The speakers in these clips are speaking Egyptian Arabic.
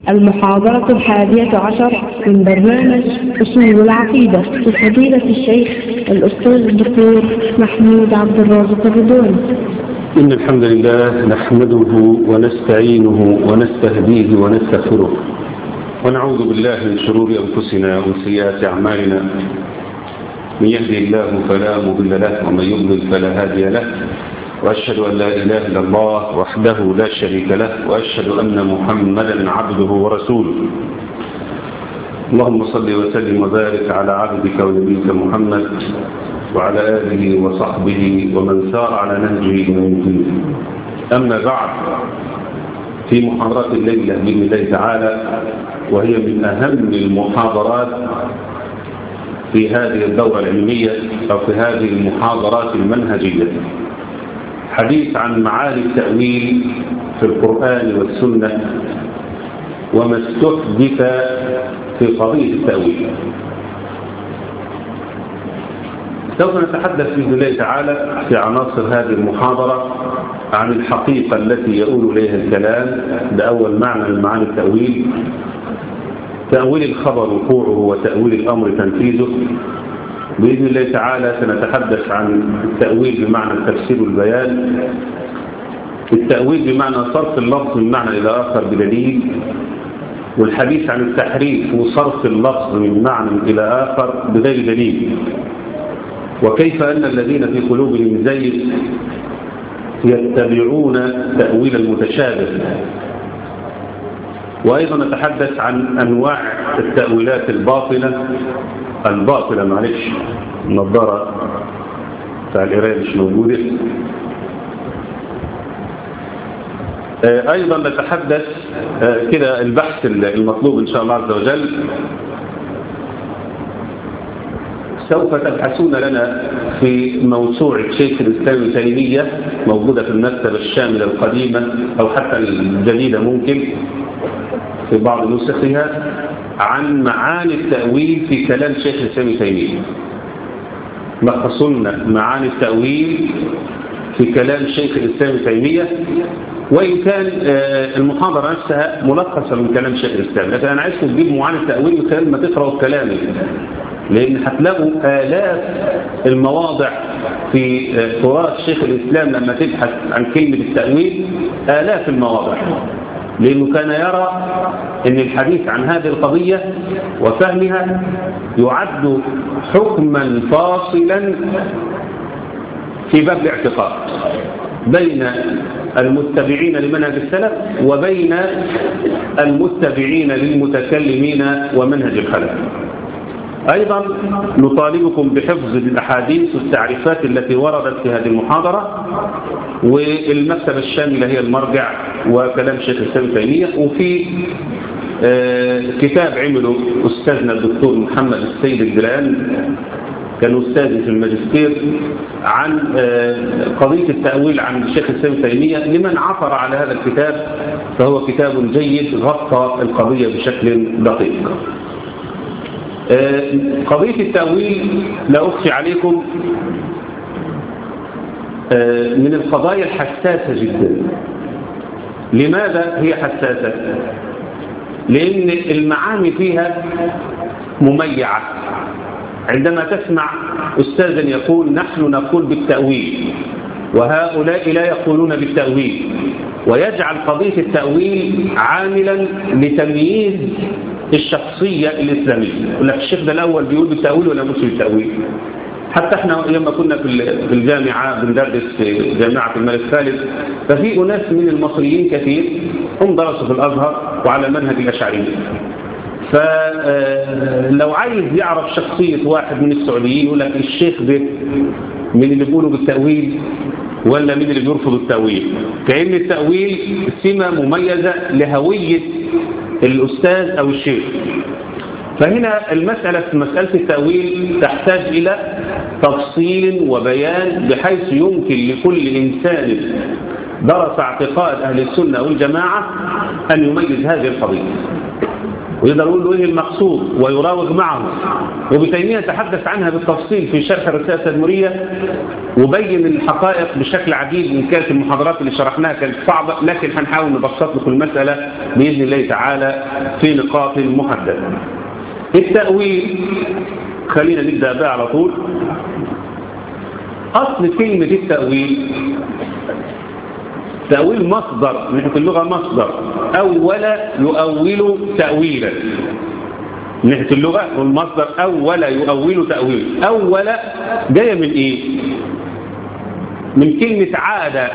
المحاضرة الحادية عشر من برنامج أصول العقيدة لفضيلة الشيخ الأستاذ الدكتور محمود عبد الرازق الرضواني إن الحمد لله نحمده ونستعينه ونستهديه ونستغفره ونعوذ بالله من شرور أنفسنا ومن سيئات أعمالنا من يهدي الله فلا مضل له ومن يضلل فلا هادي له وأشهد أن لا إله إلا الله وحده لا شريك له وأشهد أن محمدا عبده ورسوله اللهم صل وسلم وبارك على عبدك ونبيك محمد وعلى آله وصحبه ومن سار على نهجه من الدين أما بعد في محاضرات الليلة بإذن الله تعالى وهي من أهم المحاضرات في هذه الدورة العلمية أو في هذه المحاضرات المنهجية حديث عن معاني التأويل في القرآن والسنة وما استحدث في قضية التأويل سوف نتحدث بإذن الله تعالى في عناصر هذه المحاضرة عن الحقيقة التي يؤول إليها الكلام بأول معنى من معاني التأويل تأويل الخبر وقوعه وتأويل الأمر تنفيذه بإذن الله تعالى سنتحدث عن التأويل بمعنى التفسير والبيان التأويل بمعنى صرف اللفظ من معنى إلى آخر بدليل والحديث عن التحريف وصرف اللفظ من معنى إلى آخر بغير دليل وكيف أن الذين في قلوبهم زيد يتبعون تأويل المتشابه وأيضا نتحدث عن أنواع التأويلات الباطلة الباطلة معلش النظارة بتاع القرايه مش موجودة أيضا نتحدث كده البحث المطلوب إن شاء الله عز وجل سوف تبحثون لنا في موسوعة شيخ الإسلام ابن تيمية موجودة في المكتبة الشاملة القديمة أو حتى الجديدة ممكن في بعض نسخها عن معاني التأويل في كلام شيخ الإسلام ابن تيمية لخصنا معاني التأويل في كلام شيخ الإسلام ابن تيمية وإن كان المحاضرة نفسها ملخصة من كلام شيخ الإسلام لكن أنا عايزكم تجيبوا معاني التأويل من خلال ما تقرأوا الكلام لأن هتلاقوا آلاف المواضع في تراث شيخ الإسلام لما تبحث عن كلمة التأويل آلاف المواضع لأنه كان يرى أن الحديث عن هذه القضية وفهمها يعد حكما فاصلا في باب الاعتقاد بين المتبعين لمنهج السلف وبين المتبعين للمتكلمين ومنهج الخلف أيضا نطالبكم بحفظ الأحاديث والتعريفات التي وردت في هذه المحاضرة والمكتبة الشاملة هي المرجع وكلام شيخ الإسلام تيمية وفي كتاب عمله أستاذنا الدكتور محمد السيد الجلال كان أستاذي في الماجستير عن قضية التأويل عن الشيخ الإسلام تيمية لمن عثر على هذا الكتاب فهو كتاب جيد غطى القضية بشكل دقيق قضية التأويل لا أخفي عليكم من القضايا الحساسة جدا لماذا هي حساسة لأن المعاني فيها مميعة عندما تسمع أستاذا يقول نحن نقول بالتأويل وهؤلاء لا يقولون بالتأويل ويجعل قضية التأويل عاملا لتمييز الشخصية الإسلامية يقول لك الشيخ ده الأول بيقول بالتأويل ولا مش بالتأويل حتى احنا لما كنا في الجامعة بندرس في جامعة الملك خالد ففي أناس من المصريين كثير هم درسوا في الأزهر وعلى منهج الأشعرية فلو عايز يعرف شخصية واحد من السعوديين يقول لك الشيخ ده من اللي بيقولوا بالتأويل ولا من اللي بيرفضوا التأويل كأن التأويل سمة مميزة لهوية الأستاذ أو الشيخ فهنا المسألة في مسألة التأويل تحتاج إلى تفصيل وبيان بحيث يمكن لكل إنسان درس اعتقاد أهل السنة والجماعة أن يميز هذه القضية ويقدر يقول له ايه المقصود ويراوغ معه وابن تيميه تحدث عنها بالتفصيل في شرح الرساله التدمريه وبين الحقائق بشكل عجيب ان كانت المحاضرات اللي شرحناها كانت صعبه لكن هنحاول نبسط لكم المساله باذن الله تعالى في نقاط محدده. التاويل خلينا نبدا بقى على طول. اصل كلمه التاويل تأويل مصدر من حيث اللغة مصدر أول يؤول تأويلا من حيث اللغة والمصدر أول يؤول تأويل أول جاية من إيه من كلمة عادة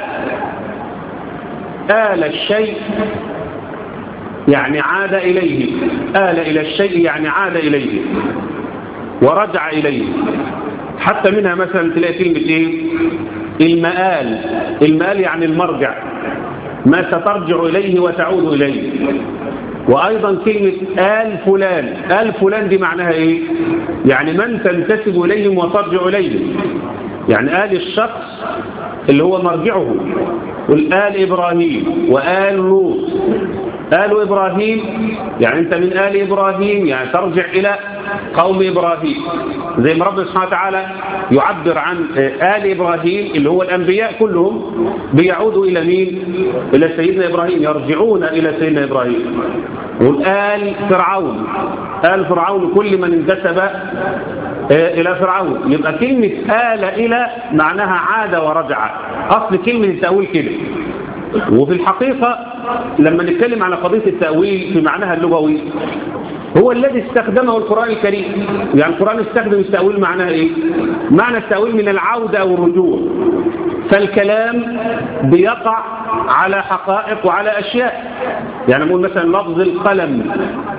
آل الشيء يعني عاد إليه آل إلى الشيء يعني عاد إليه ورجع إليه حتى منها مثلا تلاقي كلمة إيه المآل المآل يعني المرجع ما سترجع إليه وتعود إليه وأيضا كلمة آل فلان آل فلان دي معناها إيه يعني من تنتسب إليهم وترجع إليهم يعني آل الشخص اللي هو مرجعه والآل إبراهيم وآل لوط آل إبراهيم يعني أنت من آل إبراهيم يعني ترجع إلى قوم إبراهيم زي ما ربنا سبحانه وتعالى يعبر عن آل إبراهيم اللي هو الأنبياء كلهم بيعودوا إلى مين إلى سيدنا إبراهيم يرجعون إلى سيدنا إبراهيم والآل فرعون آل فرعون كل من انتسب إلى فرعون يبقى كلمة آل إلى معناها عاد ورجع أصل كلمة التأويل كده وفي الحقيقة لما نتكلم على قضية التأويل في معناها اللغوي هو الذي استخدمه القرآن الكريم يعني القرآن استخدم التأويل معناها إيه معنى التأويل من العودة أو الرجوع فالكلام بيقع على حقائق وعلى أشياء يعني نقول مثلا لفظ القلم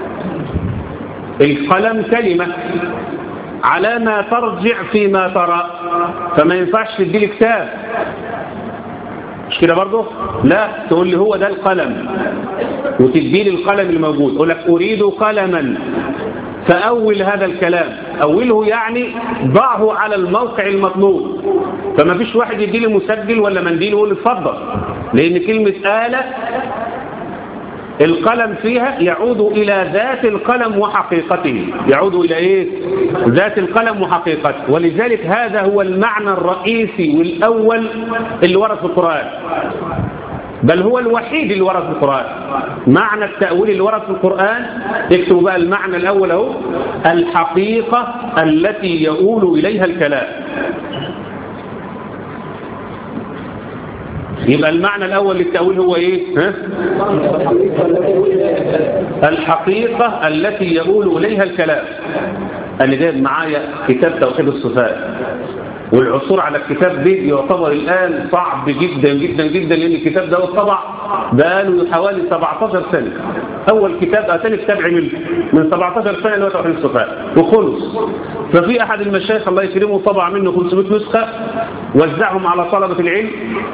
القلم كلمة على ما ترجع فيما ترى فما ينفعش تدي كتاب مش كده برضه لا تقول لي هو ده القلم وتدي لي القلم الموجود اقول لك اريد قلما فاول هذا الكلام اوله يعني ضعه على الموقع المطلوب فما فيش واحد يدي لي مسجل ولا منديل ويقول لي اتفضل لان كلمه آلة القلم فيها يعود إلى ذات القلم وحقيقته يعود إلى إيه؟ ذات القلم وحقيقته ولذلك هذا هو المعنى الرئيسي والأول اللي ورد في القرآن بل هو الوحيد اللي ورد في القرآن معنى التأويل اللي ورد في القرآن اكتبوا بقى المعنى الأول اهو الحقيقة التي يؤول إليها الكلام يبقى المعنى الأول للتأويل هو إيه ها؟ الحقيقة التي يقول إليها الكلام أنا جايب معايا كتاب توحيد الصفات والعثور على الكتاب ده يعتبر الآن صعب جدا جدا جدا لأن الكتاب ده طبع بقاله حوالي 17 سنة أول كتاب أتاني كتاب عمل من 17 سنة اللي هو توحيد الصفات وخلص ففي أحد المشايخ الله يكرمه طبع منه 500 نسخة وزعهم على طلبة العلم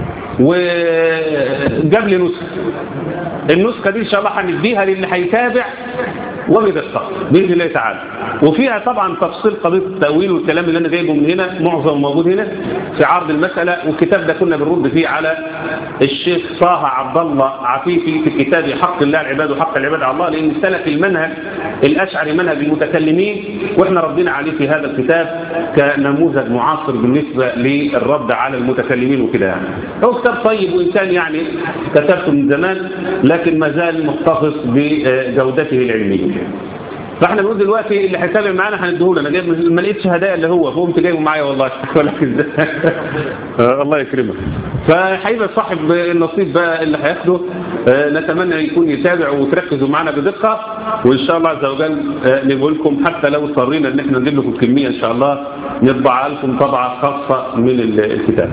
وجاب لي نسخة النسخة دي إن شاء الله هنديها للي هيتابع وبدقة بإذن الله تعالى وفيها طبعا تفصيل قضية التأويل والكلام اللي أنا جايبه من هنا معظم موجود هنا في عرض المسألة والكتاب ده كنا بنرد فيه على الشيخ طه عبد الله عفيفي في كتاب حق الله العباد وحق العباد على الله لأن سلك المنهج الأشعري منهج المتكلمين وإحنا ردينا عليه في هذا الكتاب كنموذج معاصر بالنسبة للرد على المتكلمين وكده يعني هو كتاب طيب وإن كان يعني كتبته من زمان لكن ما زال محتفظ بجودته العلمية فاحنا بنقول دلوقتي اللي هيتابع معانا هنديهوله انا جايب ما لقيتش هدايا اللي هو فقمت جايبه معايا والله ولكن الله يكرمك فهيبقى صاحب النصيب بقى اللي هياخده نتمنى يكون يتابع وتركزوا معنا بدقه وان شاء الله عز وجل نقول لكم حتى لو اضطرينا ان احنا نجيب لكم كميه ان شاء الله نطبع لكم طبعه خاصه من الكتاب.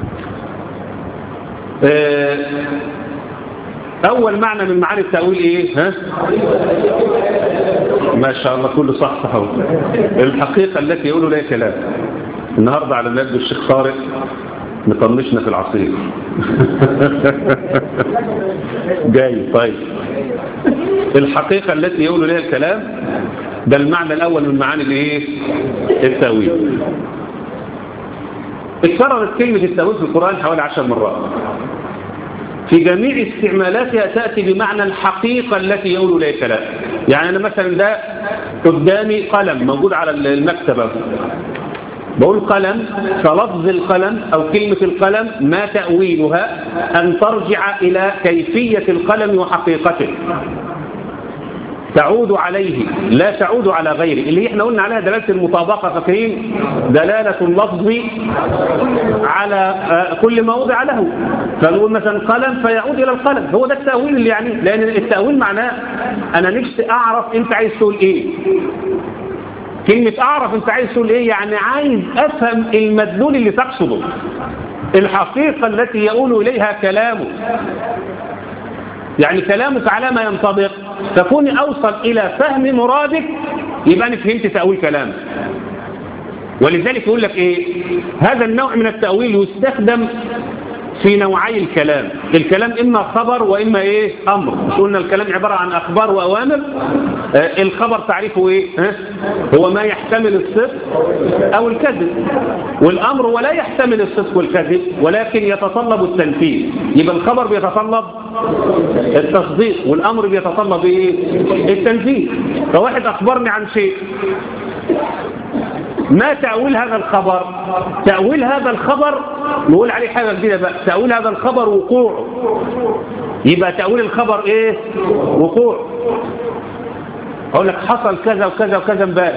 أول معنى من معاني التأويل إيه؟ ها؟ ما شاء الله كله صح صح الحقيقة التي يقولوا لها كلام النهاردة على مجد الشيخ طارق مطنشنا في العصير جاي طيب الحقيقة التي يقولوا لها الكلام ده المعنى الأول من معاني الايه التأويل اتكررت كلمة التأويل في القرآن حوالي عشر مرات في جميع استعمالاتها تأتي بمعنى الحقيقة التي يقول لها كلام يعني أنا مثلا ده قدامي قلم موجود على المكتبة بقول قلم فلفظ القلم أو كلمة القلم ما تأويلها أن ترجع إلى كيفية القلم وحقيقته تعود عليه لا تعود على غيره اللي احنا قلنا عليها دلالة المطابقة فاكرين دلالة اللفظ على كل ما وضع له فنقول مثلا قلم فيعود إلى القلم هو ده التأويل اللي يعني لأن التأويل معناه أنا نفسي أعرف أنت عايز تقول إيه كلمة أعرف أنت عايز تقول إيه يعني عايز أفهم المدلول اللي تقصده الحقيقة التي يقول إليها كلامه يعني كلامك على ما ينطبق تكوني أوصل إلى فهم مرادك يبقى أنا فهمت تأويل كلامك ولذلك يقول لك إيه هذا النوع من التأويل يستخدم في نوعي الكلام الكلام إما خبر وإما إيه أمر مش قلنا الكلام عبارة عن أخبار وأوامر آه الخبر تعريفه إيه ها؟ هو ما يحتمل الصدق أو الكذب والأمر ولا يحتمل الصدق والكذب ولكن يتطلب التنفيذ يبقى الخبر بيتطلب التصديق والأمر بيتطلب إيه التنفيذ فواحد أخبرني عن شيء ما تأويل هذا الخبر تأويل هذا الخبر نقول عليه حاجة جديدة بقى تأويل هذا الخبر وقوعه يبقى تأويل الخبر ايه وقوع اقول لك حصل كذا وكذا وكذا امبارح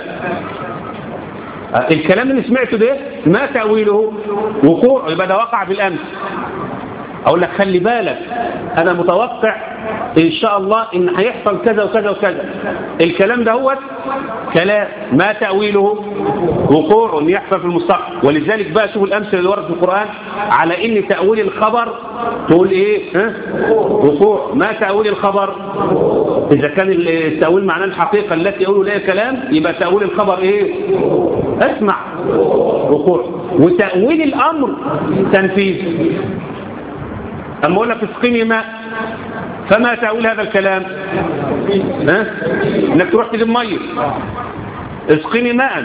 الكلام اللي سمعته ده ما تأويله وقوع يبقى ده وقع بالأمس اقول لك خلي بالك انا متوقع ان شاء الله ان هيحصل كذا وكذا وكذا الكلام ده هو كلام ما تأويله وقوع ان يحصل في المستقبل ولذلك بقى شوفوا الامثله اللي وردت في القرآن على ان تأويل الخبر تقول ايه ها وقوع ما تأويل الخبر اذا كان التأويل معناه الحقيقة التي يقول لها كلام يبقى تأويل الخبر ايه اسمع وقوع وتأويل الامر تنفيذ أما أقول لك اسقني ماء فما تأويل هذا الكلام ها؟ انك تروح تجيب ميه اسقني ماء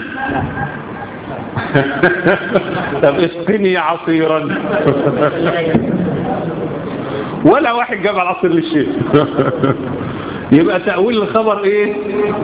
طب اسقني عصيرا ولا واحد جاب العصير للشيخ يبقى تأويل الخبر ايه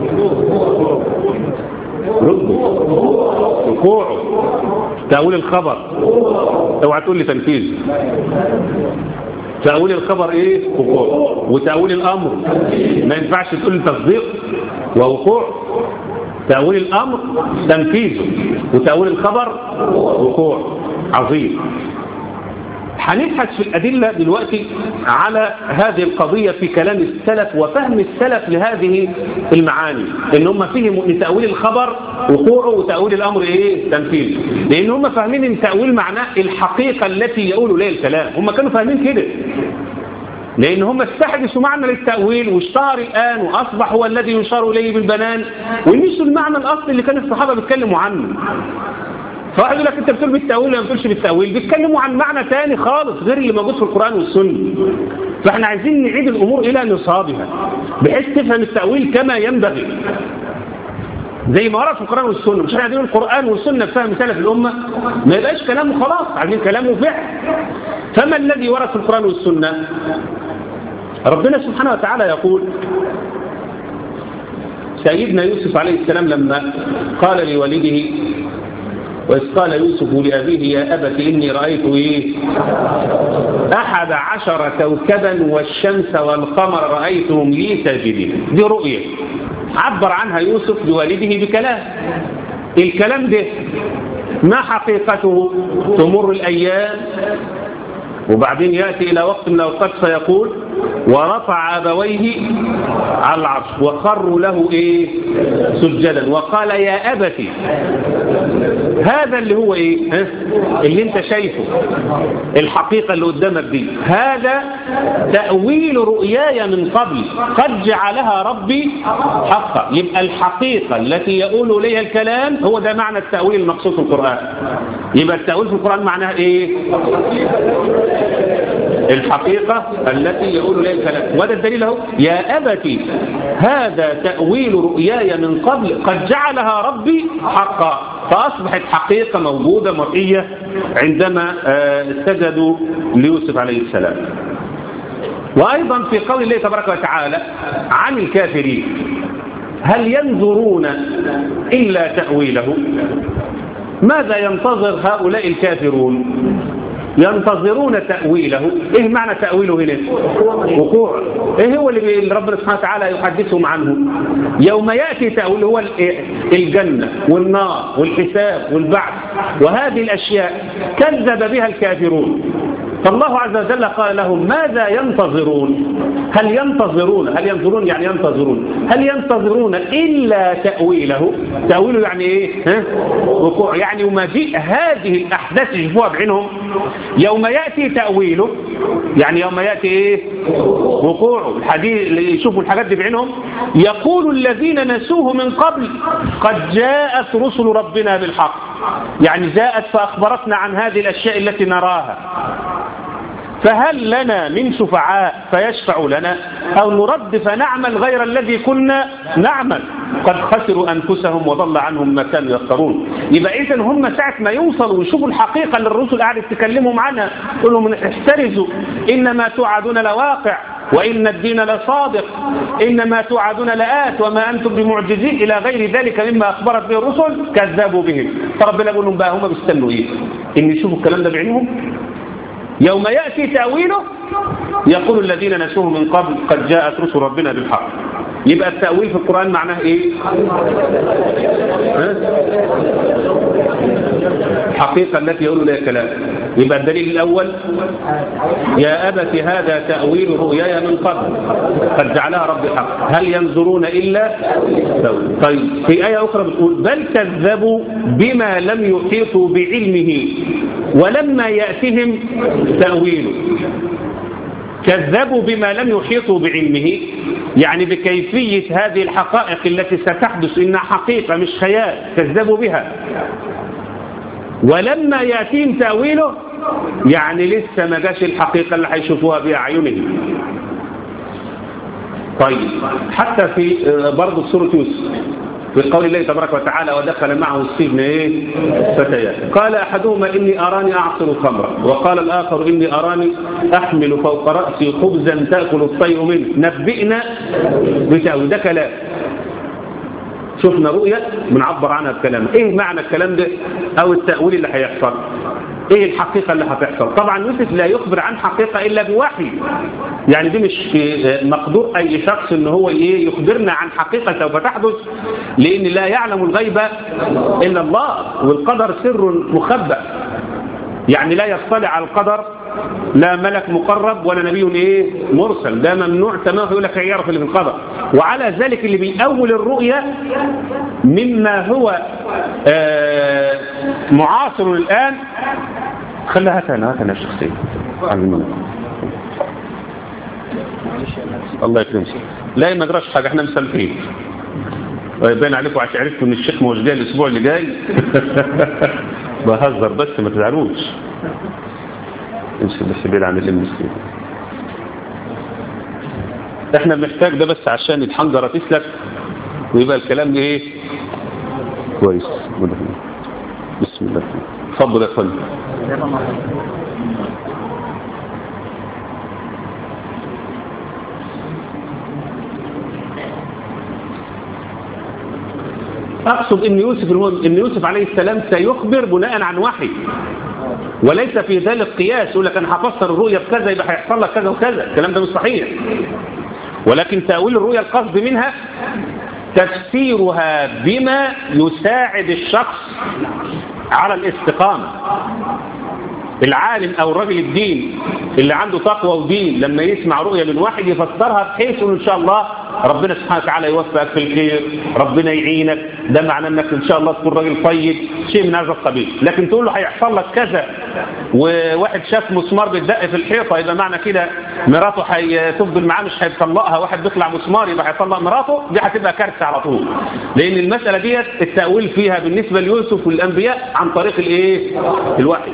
رده وقوعه تأويل الخبر اوعى تقول لي تنفيذ تأويل الخبر ايه وقوع وتأويل الامر ما ينفعش تقول لي تصديق ووقوع تأويل الامر تنفيذه وتأويل الخبر وقوع عظيم هنبحث في الأدلة دلوقتي على هذه القضية في كلام السلف وفهم السلف لهذه المعاني ان هم فهموا ان تأويل الخبر وقوعه وتأويل الأمر ايه تنفيذ لان هم فاهمين ان تأويل معناه الحقيقة التي يقول اليها الكلام هم كانوا فاهمين كده لأن هم استحدثوا معنى للتأويل واشتهر الآن وأصبح هو الذي يشار إليه بالبنان ونسوا المعنى الأصلي اللي كان الصحابة بيتكلموا عنه فواحد يقول لك انت بتقول بالتأويل ولا ما بتقولش بالتأويل بيتكلموا عن معنى تاني خالص غير اللي موجود في القرآن والسنة فاحنا عايزين نعيد الأمور إلى نصابها بحيث تفهم التأويل كما ينبغي زي ما ورد في القرآن والسنة مش احنا عايزين القرآن والسنة بفهم سلف الأمة ما يبقاش كلامه خلاص عايزين كلامه فعل فما الذي ورد في القرآن والسنة ربنا سبحانه وتعالى يقول سيدنا يوسف عليه السلام لما قال لوالده وإذ قال يوسف لأبيه يا أبت إني رأيت إيه أحد عشر كوكبا والشمس والقمر رأيتهم لي ساجدين دي رؤية عبر عنها يوسف لوالده بكلام الكلام ده ما حقيقته تمر الأيام وبعدين يأتي إلى وقت من الأوقات فيقول ورفع أبويه على العرش وخروا له إيه سجدا وقال يا أبتي هذا اللي هو إيه ها؟ اللي انت شايفه الحقيقة اللي قدامك دي هذا تأويل رؤياي من قبل قد جعلها ربي حقا يبقى الحقيقة التي يقول إليها الكلام هو ده معنى التأويل المقصود في القرآن يبقى التأويل في القرآن معناها إيه الحقيقة التي يقول لها الكلام وهذا الدليل اهو يا أبتي هذا تأويل رؤياي من قبل قد جعلها ربي حقا فأصبحت حقيقة موجودة مرئية عندما سجدوا ليوسف عليه السلام وأيضا في قول الله تبارك وتعالى عن الكافرين هل ينظرون إلا تأويله ماذا ينتظر هؤلاء الكافرون ينتظرون تأويله ايه معنى تأويله هنا وقوع ايه هو اللي ربنا سبحانه وتعالى يحدثهم عنه يوم يأتي تأويله هو الجنة والنار والحساب والبعث وهذه الأشياء كذب بها الكافرون فالله عز وجل قال لهم ماذا ينتظرون هل ينتظرون هل ينظرون يعني ينتظرون هل ينتظرون إلا تأويله تأويله يعني إيه ها؟ وقوع يعني ومجيء هذه الأحداث يشوفوها بعينهم يوم يأتي تأويله يعني يوم يأتي إيه وقوعه الحديث اللي يشوفوا الحاجات دي بعينهم يقول الذين نسوه من قبل قد جاءت رسل ربنا بالحق يعني جاءت فأخبرتنا عن هذه الأشياء التي نراها فهل لنا من شفعاء فيشفع لنا أو نرد فنعمل غير الذي كنا نعمل قد خسروا أنفسهم وضل عنهم ما كانوا يفترون يبقى إذن هم ساعة ما يوصلوا ويشوفوا الحقيقة اللي الرسل قاعدة تكلمهم عنها يقول لهم احترزوا إنما توعدون لواقع وإن الدين لصادق إنما توعدون لآت وما أنتم بمعجزين إلى غير ذلك مما أخبرت به الرسل كذبوا بهم فربنا يقول لهم بقى هم بيستنوا إيه إن يشوفوا الكلام ده بعينهم يوم يأتي تأويله يقول الذين نسوه من قبل قد جاءت رسل ربنا بالحق يبقى التأويل في القرآن معناه ايه الحقيقة التي يقول لها كلام يبقى الدليل الأول يا أبت هذا تأويل رؤياي من قبل قد جعلها رب حق هل ينظرون إلا طيب في آية أخرى بتقول بل كذبوا بما لم يحيطوا بعلمه ولما يأتهم تأويله كذبوا بما لم يحيطوا بعلمه يعني بكيفية هذه الحقائق التي ستحدث إنها حقيقة مش خيال كذبوا بها ولما يأتيهم تأويله يعني لسه ما جاش الحقيقة اللي هيشوفوها بأعينهم طيب حتى في برضه سورة يوسف في قول الله تبارك وتعالى ودخل معه السجن ايه فتيات قال احدهما اني اراني اعصر خمرا وقال الاخر اني اراني احمل فوق راسي خبزا تاكل الطير منه نبئنا بتاويل ده كلام شفنا رؤية بنعبر عنها بكلام ايه معنى الكلام ده او التأويل اللي هيحصل ايه الحقيقة اللي هتحصل طبعا يوسف لا يخبر عن حقيقة الا بوحي يعني دي مش في مقدور اي شخص ان هو ايه يخبرنا عن حقيقة سوف تحدث لان لا يعلم الغيب الا الله والقدر سر مخبأ يعني لا يطلع على القدر لا ملك مقرب ولا نبي ايه مرسل ده ممنوع تمام يقول لك يعرف اللي في القدر وعلى ذلك اللي بيأول الرؤية مما هو آه معاصر الآن خليها هاتنا هاتنا الشخصية الله يكرمك لا ما جراش حاجة احنا مسلفين باين عليكم عشان عرفتوا ان الشيخ مش جاي الاسبوع اللي جاي بهزر بس ما تزعلوش امشي بس بعيد عن المسلمين احنا بنحتاج ده بس عشان الحنجرة تسلك ويبقى الكلام ايه كويس بسم الله اتفضل يا فندم أقصد إن يوسف إن يوسف عليه السلام سيخبر بناء عن وحي وليس في ذلك قياس يقول لك أنا هفسر الرؤية بكذا يبقى هيحصل لك كذا وكذا الكلام ده مش صحيح ولكن تأويل الرؤية القصد منها تفسيرها بما يساعد الشخص على الاستقامة العالم أو الرجل الدين اللي عنده تقوى ودين لما يسمع رؤية من واحد يفسرها بحيث إن شاء الله ربنا سبحانه وتعالى يوفقك في الخير ربنا يعينك ده معناه انك ان شاء الله تكون راجل طيب شيء من هذا القبيل لكن تقول له هيحصل لك كذا وواحد شاف مسمار بيتدق في الحيطه يبقى معنى كده مراته هتفضل معاه مش هيطلقها واحد بيطلع مسمار يبقى هيطلق مراته دي هتبقى كارثه على طول لان المساله ديت التاويل فيها بالنسبه ليوسف والانبياء عن طريق الايه الوحي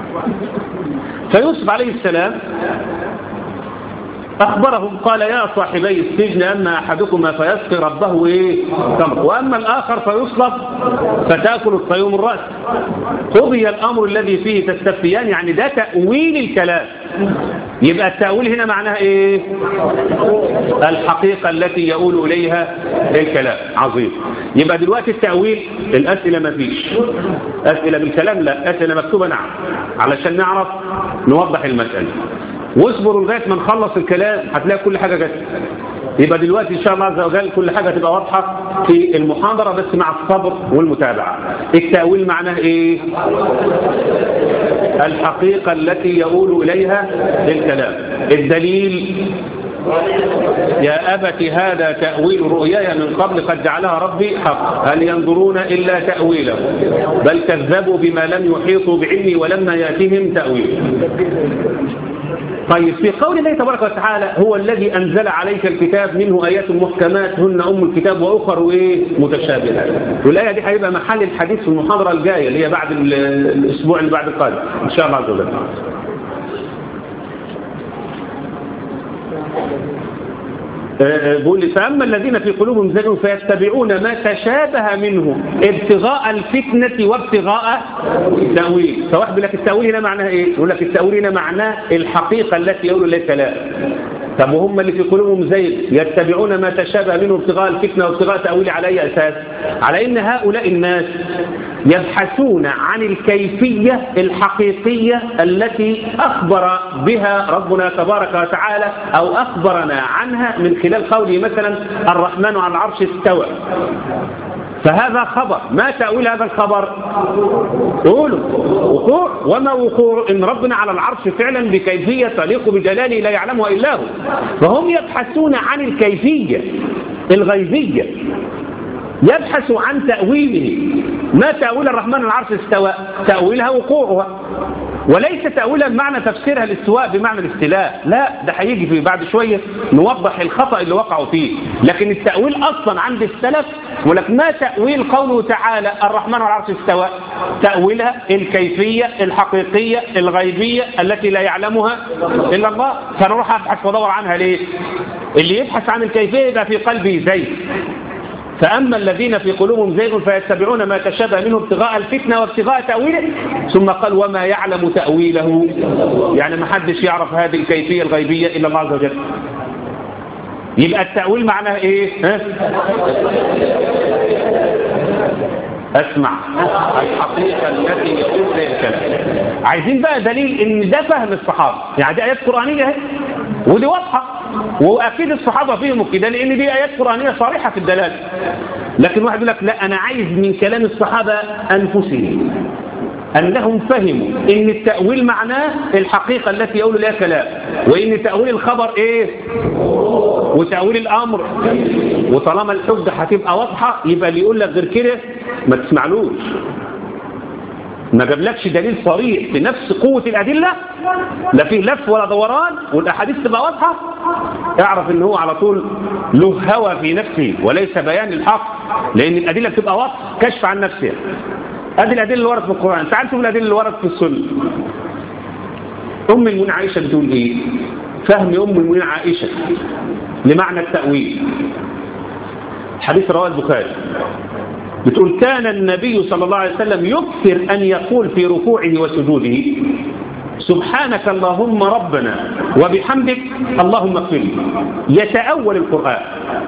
فيوسف عليه السلام أخبرهم قال يا صاحبي السجن أما أحدكما فيسقي ربه إيه تمر وأما الآخر فيصلب فتأكل الطيوم الرأس قضي الأمر الذي فيه تستفتيان يعني ده تأويل الكلام يبقى التأويل هنا معناها ايه الحقيقة التي يقول اليها الكلام عظيم يبقى دلوقتي التأويل الأسئلة ما فيش أسئلة بالكلام لا أسئلة مكتوبة نعم علشان نعرف نوضح المسألة واصبروا لغاية ما نخلص الكلام هتلاقي كل حاجة جت يبقى دلوقتي إن شاء الله عز وجل كل حاجة تبقى واضحة في المحاضرة بس مع الصبر والمتابعة التأويل معناه إيه الحقيقة التي يقول إليها الكلام الدليل يا أبت هذا تأويل رؤياي من قبل قد جعلها ربي حق هل ينظرون إلا تأويله بل كذبوا بما لم يحيطوا بعلمي ولما يأتهم تأويله طيب في قول الله تبارك وتعالى هو الذي أنزل عليك الكتاب منه آيات محكمات هن أم الكتاب وأخر وإيه متشابهات والآية دي هيبقى محل الحديث في المحاضرة الجاية اللي هي بعد الأسبوع اللي بعد القادم إن شاء الله عز وجل بيقول لي فأما الذين في قلوبهم زيغ فيتبعون ما تشابه منه ابتغاء الفتنة وابتغاء التأويل فواحد بيقول لك التأويل هنا معناه ايه يقول لك التأويل هنا معناه الحقيقة التي يقول لك لا طب وهم اللي في قلوبهم زيغ يتبعون ما تشابه منه ابتغاء الفتنة وابتغاء تأويل على أي أساس على أن هؤلاء الناس يبحثون عن الكيفية الحقيقية التي أخبر بها ربنا تبارك وتعالى أو أخبرنا عنها من خلال قوله مثلا الرحمن على العرش استوى فهذا خبر ما تأويل هذا الخبر قولوا وقوع وما وقوع إن ربنا على العرش فعلا بكيفية تليق بجلاله لا يعلمها إلا هو فهم يبحثون عن الكيفية الغيبية يبحث عن تأويله ما تأويل الرحمن العرش استوى تأويلها وقوعها وليس تأويلا بمعنى تفسيرها الاستواء بمعنى الاستلاء لا ده هيجي في بعد شوية نوضح الخطأ اللي وقعوا فيه لكن التأويل أصلا عند السلف ولك ما تأويل قوله تعالى الرحمن العرش استوى تأويلها الكيفية الحقيقية الغيبية التي لا يعلمها إلا الله فنروح أبحث وادور عنها ليه اللي يبحث عن الكيفية يبقى في قلبه زي فأما الذين في قلوبهم زيغ فيتبعون ما تشابه منه ابتغاء الفتنة وابتغاء تأويله ثم قال وما يعلم تأويله يعني ما حدش يعرف هذه الكيفية الغيبية إلا الله عز وجل يبقى التأويل معناه ايه ها؟ اسمع الحقيقة التي يقول لها الكلام عايزين بقى دليل ان ده فهم الصحابة يعني دي ايات قرآنية اهي ودي واضحة واكيد الصحابة فيهم كده لان دي ايات قرآنية صريحة في الدلالة لكن واحد يقول لك لا انا عايز من كلام الصحابة انفسهم أنهم فهموا إن التأويل معناه الحقيقة التي يقول لها كلام وإن تأويل الخبر إيه وتأويل الأمر وطالما الحجة هتبقى واضحة يبقى اللي يقول لك غير كده ما تسمعلوش ما جابلكش دليل صريح بنفس قوة الأدلة لا فيه لف ولا دوران والأحاديث تبقى واضحة اعرف ان هو على طول له هوى في نفسه وليس بيان للحق لأن الأدلة بتبقى واضحة كشف عن نفسها ادي الادله اللي وردت في القران تعال شوف الادله اللي وردت في السنه ام المؤمنين عائشه بتقول ايه فهم ام المؤمنين عائشه لمعنى التاويل حديث رواه البخاري بتقول كان النبي صلى الله عليه وسلم يكثر ان يقول في ركوعه وسجوده سبحانك اللهم ربنا وبحمدك اللهم اغفر لي يتأول القرآن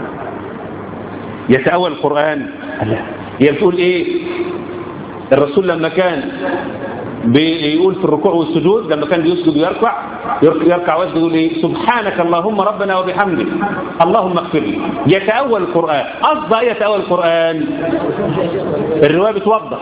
يتأول القرآن هي بتقول ايه الرسول لما كان بيقول في الركوع والسجود لما كان بيسجد ويركع يركع ويسجد يقول ايه سبحانك اللهم ربنا وبحمدك اللهم اغفر لي يتأول القرآن قصد يتأول القرآن الرواية بتوضح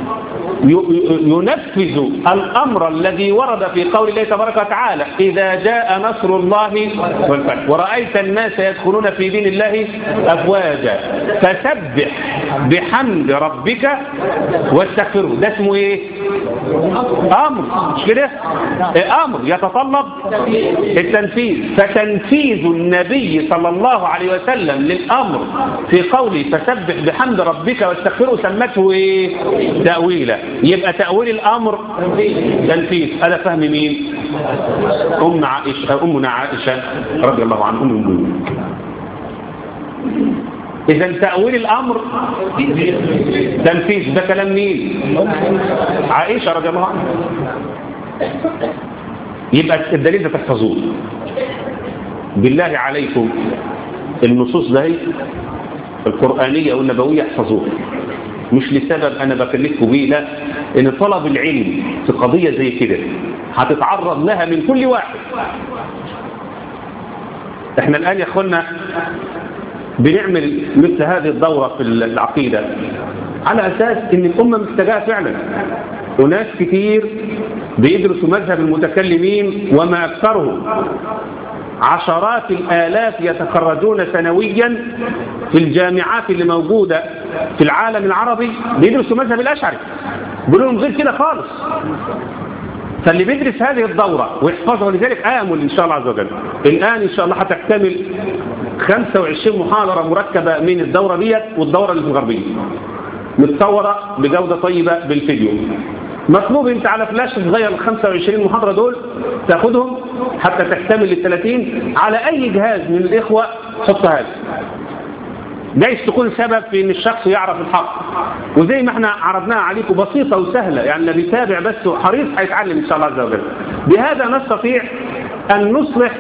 ينفذ الأمر الذي ورد في قول الله تبارك وتعالى إذا جاء نصر الله والفتح ورأيت الناس يدخلون في دين الله أفواجا فسبح بحمد ربك واستغفره ده اسمه ايه امر مش كده امر يتطلب التنفيذ فتنفيذ النبي صلى الله عليه وسلم للامر في قوله فسبح بحمد ربك واستغفره سمته ايه تاويلا يبقى تاويل الامر تنفيذ هذا فهم مين ام عائشه امنا عائشه رضي الله عنها ام المؤمنين إذا تأويل الأمر تنفيذ ده كلام مين عائشة رضي الله عنها يبقى الدليل ده تحفظوه بالله عليكم النصوص ده القرآنية والنبوية احفظوها مش لسبب أنا بكلفكم بيه لا إن طلب العلم في قضية زي كده هتتعرض لها من كل واحد احنا الآن يا أخوانا بنعمل مثل هذه الدورة في العقيدة على أساس إن الأمة محتاجاها فعلا وناس كتير بيدرسوا مذهب المتكلمين وما أكثرهم عشرات الآلاف يتخرجون سنويا في الجامعات اللي موجودة في العالم العربي بيدرسوا مذهب الأشعري بيقولوا لهم غير كده خالص فاللي بيدرس هذه الدورة ويحفظها لذلك آمل إن شاء الله عز وجل الآن إن شاء الله هتكتمل 25 محاضرة مركبة من الدورة ديت والدورة اللي في الغربية متصورة بجودة طيبة بالفيديو مطلوب انت على فلاش تغير ال 25 محاضرة دول تاخدهم حتى تكتمل ال 30 على اي جهاز من الاخوة حط هذا جايز تكون سبب في ان الشخص يعرف الحق وزي ما احنا عرضناها عليكم بسيطة وسهلة يعني اللي بيتابع بس حريص هيتعلم ان شاء الله عز وجل بهذا نستطيع ان نصلح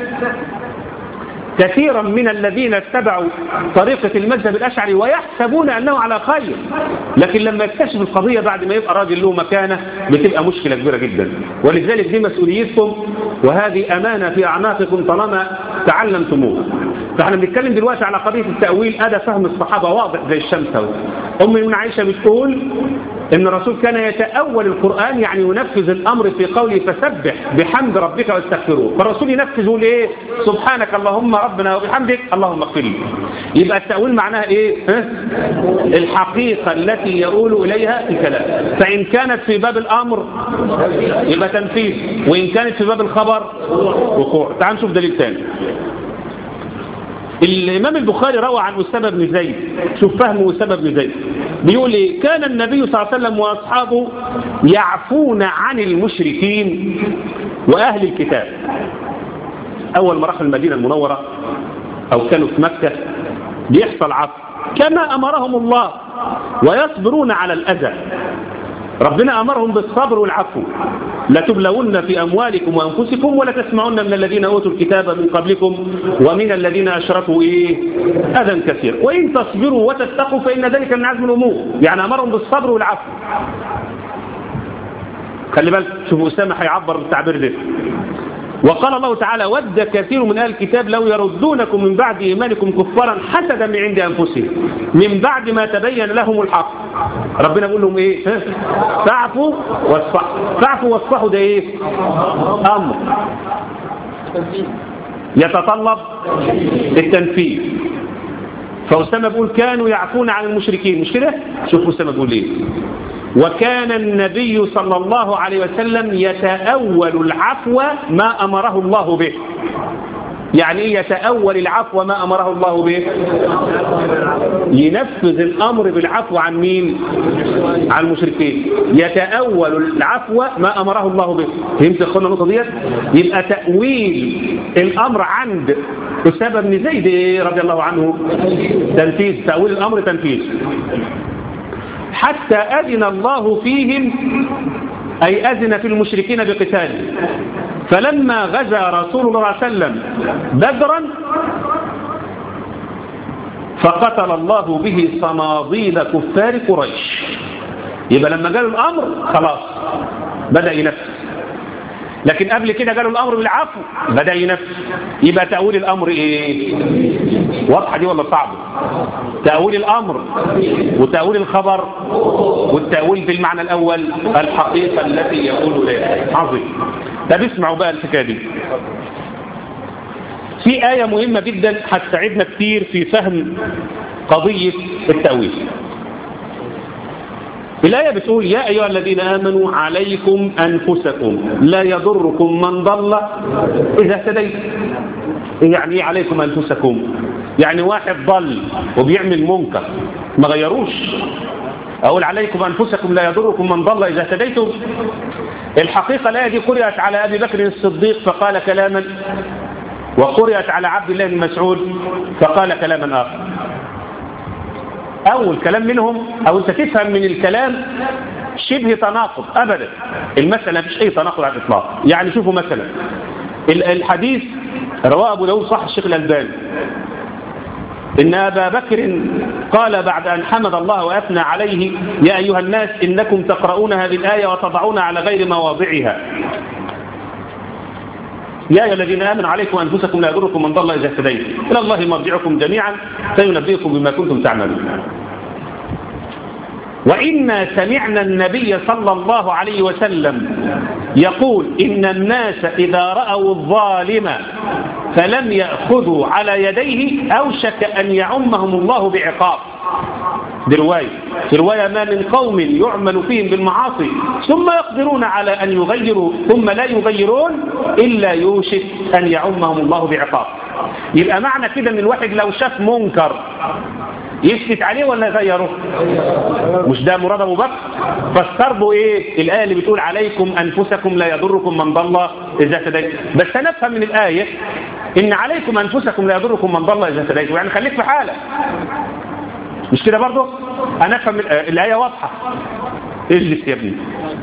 كثيرا من الذين اتبعوا طريقة المذهب الأشعري ويحسبون أنه على خير لكن لما يكتشف القضية بعد ما يبقى راجل له مكانة بتبقى مشكلة كبيرة جدا ولذلك دي مسؤوليتكم وهذه أمانة في أعناقكم طالما تعلمتموه فاحنا بنتكلم دلوقتي على قضية التأويل أدى فهم الصحابة واضح زي الشمس أم من عائشة بتقول إن الرسول كان يتأول القرآن يعني ينفذ الأمر في قوله فسبح بحمد ربك واستغفروه فالرسول ينفذه لإيه سبحانك اللهم ربنا وبحمدك اللهم اغفر لي يبقى التأويل معناها إيه ها؟ الحقيقة التي يقول إليها الكلام فإن كانت في باب الأمر يبقى تنفيذ وإن كانت في باب الخبر وقوع تعال نشوف دليل ثاني الإمام البخاري روى عن أسامة بن زيد شوف فهمه أسامة بن زيد بيقول إيه كان النبي صلى الله عليه وسلم وأصحابه يعفون عن المشركين وأهل الكتاب أول ما راحوا المدينة المنورة أو كانوا في مكة بيحصل عفو كما أمرهم الله ويصبرون على الأذى ربنا أمرهم بالصبر والعفو لتبلون في أموالكم وأنفسكم ولا تسمعون من الذين أوتوا الكتاب من قبلكم ومن الذين أشركوا إيه أذى كثير وإن تصبروا وتتقوا فإن ذلك من عزم الأمور يعني أمرهم بالصبر والعفو خلي بالك شوفوا أسامة هيعبر بالتعبير ده وقال الله تعالى ود كثير من أهل الكتاب لو يردونكم من بعد إيمانكم كفارا حسدا من عند أنفسهم من بعد ما تبين لهم الحق ربنا يقول لهم إيه ها؟ فاعفوا واصفحوا فاعفوا واصفحوا ده إيه أمر يتطلب التنفيذ فأسامة بيقول كانوا يعفون عن المشركين مش كده شوفوا أسامة بيقول إيه وكان النبي صلى الله عليه وسلم يتأول العفو ما أمره الله به يعني ايه يتأول العفو ما أمره الله به ينفذ الأمر بالعفو عن مين عن المشركين يتأول العفو ما أمره الله به فهمت اخوانا النقطة ديت يبقى تأويل الأمر عند أسامة بن زيد رضي الله عنه تنفيذ تأويل الأمر تنفيذ حتى أذن الله فيهم أي أذن في المشركين بقتال فلما غزا رسول الله صلى الله عليه وسلم بدرا فقتل الله به صناديد كفار قريش يبقى لما قالوا الأمر خلاص بدأ ينفذ لكن قبل كده قالوا الأمر بالعفو بدأ ينفذ يبقى تأويل الأمر إيه واضحة دي ولا صعبة تأويل الأمر وتأويل الخبر والتأويل بالمعنى الأول الحقيقة التي يقول لها عظيم طب اسمعوا بقى الحكاية دي في آية مهمة جدا هتساعدنا كتير في فهم قضية التأويل الآية بتقول يا أيها الذين آمنوا عليكم أنفسكم لا يضركم من ضل إذا اهتديت يعني إيه عليكم أنفسكم يعني واحد ضل وبيعمل منكر ما غيروش أقول عليكم أنفسكم لا يضركم من ضل إذا اهتديتم الحقيقة الآية دي قرأت على أبي بكر الصديق فقال كلاما وقرأت على عبد الله بن مسعود فقال كلاما آخر أول كلام منهم أو أنت تفهم من الكلام شبه تناقض أبدا المسألة مفيش أي تناقض على الإطلاق يعني شوفوا مثلا الحديث رواه أبو داود صح الشيخ الألباني إن أبا بكر قال بعد أن حمد الله وأثنى عليه يا أيها الناس إنكم تقرؤون هذه الآية وتضعون على غير مواضعها يا أيها الذين آمنوا عليكم أنفسكم لا يضركم من ضل إذا اهتديتم إلى الله مرجعكم جميعا فينبئكم بما كنتم تعملون وإنا سمعنا النبي صلى الله عليه وسلم يقول إن الناس إذا رأوا الظالم فلم يأخذوا على يديه أوشك أن يعمهم الله بعقاب دي رواية في رواية ما من قوم يعمل فيهم بالمعاصي ثم يقدرون على أن يغيروا ثم لا يغيرون إلا يوشك أن يعمهم الله بعقاب يبقى معنى كده ان الواحد لو شاف منكر يسكت عليه ولا يغيره مش ده مراد ابو بكر فسر به ايه الايه اللي بتقول عليكم انفسكم لا يضركم من ضل اذا اهتديتم بس انا افهم من الايه ان عليكم انفسكم لا يضركم من ضل اذا اهتديتم يعني خليك في حالك مش كده برضه انا افهم الايه واضحه اجلس يا ابني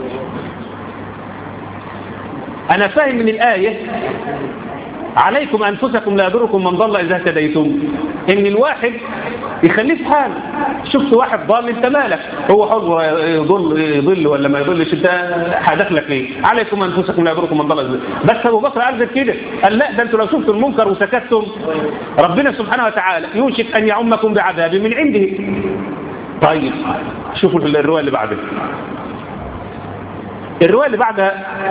انا فاهم من الايه عليكم أنفسكم لا يضركم من ضل إذا اهتديتم إن الواحد يخليه في حاله شفت واحد ضال أنت مالك هو حر يضل يضل ولا ما يضلش أنت هدخلك ليه عليكم أنفسكم لا يضركم من ضل إذا بس أبو بكر قال غير كده قال لا ده أنتوا لو شفتوا المنكر وسكتتم ربنا سبحانه وتعالى يوشك أن يعمكم بعذاب من عنده طيب شوفوا الرواية اللي بعدها الرواية اللي بعدها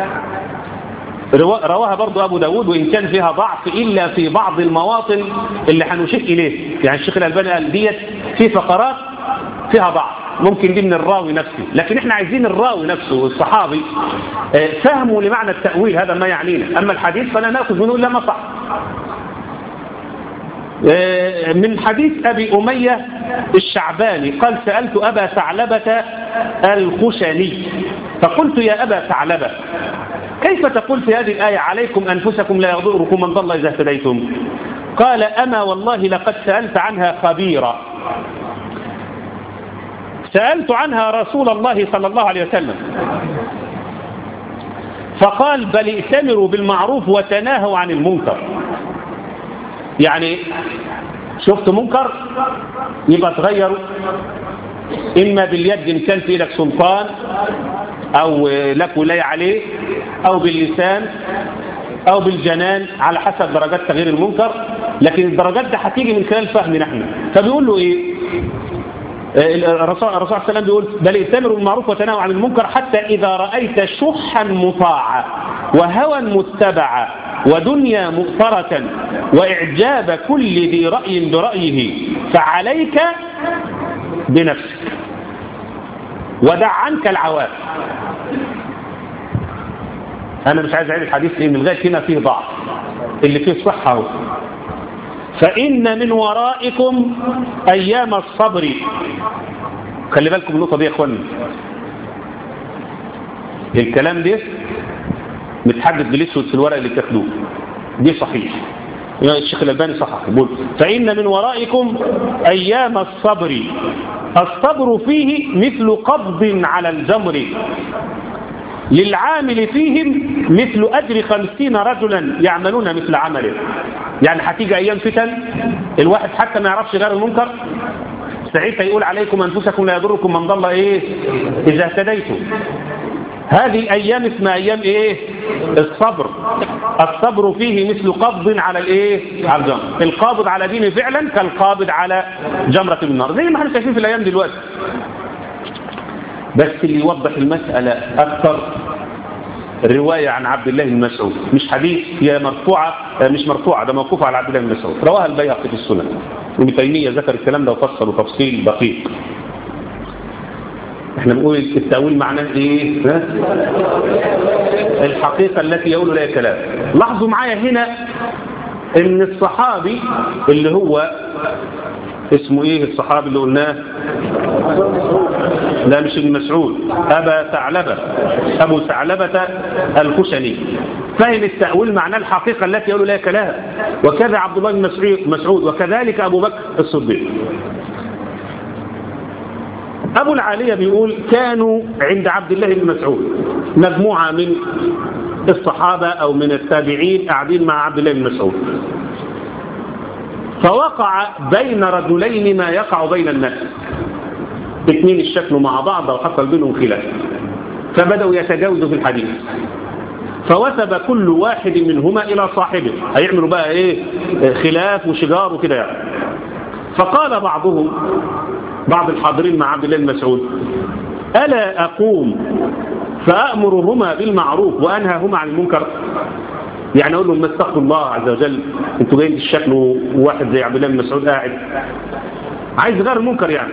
رواها برضو أبو داود وإن كان فيها ضعف إلا في بعض المواطن اللي هنشير إليه يعني الشيخ الألباني قال ديت في فقرات فيها ضعف ممكن دي من الراوي نفسه لكن احنا عايزين الراوي نفسه الصحابي فهموا لمعنى التأويل هذا ما يعنينا أما الحديث فلا نأخذ منه إلا ما صح من حديث أبي أمية الشعباني قال سألت أبا ثعلبة الخشني فقلت يا أبا ثعلبة كيف تقول في هذه الآية عليكم أنفسكم لا يضركم من ضل إذا اهتديتم قال أما والله لقد سألت عنها خبيرا سألت عنها رسول الله صلى الله عليه وسلم فقال بل ائتمروا بالمعروف وتناهوا عن المنكر يعني شفت منكر يبقى تغيروا إما باليد إن كان في إيدك سلطان أو لك ولاية عليه أو باللسان أو بالجنان على حسب درجات تغيير المنكر لكن الدرجات دي هتيجي من خلال فهمنا احنا فبيقول له إيه الرسول صلى الله عليه وسلم بيقول بل ائتمروا بالمعروف وتناهوا عن المنكر حتى إذا رأيت شحا مطاعا وهوى متبعا ودنيا مؤثرة وإعجاب كل ذي رأي برأيه فعليك بنفسك ودع عنك العوام أنا مش عايز أعيد الحديث لأن لغاية هنا فيه ضعف اللي فيه صحة هو فإن من ورائكم أيام الصبر خلي بالكم النقطة دي يا إخواني الكلام ده متحدد بالاسود في الورق اللي بتاخدوه دي صحيح الشيخ الألباني صحح يقول فإن من ورائكم أيام الصبر الصبر فيه مثل قبض على الجمر للعامل فيهم مثل أجر خمسين رجلا يعملون مثل عمله يعني هتيجي أيام فتن الواحد حتى ما يعرفش غير المنكر ساعتها يقول عليكم أنفسكم لا يضركم من ضل إيه إذا اهتديتم هذه الأيام اسمها أيام إيه الصبر الصبر فيه مثل قبض على الإيه على الجمر القابض على دينه فعلا كالقابض على جمرة النار زي ما احنا شايفين في الأيام دلوقتي بس اللي يوضح المسألة أكثر الرواية عن عبد الله بن مسعود مش حديث هي مرفوعة مش مرفوعة ده موقوفة على عبد الله بن مسعود رواها البيهقي في السنن ابن تيمية ذكر الكلام ده وفصل تفصيل دقيق احنا بنقول التأويل معناه ايه ها؟ الحقيقة التي يقول لها كلام لاحظوا معايا هنا ان الصحابي اللي هو اسمه ايه الصحابي اللي قلناه لا مش ابن مسعود ابا ثعلبة ابو ثعلبة الخشني فهم التأويل معناه الحقيقة التي يقول لها كلام وكذا عبد الله بن مسعود وكذلك ابو بكر الصديق أبو العالية بيقول كانوا عند عبد الله بن مسعود مجموعة من الصحابة أو من التابعين قاعدين مع عبد الله بن مسعود فوقع بين رجلين ما يقع بين الناس اثنين اشتكلوا مع بعض وحصل بينهم خلاف فبدأوا يتجاوزوا في الحديث فوثب كل واحد منهما إلى صاحبه هيعملوا بقى إيه خلاف وشجار وكده يعني فقال بعضهم بعض الحاضرين مع عبد الله بن مسعود ألا أقوم فأأمرهما بالمعروف وأنهاهما عن المنكر يعني أقول لهم ما استغفر الله عز وجل انتوا جايين تشكلوا واحد زي عبد الله بن مسعود قاعد عايز غير المنكر يعني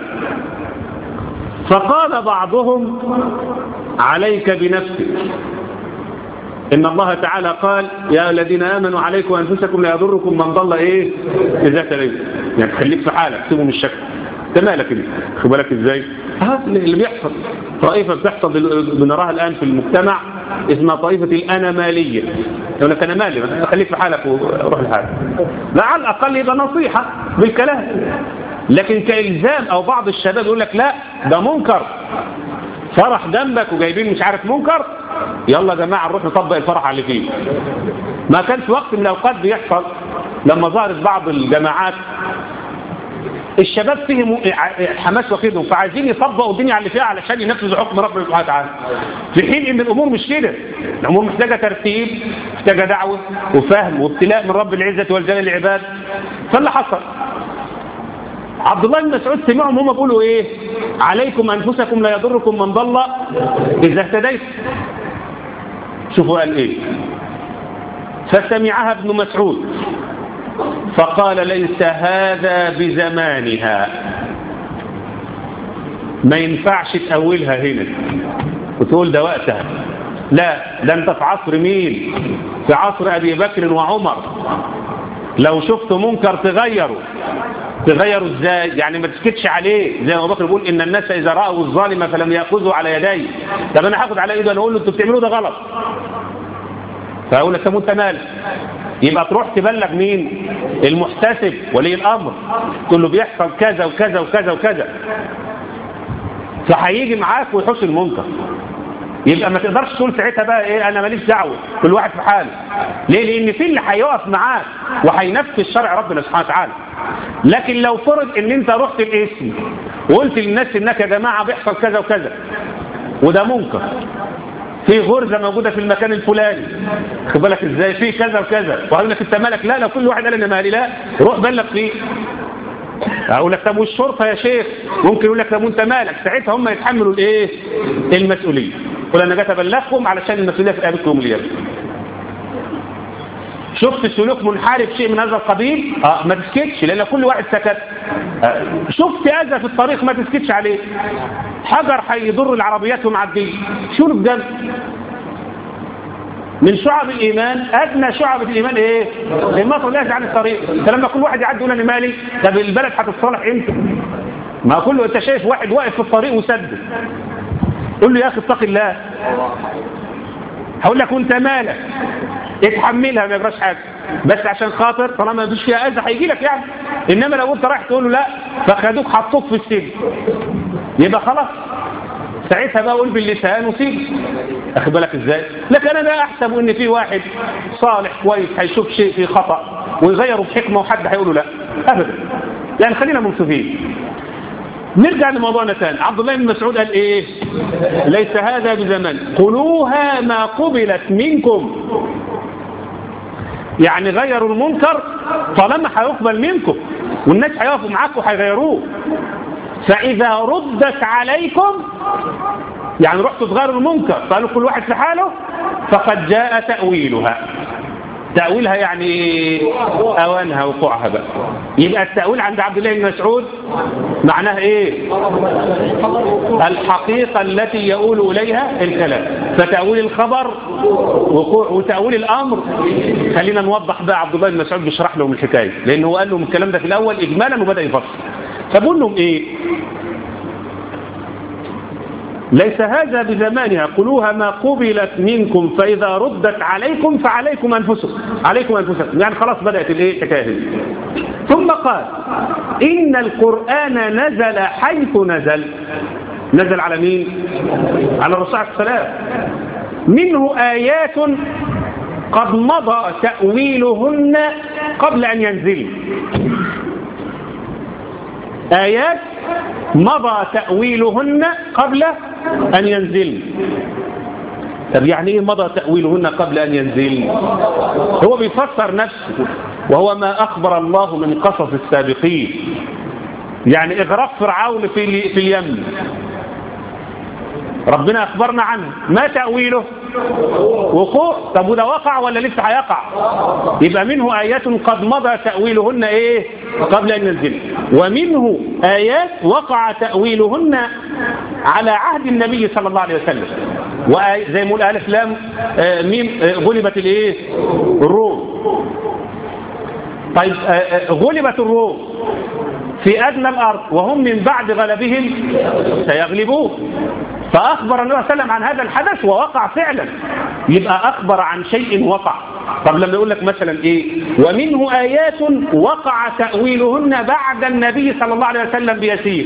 فقال بعضهم عليك بنفسك إن الله تعالى قال يا الذين آمنوا عليكم أنفسكم لا يضركم من ضل إيه إذا تليت يعني خليك في حالك سيبوا من الشك انت مالك انت خد بالك ازاي ها اللي بيحصل طائفة بتحصل بنراها الآن في المجتمع اسمها طائفة الأنمالية يقول لك أنا مالي خليك في حالك وروح لحالك لا على الأقل يبقى نصيحة بالكلام لكن كإلزام أو بعض الشباب يقول لك لا ده منكر فرح جنبك وجايبين مش عارف منكر يلا يا جماعة نروح نطبق الفرح على اللي فيه ما كانش وقت من الأوقات بيحصل لما ظهرت بعض الجماعات الشباب فيهم حماس واخدهم فعايزين يطبقوا الدنيا على اللي فيها علشان ينفذوا حكم ربنا سبحانه وتعالى في حين ان الامور مش كده الامور محتاجه ترتيب محتاجه دعوه وفهم وابتلاء من رب العزه والجلال للعباد فاللي حصل عبد الله بن مسعود سمعهم هم بيقولوا ايه عليكم انفسكم لا يضركم من ضل اذا اهتديت شوفوا قال ايه فسمعها ابن مسعود فقال ليس هذا بزمانها ما ينفعش تأولها هنا وتقول ده وقتها لا ده انت في عصر مين في عصر ابي بكر وعمر لو شفت منكر تغيره تغيره ازاي يعني ما تسكتش عليه زي ما ابو بكر بيقول ان الناس اذا راوا الظالم فلم ياخذوا على يديه طب انا هاخد على ايده انا اقول له انتوا بتعملوه ده غلط فاقول لك طب انت مالك يبقى تروح تبلغ مين المحتسب ولي الامر تقول له بيحصل كذا وكذا وكذا وكذا فهيجي معاك ويحوش المنكر يبقى ما تقدرش تقول ساعتها بقى ايه انا ماليش دعوه كل واحد في حاله ليه لان في اللي هيقف معاك وهينفذ شرع ربنا سبحانه وتعالى لكن لو فرض ان انت رحت الاسم وقلت للناس انك يا جماعه بيحصل كذا وكذا وده منكر في غرزة موجودة في المكان الفلاني خد بالك ازاي في كذا وكذا وقال لك انت مالك لا لو كل واحد قال انا مالي لا روح بلغ فيه اقول لك طب والشرطة يا شيخ ممكن يقول لك طب وانت مالك ساعتها هم يتحملوا الايه المسؤولية قول انا جيت ابلغكم علشان المسؤولية في رقبتكم اليوم شفت سلوك منحرف شيء من هذا القبيل اه ما تسكتش لان كل واحد سكت آه. شفت اذى في الطريق ما تسكتش عليه حجر هيضر العربيات ومعديه شو بجد من شعب الايمان ادنى شعب الايمان ايه المطر لا عن الطريق فلما كل واحد يعدي يقول انا مالي طب البلد هتتصالح امتى ما كله انت شايف واحد واقف في الطريق وسد قول له يا اخي اتق الله هقول لك وانت مالك اتحملها ما يجراش حاجه بس عشان خاطر طالما ما فيش فيها اذى هيجي لك يعني انما لو انت رايح تقول له لا فخدوك حطوك في السجن يبقى خلاص ساعتها بقى قول باللسان وسيب اخد بالك ازاي لكن انا لا احسب ان في واحد صالح كويس هيشوف شيء فيه خطا ويغيره بحكمه وحد هيقول له لا ابدا يعني خلينا منصفين نرجع لموضوعنا ثاني عبد الله بن مسعود قال ايه ليس هذا بزمان قلوها ما قبلت منكم يعني غيروا المنكر طالما هيقبل منكم والناس هيقفوا معاكم وهيغيروه فإذا ردت عليكم يعني رحتوا تغيروا المنكر قالوا كل واحد في حاله فقد جاء تأويلها تأويلها يعني أوانها وقوعها بقى يبقى التأويل عند عبد الله بن مسعود معناه إيه الحقيقة التي يقول إليها الكلام فتأويل الخبر وقوع وتأويل الأمر خلينا نوضح بقى عبد الله بن مسعود بيشرح لهم الحكاية لأنه قال لهم الكلام ده في الأول إجمالا وبدأ يفصل فبقول لهم إيه ليس هذا بزمانها قلوها ما قبلت منكم فإذا ردت عليكم فعليكم أنفسكم عليكم أنفسكم يعني خلاص بدأت الايه الحكايه ثم قال إن القرآن نزل حيث نزل نزل على مين على الرسول عليه السلام منه آيات قد مضى تأويلهن قبل أن ينزل آيات مضى تأويلهن قبل أن ينزل طب يعني ايه مضى تأويلهن قبل أن ينزل هو بيفسر نفسه وهو ما أخبر الله من قصص السابقين يعني إغراق فرعون في, في اليمن ربنا أخبرنا عنه ما تأويله وقوع طب وده وقع ولا لسه هيقع يبقى منه آيات قد مضى تأويلهن إيه قبل أن ينزل ومنه آيات وقع تأويلهن على عهد النبي صلى الله عليه وسلم وزي ما يقول ألف لام ميم غلبت الإيه الروم طيب غلبت الروم في أدنى الأرض وهم من بعد غلبهم سيغلبون فأخبر النبي صلى الله عليه وسلم عن هذا الحدث ووقع فعلا يبقى أخبر عن شيء وقع طب لما يقول لك مثلا إيه ومنه آيات وقع تأويلهن بعد النبي صلى الله عليه وسلم بيسير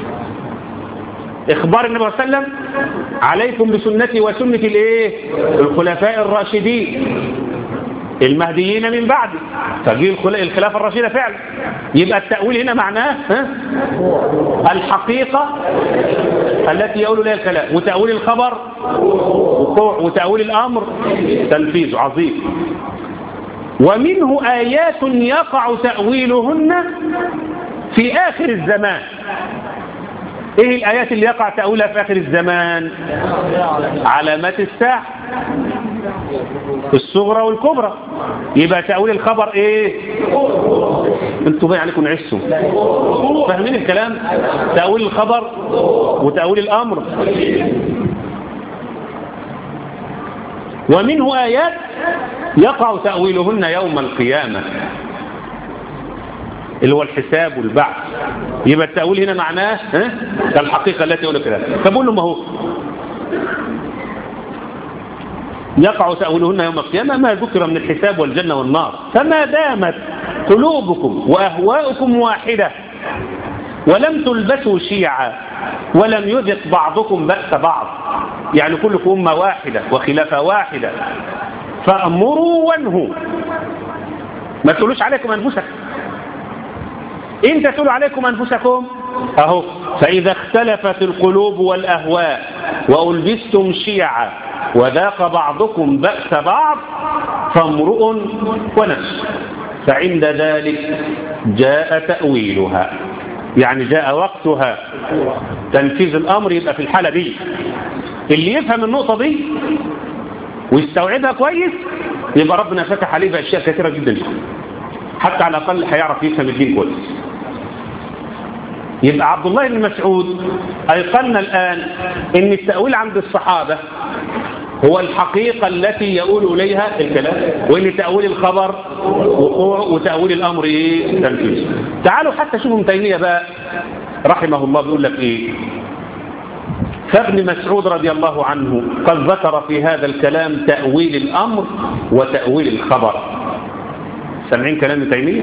إخبار النبي صلى الله عليه وسلم عليكم بسنتي وسنة الإيه الخلفاء الراشدين المهديين من بعد فجي الخلافة الرشيدة فعلا يبقى التأويل هنا معناه ها؟ الحقيقة التي يقول لها الكلام وتأويل الخبر وقوع وتأويل الأمر تنفيذ عظيم ومنه آيات يقع تأويلهن في آخر الزمان ايه الآيات اللي يقع تأويلها في آخر الزمان علامات الساعة الصغرى والكبرى يبقى تأويل الخبر ايه انتوا بقى عليكم عشتوا فاهمين الكلام تأويل الخبر وتأويل الأمر ومنه آيات يقع تأويلهن يوم القيامة اللي هو الحساب والبعث يبقى التأويل هنا معناه ها؟ الحقيقة التي يقول كده فبقول له ما هو يقع تأويلهن يوم القيامة ما ذكر من الحساب والجنة والنار فما دامت قلوبكم وأهواؤكم واحدة ولم تلبسوا شيعا ولم يذق بعضكم بأس بعض يعني كلكم أمة واحدة وخلافة واحدة فأمروا وانهوا ما تقولوش عليكم أنفسكم إن تتلوا عليكم أنفسكم أهو فإذا اختلفت القلوب والأهواء وألبستم شيعا وذاق بعضكم بأس بعض فامرؤ ونفس فعند ذلك جاء تأويلها يعني جاء وقتها تنفيذ الأمر يبقى في الحالة دي اللي يفهم النقطة دي ويستوعبها كويس يبقى ربنا فتح عليه بأشياء كثيرة جدا حتى على الأقل هيعرف يفهم الدين كويس يبقى عبد الله بن مسعود أيقنا الآن ان التأويل عند الصحابة هو الحقيقة التي يقول إليها الكلام وإن تأويل الخبر وقوع وتأويل الأمر إيه تنفيذ تعالوا حتى شوفوا ابن تيمية بقى رحمه الله بيقول لك إيه فابن مسعود رضي الله عنه قد ذكر في هذا الكلام تأويل الأمر وتأويل الخبر سامعين كلام ابن تيمية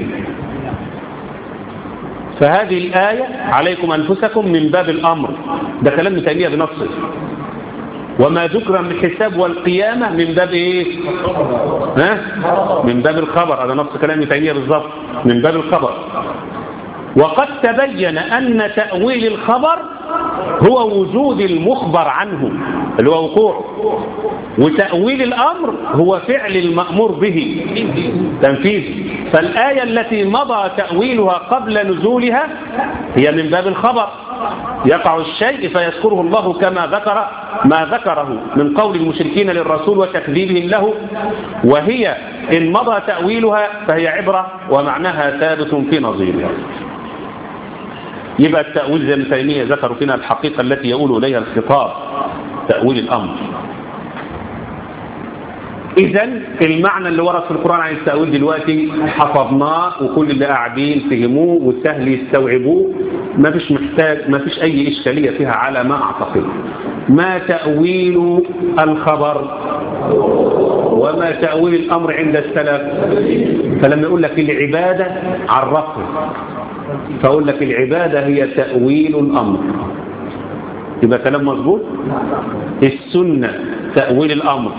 فهذه الآية عليكم أنفسكم من باب الأمر ده كلام ابن تيمية بنصه وما ذكر من الحساب والقيامة من باب ايه ها؟ من باب الخبر هذا نص كلام ابن تيمية بالظبط من باب الخبر وقد تبين أن تأويل الخبر هو وجود المخبر عنه اللي هو وقوع وتأويل الأمر هو فعل المأمور به تنفيذ فالآية التي مضى تأويلها قبل نزولها هي من باب الخبر يقع الشيء فيذكره الله كما ذكر ما ذكره من قول المشركين للرسول وتكذيبهم له وهي إن مضى تأويلها فهي عبرة ومعناها ثابت في نظيرها يبقى التأويل زي ما تيمية ذكروا فينا الحقيقة التي يقول إليها الخطاب تأويل الأمر إذا المعنى اللي ورد في القرآن عن التأويل دلوقتي حفظناه وكل اللي قاعدين فهموه وسهل يستوعبوه ما فيش محتاج ما فيش أي إشكالية فيها على ما أعتقد ما تأويل الخبر وما تأويل الأمر عند السلف فلما يقول لك العبادة عرفه فأقول لك العبادة هي تأويل الأمر يبقى كلام مظبوط السنة تأويل الأمر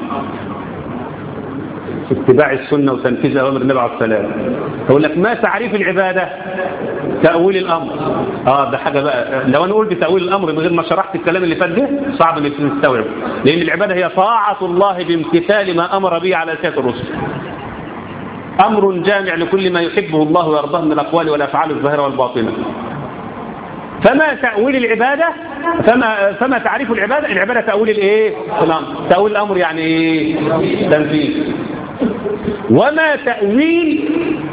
اتباع السنة وتنفيذ أوامر النبي عليه السلام أقول لك ما تعريف العبادة تأويل الأمر آه ده حاجة بقى لو أنا قلت تأويل الأمر من غير ما شرحت الكلام اللي فات ده صعب إنك تستوعب لأن العبادة هي طاعة الله بامتثال ما أمر به على سيادة الرسل أمر جامع لكل ما يحبه الله ويرضاه من الأقوال والأفعال الظاهرة والباطنة فما تأويل العبادة فما, فما تعريف العبادة العبادة تأويل الايه الأمر تأويل الأمر يعني ايه تنفيذ وما تأويل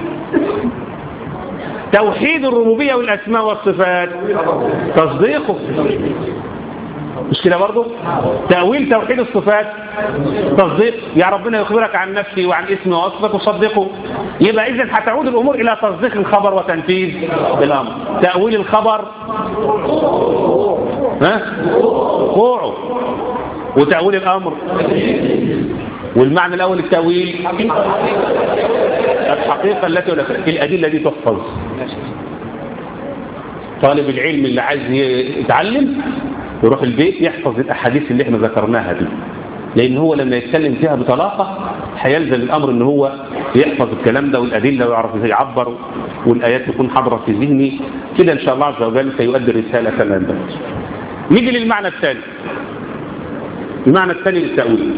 توحيد الربوبية والأسماء والصفات تصديقه مش كده برضه تأويل توحيد الصفات تصديق يا ربنا يخبرك عن نفسي وعن اسمي وصفك وصدقه يبقى إذا هتعود الأمور إلى تصديق الخبر وتنفيذ الأمر تأويل الخبر ها وقوعه وتأويل الأمر والمعنى الأول التأويل الحقيقة التي الأدلة دي تحفظ طالب العلم اللي عايز يتعلم يروح البيت يحفظ الأحاديث اللي احنا ذكرناها دي لأن هو لما يتكلم فيها بطلاقة هيلزم الأمر ان هو يحفظ الكلام ده والأدلة ويعرف ازاي يعبر والآيات تكون حاضرة في ذهنه كده إن شاء الله عز وجل سيؤدي الرسالة كما ينبغي نيجي للمعنى الثاني المعنى الثاني للتأويل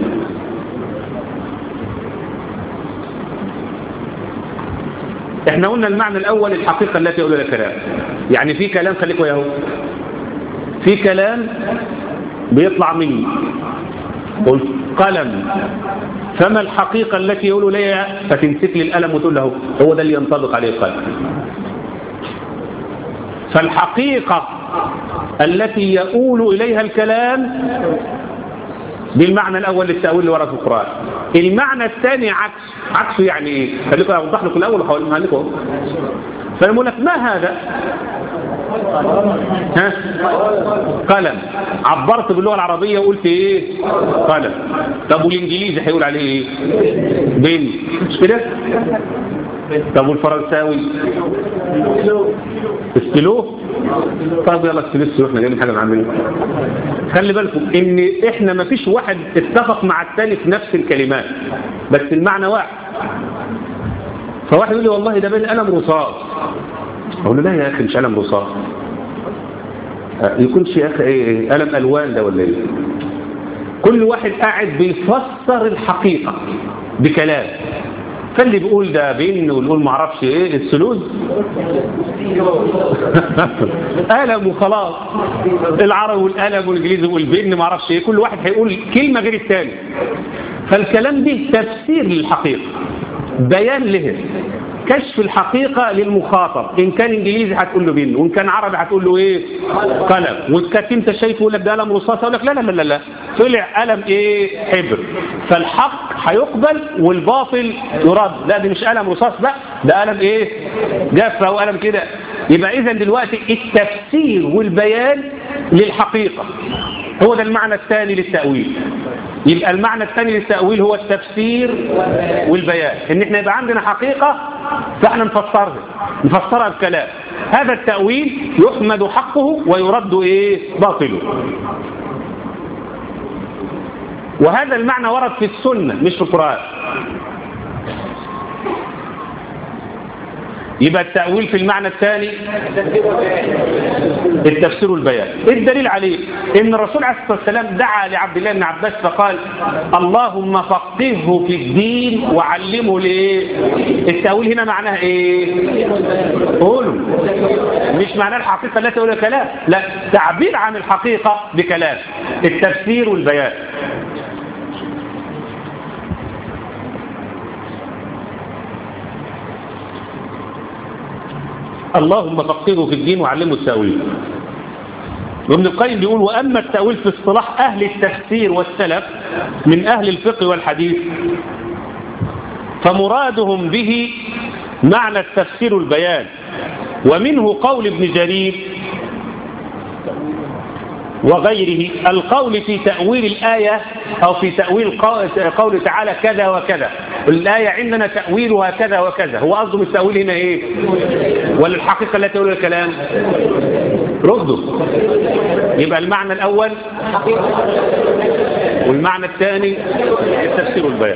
احنا قلنا المعنى الأول الحقيقة التي يقول لها كلام يعني في كلام خليكوا يا هو في كلام بيطلع مني قلت قلم فما الحقيقة التي يقول لي فتمسك لي القلم وتقول له هو ده اللي ينطبق عليه القلم فالحقيقة التي يقول إليها الكلام بالمعنى الأول للتأويل اللي ورا في القرآن المعنى الثاني عكس عكسه يعني ايه خليكم اوضح لكم الاول وهقولها لكم فيقول لك ما هذا ها قلم عبرت باللغه العربيه وقلت ايه قلم طب والانجليزي هيقول عليه ايه بين مش كده طب والفرنساوي استلوه طب يلا استلوه احنا جايين حاجه نعملها خلي بالكم ان احنا ما فيش واحد اتفق مع الثاني في نفس الكلمات بس المعنى واحد فواحد يقول لي والله ده بين قلم رصاص اقول له لا يا اخي مش قلم رصاص يكونش يا اخي ايه قلم الوان ده ولا ايه كل واحد قاعد بيفسر الحقيقه بكلام فاللي بيقول ده بين واللي ما اعرفش ايه السلوز قلم وخلاص العربي والقلم والانجليزي والبين ما اعرفش ايه كل واحد هيقول كلمه غير الثاني فالكلام ده تفسير للحقيقه بيان له كشف الحقيقة للمخاطب إن كان إنجليزي هتقول له بين وإن كان عربي هتقول له إيه قلم وإن أنت شايفه يقول لك ده قلم رصاص أقول لك لا لا لا لا طلع قلم إيه حبر فالحق هيقبل والباطل يرد لا دي مش قلم رصاص بقى ده قلم إيه جافة وقلم كده يبقى إذا دلوقتي التفسير والبيان للحقيقة هو ده المعنى الثاني للتأويل يبقى المعنى الثاني للتأويل هو التفسير والبيان ان احنا يبقى عندنا حقيقة فاحنا نفسرها نفسرها بكلام هذا التأويل يحمد حقه ويرد ايه باطله وهذا المعنى ورد في السنة مش في القرآن يبقى التأويل في المعنى الثاني التفسير والبيان الدليل عليه ان الرسول عليه الصلاة والسلام دعا لعبد الله بن عباس فقال اللهم فقهه في الدين وعلمه ليه التأويل هنا معناه ايه قولوا مش معناه الحقيقة التي تقول كلام لا تعبير عن الحقيقة بكلام التفسير والبيان اللهم فقهه في الدين وعلمه التأويل وابن القيم بيقول وأما التأويل في اصطلاح أهل التفسير والسلف من أهل الفقه والحديث فمرادهم به معنى التفسير والبيان ومنه قول ابن جرير وغيره القول في تأويل الآية أو في تأويل قول تعالى كذا وكذا الآية عندنا تأويلها كذا وكذا هو قصده التأويل هنا إيه ولا الحقيقة التي تقول الكلام ردوا يبقى المعنى الأول والمعنى الثاني التفسير والبيان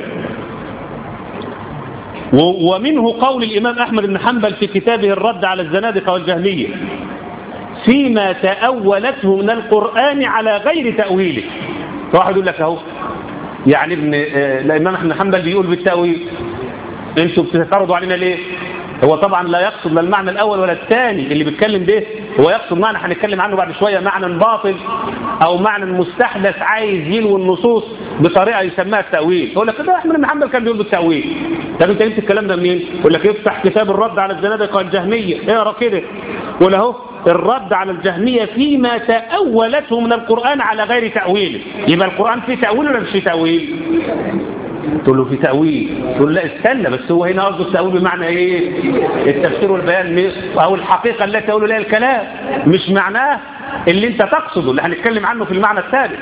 ومنه قول الإمام أحمد بن حنبل في كتابه الرد على الزنادقة والجهمية فيما تأولته من القرآن على غير تأويله فواحد يقول لك اهو يعني ابن آه الإمام أحمد بن حنبل بيقول بالتأويل انتوا بتعترضوا علينا ليه هو طبعا لا يقصد لا المعنى الأول ولا الثاني اللي بيتكلم به هو يقصد معنى هنتكلم عنه بعد شوية معنى باطل أو معنى مستحدث عايز يلوي النصوص بطريقة يسميها التأويل يقول لك ده أحمد بن حنبل كان بيقول بالتأويل طب أنت جبت الكلام ده منين؟ يقول لك افتح كتاب الرد على الزنادقة والجهمية اقرا كده يقول اهو الرد على الجهمية فيما تأولته من القرآن على غير تأويله يبقى القرآن فيه تأويل ولا مش فيه تأويل؟ تقول له في تأويل تقول لا استنى بس هو هنا قصده التأويل بمعنى ايه التفسير والبيان او الحقيقة التي تقول لها الكلام مش معناه اللي انت تقصده اللي هنتكلم عنه في المعنى الثالث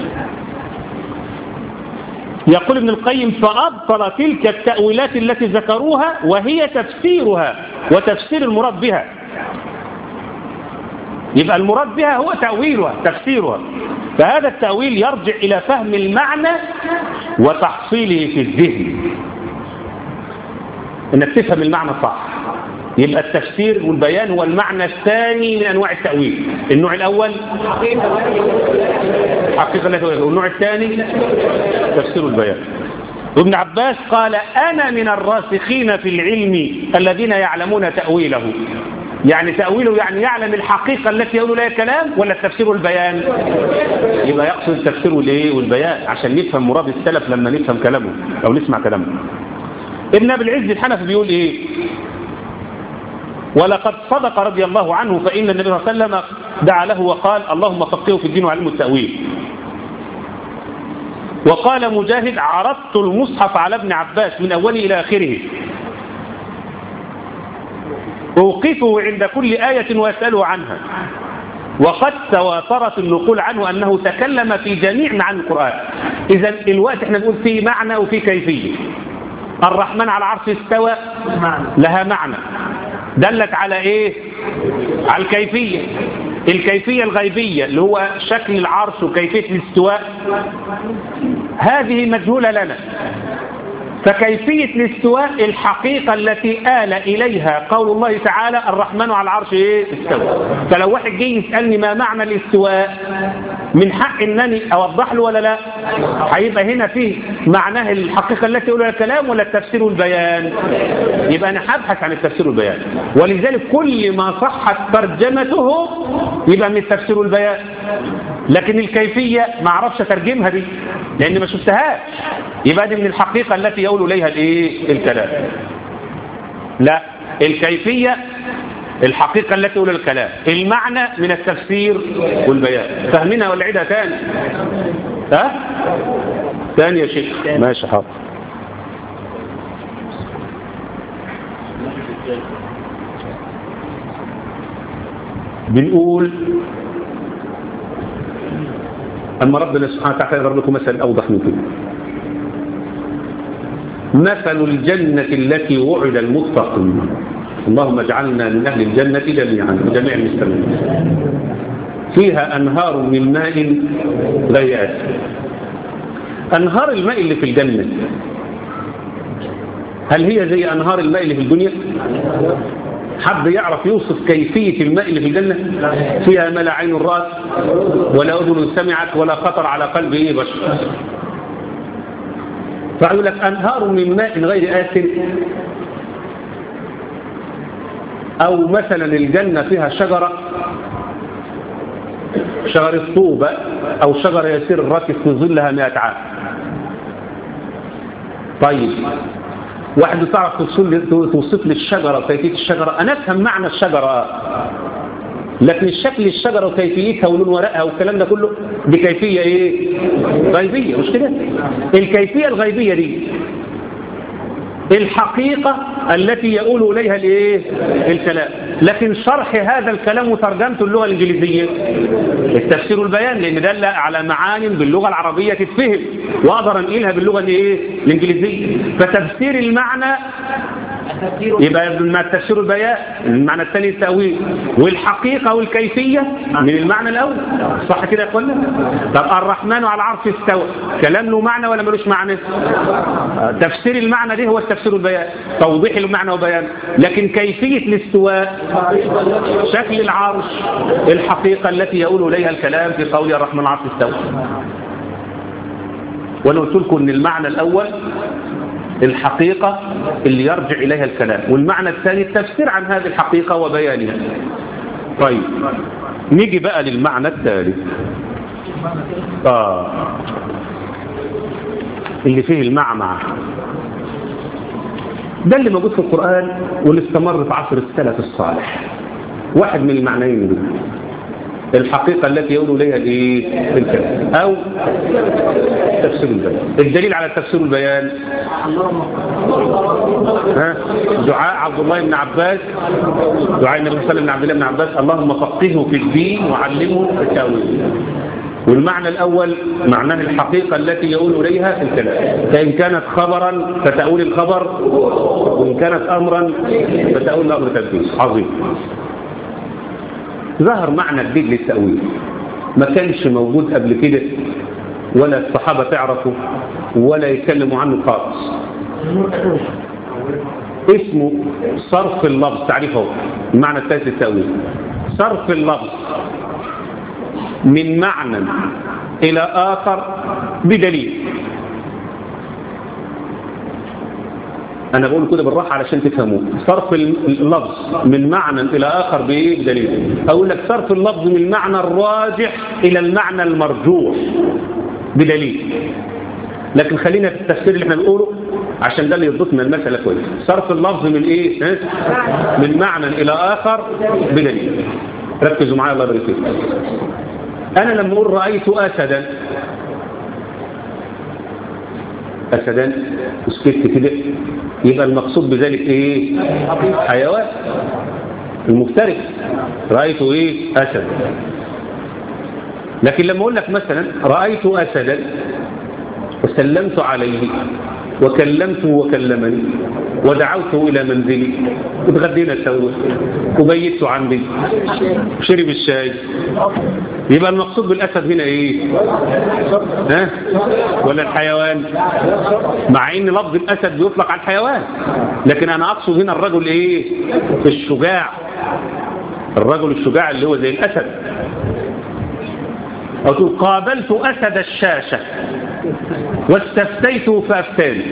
يقول ابن القيم فأبطل تلك التأويلات التي ذكروها وهي تفسيرها وتفسير المراد بها يبقى المراد بها هو تأويلها تفسيرها فهذا التأويل يرجع إلى فهم المعنى وتحصيله في الذهن انك تفهم المعنى صح يبقى التفسير والبيان هو المعنى الثاني من أنواع التأويل النوع الأول حقيقة لا تأويل والنوع الثاني تفسير البيان وابن عباس قال أنا من الراسخين في العلم الذين يعلمون تأويله يعني تأويله يعني يعلم الحقيقة التي يقول لها كلام ولا التفسير والبيان يبقى يقصد التفسير والايه والبيان عشان نفهم مراد السلف لما نفهم كلامه أو نسمع كلامه ابن أبي العز الحنفي بيقول إيه ولقد صدق رضي الله عنه فإن النبي صلى الله عليه وسلم دعا له وقال اللهم فقهه في الدين وعلمه التأويل وقال مجاهد عرضت المصحف على ابن عباس من أوله إلى آخره أوقفه عند كل آية ويسأله عنها وقد تواترت النقول عنه أنه تكلم في جميع معاني القرآن إذا الوقت احنا نقول فيه معنى وفيه كيفية الرحمن على العرش استوى لها معنى دلت على ايه على الكيفية الكيفية الغيبية اللي هو شكل العرش وكيفية الاستواء هذه مجهولة لنا فكيفية الاستواء الحقيقة التي آل إليها قول الله تعالى الرحمن على العرش إيه استوى فلو واحد جه يسألني ما معنى الاستواء من حق أنني أوضح له ولا لا هيبقى هنا فيه معناه الحقيقة التي يقولها الكلام ولا التفسير والبيان يبقى أنا هبحث عن التفسير والبيان ولذلك كل ما صحت ترجمته يبقى من التفسير والبيان لكن الكيفية ما اعرفش اترجمها دي لان ما شفتهاش يبقى دي من الحقيقة التي يقول اليها الايه الكلام لا الكيفية الحقيقة التي يقول الكلام المعنى من التفسير والبيان فاهمينها ولا عيدها تاني ها تاني يا شيخ ماشي حاضر بنقول أما ربنا سبحانه وتعالى يضرب لكم مثل أوضح من كده مثل الجنة التي وعد المتقون اللهم اجعلنا من أهل الجنة جميعا وجميع المستمعين فيها أنهار من ماء غير آسف أنهار الماء اللي في الجنة هل هي زي أنهار الماء اللي في الدنيا حد يعرف يوصف كيفية الماء اللي في الجنة فيها ما لا عين الرأس ولا أذن سمعت ولا خطر على قلب إيه بشر فيقول لك أنهار من ماء غير آسن أو مثلا الجنة فيها شجرة شجر الطوبة أو شجرة يسير الراكب في ظلها مئة عام طيب واحد تعرف توصف لي الشجرة وكيفية الشجرة أنا أفهم معنى الشجرة لكن الشكل الشجرة وكيفيتها ولون ورقها والكلام ده كله دي كيفية ايه غيبية مش كده الكيفية الغيبية دي الحقيقة التي يقول إليها الايه الكلام لكن شرح هذا الكلام وترجمته اللغة الإنجليزية التفسير والبيان لأن دل على معان باللغة العربية تتفهم وأقدر أنقلها باللغة الايه الإنجليزية فتفسير المعنى يبقى من التفسير البيان المعنى الثاني التأويل والحقيقة والكيفية من المعنى الأول صح كده يا اخوانا طب الرحمن على العرش استوى كلام له معنى ولا ملوش معنى تفسير المعنى ده هو التفسير البيان توضيح المعنى وبيان لكن كيفية الاستواء شكل العرش الحقيقة التي يقول إليها الكلام في قول الرحمن على العرش استوى وانا قلت لكم ان المعنى الاول الحقيقة اللي يرجع إليها الكلام والمعنى الثاني التفسير عن هذه الحقيقة وبيانها طيب نيجي بقى للمعنى الثالث آه اللي فيه المعمع ده اللي موجود في القرآن واللي استمر في عصر السلف الصالح واحد من المعنيين دول الحقيقة التي يقول إليها الايه الكلام أو تفسير البيان الدليل على تفسير البيان ها دعاء عبد الله بن عباس دعاء النبي صلى الله عليه وسلم عبد الله بن عباس اللهم فقهه في الدين وعلمه التأويل والمعنى الأول معناه الحقيقة التي يقول إليها الكلام فإن كانت خبرا فتأول الخبر وإن كانت أمرا فتأول الأمر تنفيذ عظيم ظهر معنى جديد للتأويل ما كانش موجود قبل كده ولا الصحابة تعرفوا ولا يتكلموا عنه خالص اسمه صرف اللفظ تعريفه المعنى الثالث للتأويل صرف اللفظ من معنى إلى آخر بدليل أنا بقول كده بالراحة علشان تفهموا صرف اللفظ من معنى إلى آخر بإيه بدليل أقول لك صرف اللفظ من المعنى الراجح إلى المعنى المرجوح بدليل لكن خلينا في التفسير اللي احنا بنقوله عشان ده اللي يضبطنا المسألة كويس صرف اللفظ من إيه من معنى إلى آخر بدليل ركزوا معايا الله يبارك فيكم أنا لما أقول رأيت أسدا أسدا وسكت كده يبقى المقصود بذلك إيه حيوان المفترس رأيت إيه أسد لكن لما أقول لك مثلا رأيت أسدا وسلمت عليه وكلمته وكلمني ودعوته إلى منزلي وتغدينا سوا وبيت عندي وشرب الشاي يبقى المقصود بالأسد هنا إيه ها ولا الحيوان مع إن لفظ الأسد بيطلق على الحيوان لكن أنا أقصد هنا الرجل إيه الشجاع الرجل الشجاع اللي هو زي الأسد أو تقول قابلت أسد الشاشة واستفتيته فأفتاني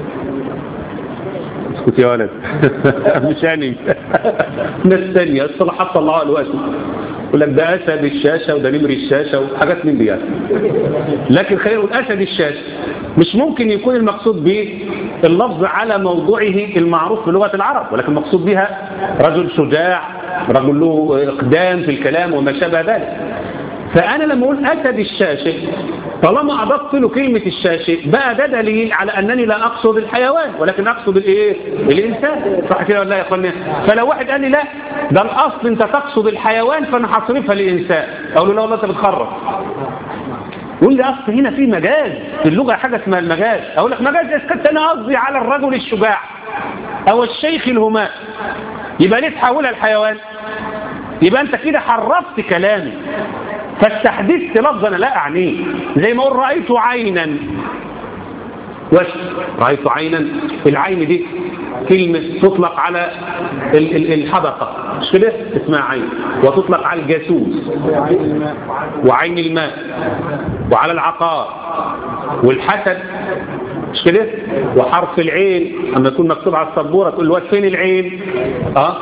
اسكت يا ولد مش يعني ناس ثانية الصلاحات طلعوها دلوقتي يقول لك ده أسد الشاشة وده نمر الشاشة وحاجات من دي يعني. لكن خلينا نقول أسد الشاشة مش ممكن يكون المقصود به اللفظ على موضوعه المعروف في لغة العرب ولكن المقصود بها رجل شجاع رجل له إقدام في الكلام وما شابه ذلك فأنا لما أقول أسد الشاشة طالما أضفت له كلمة الشاشة بقى ده دليل على أنني لا أقصد الحيوان ولكن أقصد الإيه؟ الإنسان صح كده ولا لا يا أخواني فلو واحد قال لي لا ده الأصل أنت تقصد الحيوان فأنا هصرفها للإنسان أقول له لا والله أنت بتخرف يقول لي أصل هنا في مجاز في اللغة حاجة اسمها المجاز أقول لك مجاز إذا أنا قصدي على الرجل الشجاع أو الشيخ الهماء يبقى ليه تحولها الحيوان يبقى أنت كده حرفت كلامي فاستحدثت لفظ أنا لا أعنيه زي ما أقول رأيت عينا وش رأيت عينا العين دي كلمة تطلق على الحدقة مش كده اسمها عين وتطلق على الجاسوس وعين الماء وعلى العقار والحسد مش كده وحرف العين اما يكون مكتوب على السبوره تقول له فين العين اه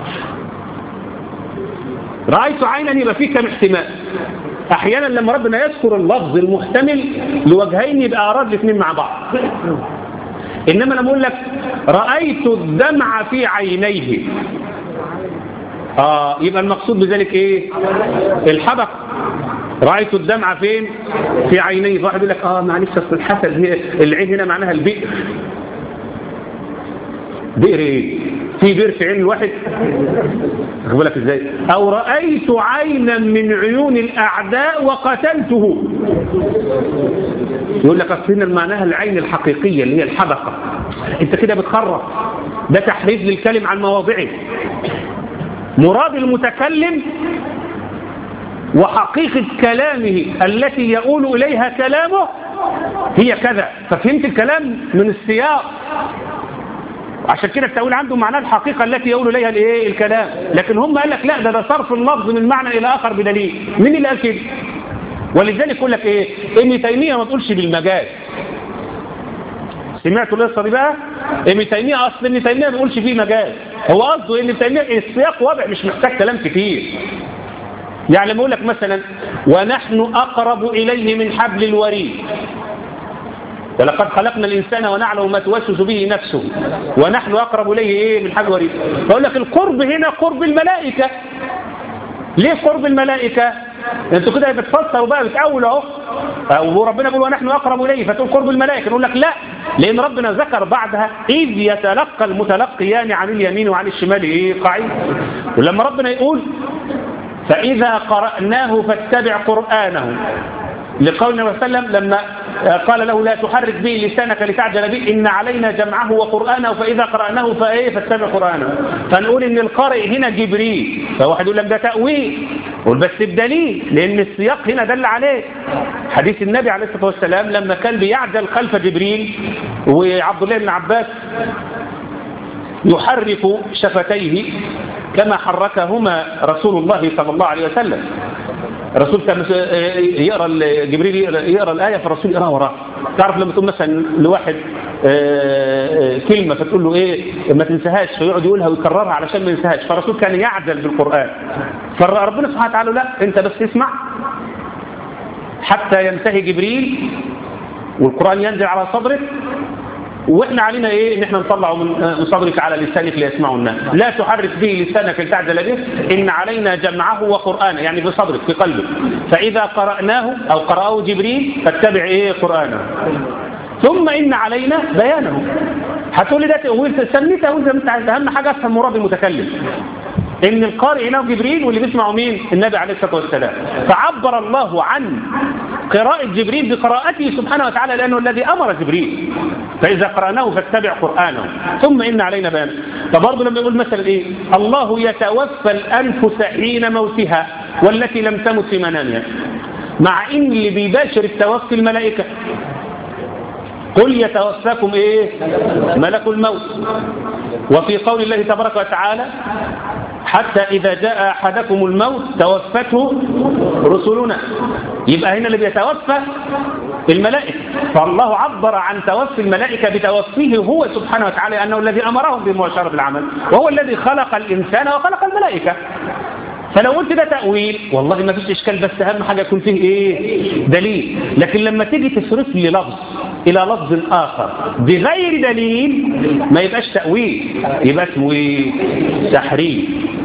رأيت عينا يبقى فيه كم احتمال احيانا لما ربنا يذكر اللفظ المحتمل لوجهين يبقى اراد الاثنين مع بعض انما لما اقول لك رايت الدمع في عينيه اه يبقى المقصود بذلك ايه الحبق رايت الدمع فين في عينيه فواحد يقول لك اه معلش اصل الحسد هي العين هنا معناها البئر بئر ايه في بئر في عين الواحد خد بالك ازاي او رايت عينا من عيون الاعداء وقتلته يقول لك اصل هنا معناها العين الحقيقيه اللي هي الحدقه انت كده بتخرف ده تحريف للكلم عن مواضعه مراد المتكلم وحقيقة كلامه التي يقول إليها كلامه هي كذا ففهمت الكلام من السياق عشان كده التأويل عنده معناه الحقيقة التي يقول إليها الايه الكلام لكن هم قال لك لا ده ده صرف اللفظ من معنى إلى آخر بدليل مين اللي قال كده ولذلك يقول لك ايه ابن تيمية ما تقولش بالمجاز سمعتوا القصه دي بقى ابن تيميه اصل ابن تيميه ما بيقولش فيه مجاز هو قصده ابن تيميه السياق واضح مش محتاج كلام كتير يعني لما يقول لك مثلا ونحن اقرب اليه من حبل الوريد ولقد خلقنا الانسان ونعلم ما توسوس به نفسه ونحن اقرب اليه ايه من حبل الوريد فاقول لك القرب هنا قرب الملائكه ليه قرب الملائكه انتوا كده بتفسروا بقى بتأول اهو وربنا بيقول ونحن اقرب اليه فتقول قرب الملائكه نقول لك لا لان ربنا ذكر بعدها اذ يتلقى المتلقيان عن اليمين وعن الشمال ايه قعيد ولما ربنا يقول فاذا قراناه فاتبع قرانه لقول النبي صلى الله عليه وسلم لما قال له لا تحرك به لسانك لتعجل به إن علينا جمعه وقرآنه فإذا قرأناه فإيه فاتبع قرآنه فنقول إن القارئ هنا جبريل فواحد يقول لك ده تأويل قول بس بدليل لأن السياق هنا دل عليه حديث النبي عليه الصلاة والسلام لما كان بيعجل خلف جبريل وعبد الله بن عباس يحرك شفتيه كما حركهما رسول الله صلى الله عليه وسلم الرسول كان يقرا جبريل يقرا الايه فالرسول يقراها وراه تعرف لما تقول مثلا لواحد كلمه فتقول له ايه ما تنساهاش فيقعد يقولها ويكررها علشان ما ينساهاش فالرسول كان يعجل بالقران فربنا سبحانه وتعالى لا انت بس اسمع حتى ينتهي جبريل والقران ينزل على صدرك واحنا علينا ايه ان احنا نطلعه من صدرك على لسانك ليسمعوا الناس لا تحرك به لسانك لتعجل به ان علينا جمعه وقرانه يعني بصدرك في قلبك فاذا قراناه او قراه جبريل فاتبع ايه قرانه ثم ان علينا بيانه هتقول لي ده تاويل تسميه تاويل زي ما انت عايز اهم حاجه افهم مراد المتكلم ان القارئ هنا جبريل واللي بيسمعه مين النبي عليه الصلاه والسلام فعبر الله عن قراءة جبريل بقراءته سبحانه وتعالى لأنه الذي أمر جبريل فإذا قرأناه فاتبع قرآنه ثم إن علينا بيان فبرضه لما يقول مثلا إيه الله يتوفى الأنفس حين موتها والتي لم تمت في منامها مع إن اللي بيباشر التوفي الملائكة قل يتوفاكم إيه ملك الموت وفي قول الله تبارك وتعالى حتى إذا جاء أحدكم الموت توفته رسلنا يبقى هنا اللي بيتوفى الملائكة فالله عبر عن توفي الملائكة بتوفيه هو سبحانه وتعالى أنه الذي أمرهم بمباشرة العمل وهو الذي خلق الإنسان وخلق الملائكة فلو قلت ده تأويل والله ما فيش إشكال بس أهم حاجة يكون فيه إيه دليل لكن لما تيجي تصرف لي لفظ إلى لفظ آخر بغير دليل ما يبقاش تأويل يبقى اسمه إيه تحريف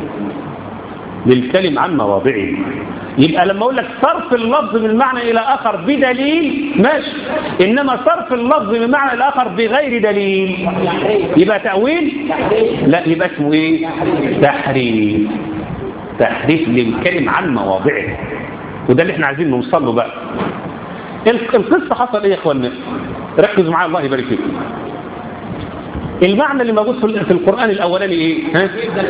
للكلم عن مواضعه يبقى لما اقول لك صرف اللفظ من معنى الى اخر بدليل ماشي انما صرف اللفظ من معنى الى اخر بغير دليل يبقى تاويل لا يبقى اسمه ايه تحريف تحريف للكلم عن مواضعه وده اللي احنا عايزين نوصل له بقى القصه حصل ايه يا اخوانا ركزوا معايا الله يبارك فيكم المعنى اللي موجود في القرآن الأولاني إيه؟ ها؟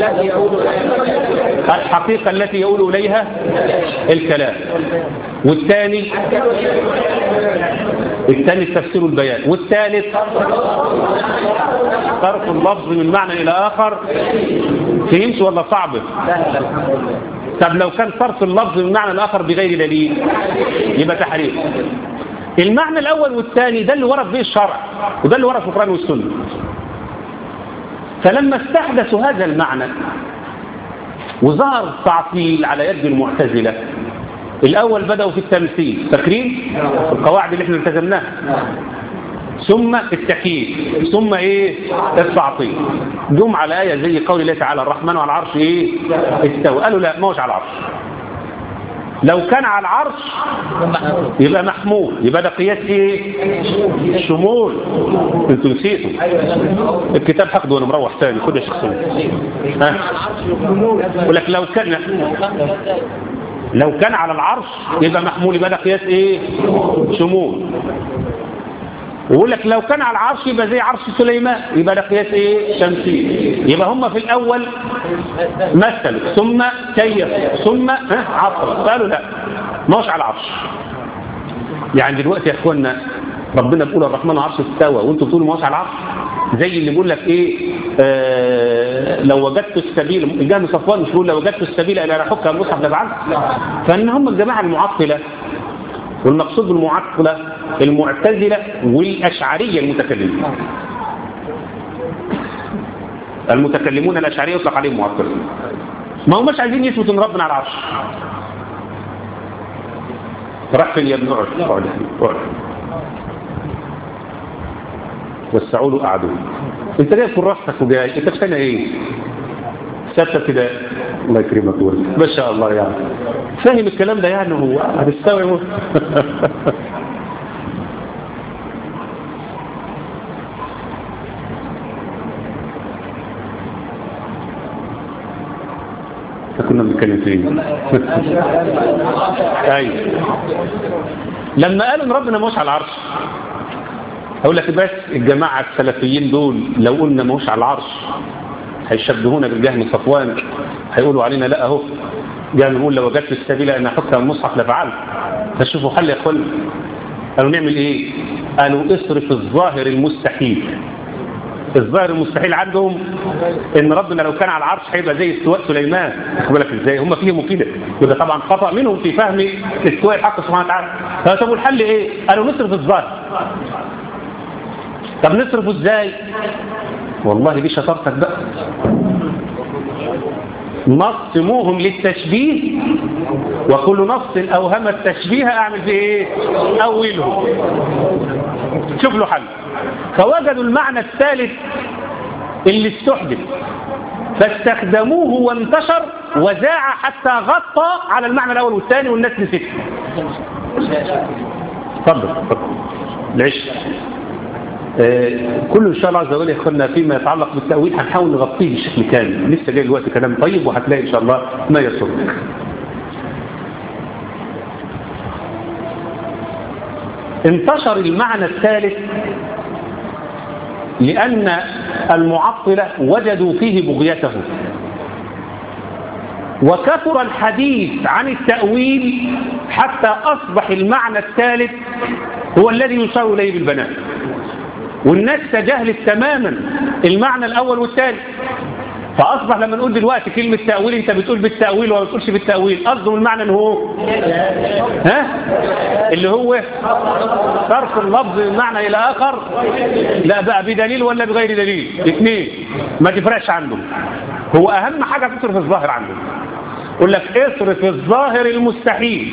الحقيقة التي يقول إليها الكلام والثاني الثاني تفسير البيان والثالث صرف اللفظ من معنى إلى آخر فهمت ولا صعب طب لو كان صرف اللفظ من معنى الآخر بغير دليل يبقى تحريف المعنى الأول والثاني ده اللي ورد به الشرع وده اللي ورد في القرآن والسنة فلما استحدثوا هذا المعنى وظهر التعطيل على يد المعتزلة الأول بدأوا في التمثيل فاكرين القواعد اللي احنا التزمناها ثم التكييف ثم ايه التعطيل جم على آية زي قول الله تعالى الرحمن على العرش ايه استوى قالوا لا ما هوش على العرش لو كان على العرش يبقى محمول يبقى ده قياس ايه شمول انتوا نسيتوا الكتاب هاخده وانا مروح تاني خد يا شيخ ها ولك لو كان لو كان على العرش يبقى محمول يبقى ده قياس ايه شمول ويقول لك لو كان على العرش يبقى زي عرش سليمان يبقى ده قياس ايه شمسي يبقى هم في الاول مثلوا ثم كيفوا ثم ها عصروا قالوا لا ما هوش على العرش يعني دلوقتي يا اخوانا ربنا بيقول الرحمن على العرش استوى وانتوا بتقولوا ما هوش على العرش زي اللي بيقول لك ايه آه لو وجدت السبيل الجهم صفوان مش بيقول لو وجدت السبيل الى رحك المصحف لفعلت فان هم الجماعه المعطله والمقصود بالمعطله المعتزله والاشعريه المتكلمين المتكلمون الاشعريه يطلق عليهم معطله ما هماش عايزين يثبتوا ان ربنا على العرش راح فين يا ابن اقعد اقعد اقعد وسعوا له قعدوا انت جاي في راحتك وجاي انت في سنه ايه ستة كده الله يكرمك ولد ما شاء الله يعني فاهم الكلام ده يعني هو هتستوعبه كنا بنتكلم فين ايوه لما قالوا ان ربنا مش على العرش اقول لك بس الجماعه السلفيين دول لو قلنا مش على العرش هيشبهونا بالجهم صفوان هيقولوا علينا لا اهو جاء نقول لو وجدت السبيل ان احكها المصحف لفعلت فشوفوا حل يا اخوانا قالوا نعمل ايه قالوا اصرف الظاهر المستحيل الظاهر المستحيل عندهم ان ربنا لو كان على العرش هيبقى زي استواء سليمان خد بالك ازاي هم فيهم كده وده طبعا خطا منهم في فهم استواء الحق سبحانه وتعالى فطب الحل ايه قالوا نصرف الظاهر طب نصرفه ازاي والله دي شطارتك بقى نصموهم للتشبيه وكل نص اوهم التشبيه اعمل فيه ايه اوله شوف له حل فوجدوا المعنى الثالث اللي استحدث فاستخدموه وانتشر وزاع حتى غطى على المعنى الاول والثاني والناس نسيته اتفضل اتفضل العش آه كل ان شاء الله عز وجل يا اخوانا فيما يتعلق بالتاويل هنحاول نغطيه بشكل كامل لسه جاي دلوقتي كلام طيب وهتلاقي ان شاء الله ما يسرك انتشر المعنى الثالث لأن المعطلة وجدوا فيه بغيته وكثر الحديث عن التأويل حتى أصبح المعنى الثالث هو الذي يشار إليه بالبنات والناس تجاهلت تماما المعنى الأول والثاني فأصبح لما نقول دلوقتي كلمة تأويل أنت بتقول بالتأويل ولا بتقولش بالتأويل قصده المعنى اللي هو ها اللي هو صرف اللفظ من معنى إلى آخر لا بقى بدليل ولا بغير دليل اثنين ما تفرقش عندهم هو أهم حاجة تصرف الظاهر عندهم يقول لك اصرف الظاهر المستحيل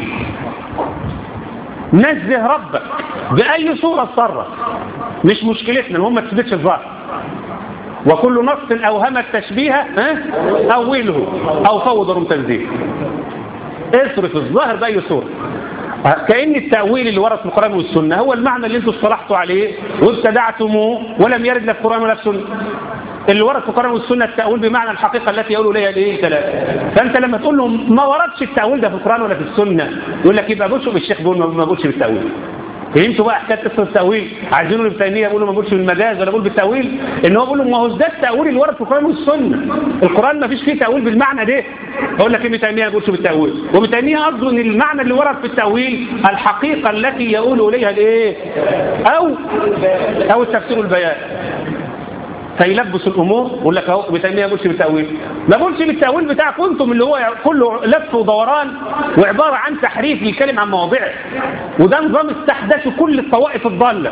نزه ربك بأي صورة تصرف مش مشكلتنا المهم ما تثبتش الظاهر وكل نص أوهم التشبيه ها؟ أوله أو فوض رم تنزيه اصرف الظاهر بأي صورة كأن التأويل اللي ورد في القرآن والسنة هو المعنى اللي انتم اصطلحتوا عليه وابتدعتموه ولم يرد لا في القرآن ولا في السنة اللي ورد في القرآن والسنة التأويل بمعنى الحقيقة التي يقولوا ليها الايه ثلاثة فأنت لما تقول لهم ما وردش التأويل ده في القرآن ولا في السنة يقول لك يبقى بصوا بالشيخ بيقول ما بقولش بالتأويل فهمتوا بقى حكايه قصه التاويل عايزين ابن تيميه يقولوا ما بقولش بالمجاز ولا بقول بالتاويل ان هو بيقول ما هو ده التاويل اللي ورد في القران والسنه القران ما فيش فيه تاويل بالمعنى ده اقول لك ابن تيميه ما بيقولش بالتاويل وابن تيميه قصده ان المعنى اللي ورد في التاويل الحقيقه التي يقول اليها الايه او او التفسير البيان فيلبس الامور يقول لك اهو ابن تيميه ما بيقولش بالتاويل ما بقولش بالتاويل بتاعكم انتم اللي هو كله لف ودوران وعباره عن تحريف للكلم عن مواضعه وده نظام استحدثه كل الطوائف الضاله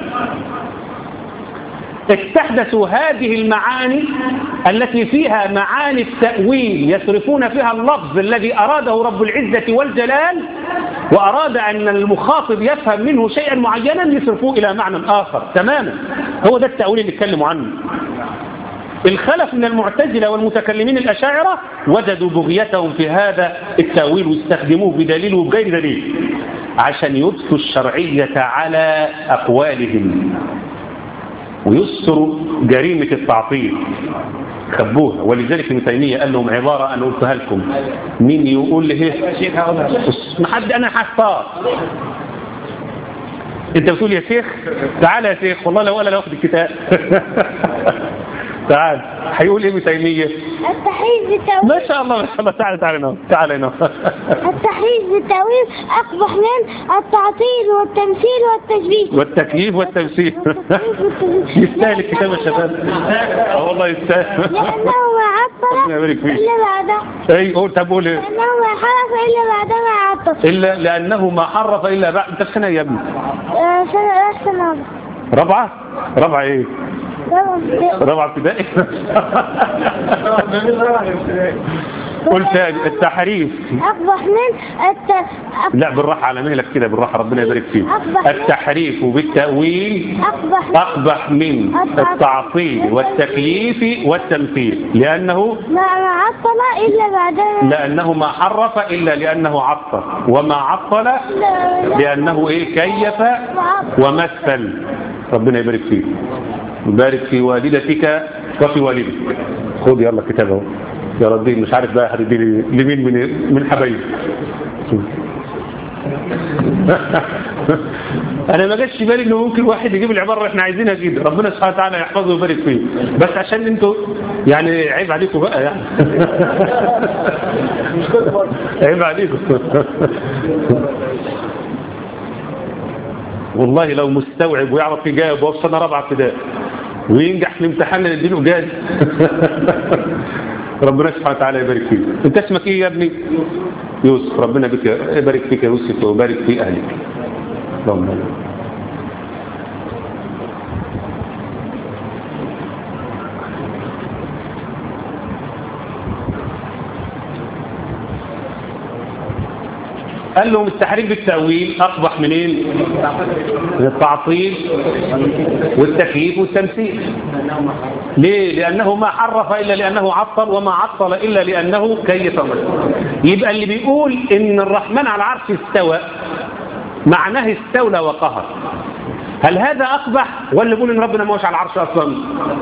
استحدثوا هذه المعاني التي فيها معاني التأويل يصرفون فيها اللفظ الذي أراده رب العزة والجلال وأراد أن المخاطب يفهم منه شيئا معينا يصرفوه إلى معنى آخر تماما هو ده التأويل اللي اتكلموا عنه الخلف من المعتزلة والمتكلمين الأشاعرة وجدوا بغيتهم في هذا التأويل واستخدموه بدليل وبغير دليل عشان يضفوا الشرعية على أقوالهم ويسروا جريمة التعطيل خبوها ولذلك ابن تيمية قال لهم عبارة أنا قلتها لكم مين يقول لي ايه ما حد أنا حفاظ انت بتقول يا شيخ تعال يا شيخ والله لو انا لو اخد الكتاب تعال هيقول ايه ابن تيميه التحريف بالتأويل ما شاء الله ما شاء الله تعال تعال هنا تعال هنا التحريف بالتأويل أقبح من التعطيل والتمثيل والتشبيه والتكييف والتمثيل يستاهل الكتاب يا شباب اه والله يستاهل لأنه ما عطل ربنا يبارك فيك. إلا بعد اي قول طب قول إيه؟ لأنه ما حرف إلا بعد ما عطل الا لانه ما حرف الا بعد انت في سنه إيه يا ابني آه، سنة سنة رابعه رابعه ايه رابعه ابتدائي قلت التحريف أقبح من الت... لا بالراحه على مهلك كده بالراحه ربنا يبارك فيك التحريف بالتاويل أقبح أقبح من التعطيل والتكييف والتمثيل لأنه ما ما عطل إلا بعد ما لأنه ما حرف إلا لأنه عطل وما عطل لأنه إيه كيف ومثل ربنا يبارك فيك يبارك في والدتك وفي والدك خد يلا كتابه يا ربي مش عارف بقى هتدي لي لمين من من حبايبي انا ما جاش في بالي انه ممكن واحد يجيب العباره اللي احنا عايزينها كده ربنا سبحانه وتعالى يحفظه ويبارك فيه بس عشان انتوا يعني عيب عليكم بقى يعني عيب عليكم والله لو مستوعب ويعرف يجاوب وهو في سنه رابعه ابتدائي وينجح في الامتحان نديله جاز ربنا سبحانه وتعالى يبارك فيك انت اسمك ايه يا ابني يوسف ربنا بك يبارك فيك يا يوسف ويبارك في اهلك اللهم آمين. قال لهم التحريف بالتأويل أقبح منين؟ من التعطيل والتكييف والتمثيل ليه؟ لأنه ما حرف إلا لأنه عطل وما عطل إلا لأنه كيف مثل يبقى اللي بيقول إن الرحمن على العرش استوى معناه استولى وقهر هل هذا أقبح ولا بيقول إن ربنا ما هوش على العرش أصلا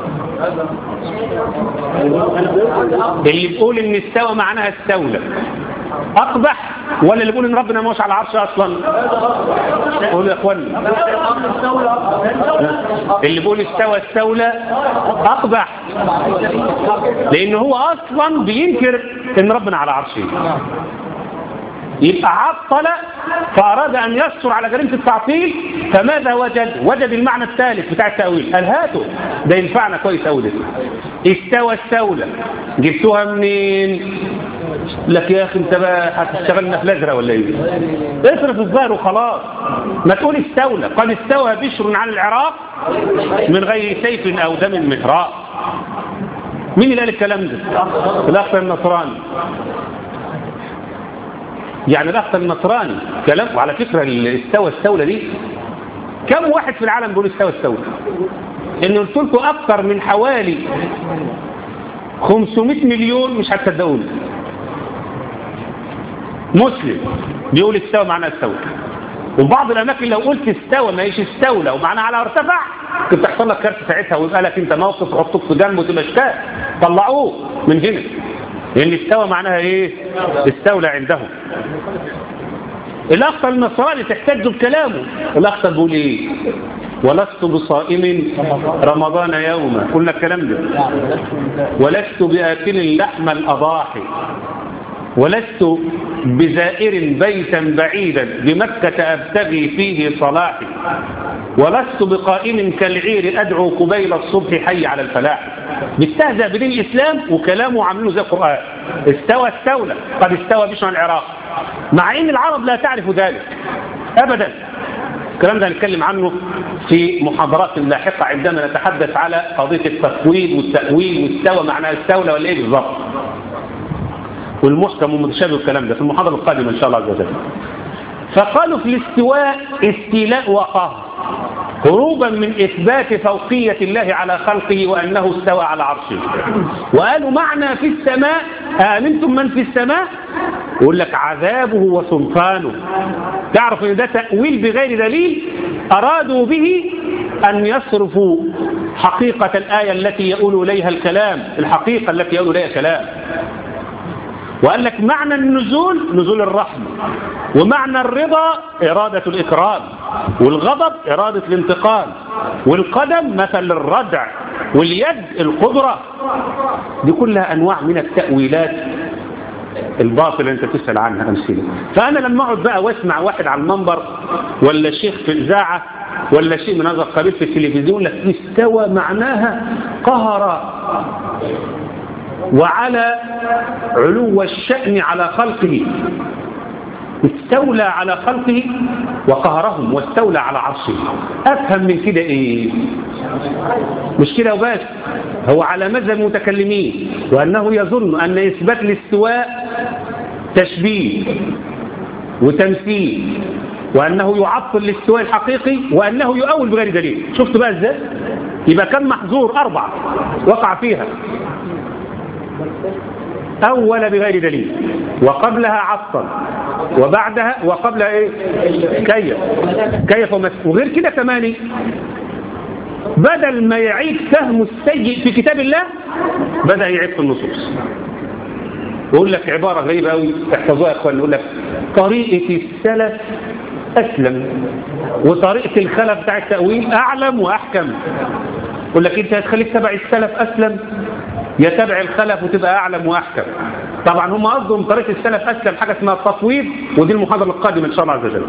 اللي بيقول إن استوى معناها استولى أقبح ولا اللي بيقول إن ربنا ما هوش على العرش أصلا قولوا يا إخواني اللي بيقول استوى استولى أقبح لأن هو أصلا بينكر إن ربنا على عرشه يبقى عطل فأراد أن يستر على جريمة التعطيل فماذا وجد؟ وجد المعنى الثالث بتاع التأويل قال هاته ده ينفعنا كويس أوي ده استوى استولى جبتوها منين؟ لك يا أخي أنت بقى هتشتغلنا في الأزرق ولا إيه؟ اصرف الظاهر وخلاص ما تقول استولى قد استوى بشر على العراق من غير سيف أو دم مهراء مين اللي قال الكلام ده؟ الأخ النصراني يعني الأخ النصراني كلام وعلى فكرة استوى استولى دي كم واحد في العالم بيقول استوى استولى إن قلت لكم أكثر من حوالي 500 مليون مش هتصدقوني مسلم بيقول استوى معناه استوى وبعض الأماكن لو قلت استوى ما هيش استولى ومعناها على ارتفع كنت تحصل لك كارت ساعتها ويبقى لك انت موقف وحطوك في جنب وتبقى اشكال طلعوه من هنا لأن استوى معناها ايه استولى عندهم الأخطر النصراني تحتج بكلامه الأخطر بيقول ايه ولست بصائم رمضان يوما قلنا الكلام ده ولست بآكل لحم الأضاحي ولست بزائر بيتا بعيدا بمكة أبتغي فيه صلاحي ولست بقائم كالعير أدعو قبيل الصبح حي على الفلاح بيستهزأ بدين الإسلام وكلامه عاملينه زي القرآن استوى استولى قد استوى بشر العراق مع ان العرب لا تعرف ذلك ابدا الكلام ده هنتكلم عنه في محاضرات لاحقة عندما نتحدث على قضية التفويض والتأويل واستوى معناها استولى ولا ايه بالظبط والمحكم والمتشابه والكلام ده في المحاضرة القادمة ان شاء الله عز وجل فقالوا في الاستواء استيلاء وقهر هروبا من إثبات فوقية الله على خلقه وأنه استوى على عرشه وقالوا معنى في السماء آمنتم من في السماء يقول لك عذابه وسلطانه تعرف ان ده تأويل بغير دليل أرادوا به أن يصرفوا حقيقة الآية التي يقول إليها الكلام الحقيقة التي يقول إليها الكلام وقال لك معنى النزول نزول الرحمة ومعنى الرضا إرادة الإكرام والغضب إرادة الانتقام والقدم مثل الردع واليد القدرة دي كلها أنواع من التأويلات الباطل اللي انت بتسأل عنها أمثلة فأنا لما أقعد بقى واسمع واحد على المنبر ولا شيخ في الإذاعة ولا شيء من هذا القبيل في التلفزيون لك استوى معناها قهر وعلى علو الشأن على خلقه استولى على خلقه وقهرهم واستولى على عرشه أفهم من كده إيه مش كده وبس هو على مذهب المتكلمين وأنه يظن أن إثبات الاستواء تشبيه وتمثيل وأنه يعطل الاستواء الحقيقي وأنه يؤول بغير دليل شفت بقى ازاي يبقى كم محظور أربعة وقع فيها أول بغير دليل وقبلها عطل وبعدها وقبلها ايه كيف كيف ومس وغير كده كمان بدل ما يعيد فهم السيء في كتاب الله بدأ يعيد في النصوص يقول لك عبارة غريبة قوي احفظوها يا اخوان يقول لك طريقة السلف أسلم وطريقة الخلف بتاع التأويل أعلم وأحكم يقول لك أنت هتخليك تبع السلف أسلم يتبع الخلف وتبقى أعلم وأحكم طبعا هم قصدهم طريقة السلف أسلم حاجة اسمها التصويب ودي المحاضرة القادمة إن شاء الله عز وجل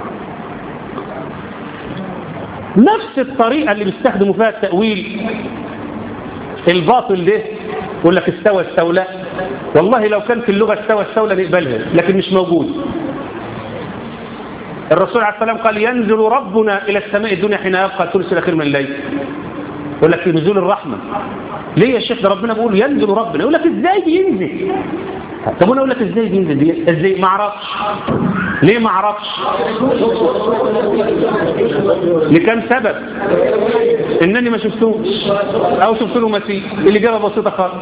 نفس الطريقة اللي بيستخدموا فيها التأويل الباطل ده يقول لك استوى استولى والله لو كان في اللغة استوى استولى نقبلها لكن مش موجود الرسول عليه السلام قال ينزل ربنا إلى السماء الدنيا حين يبقى ثلث الأخير من الليل يقول لك في نزول الرحمة ليه يا شيخ ده ربنا بيقول ينزل ربنا يقول لك ازاي بينزل طب انا اقول لك ازاي بينزل دي ازاي ما اعرفش ليه ما اعرفش لكم سبب انني ما شفتوش او شفت له مسيح الاجابه بسيطه خالص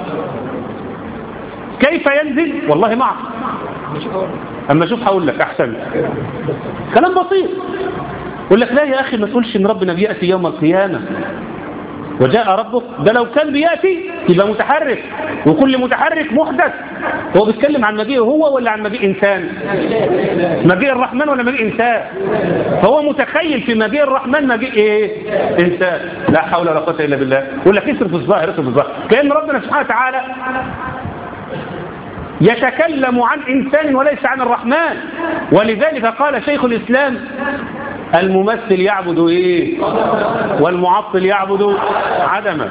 كيف ينزل والله ما اعرف اما اشوف هقول لك احسن كلام بسيط يقول لك لا يا اخي ما تقولش ان ربنا بياتي يوم القيامه وجاء ربك ده لو كان بيأتي يبقى متحرك وكل متحرك محدث هو بيتكلم عن مجيء هو ولا عن مجيء إنسان مجيء الرحمن ولا مجيء إنسان فهو متخيل في مجيء الرحمن مجيء إيه إنسان لا حول ولا قوة إلا بالله يقول لك اصرف الظاهر اصرف الظاهر كأن ربنا سبحانه وتعالى يتكلم عن إنسان وليس عن الرحمن ولذلك قال شيخ الإسلام الممثل يعبد ايه والمعطل يعبد عدما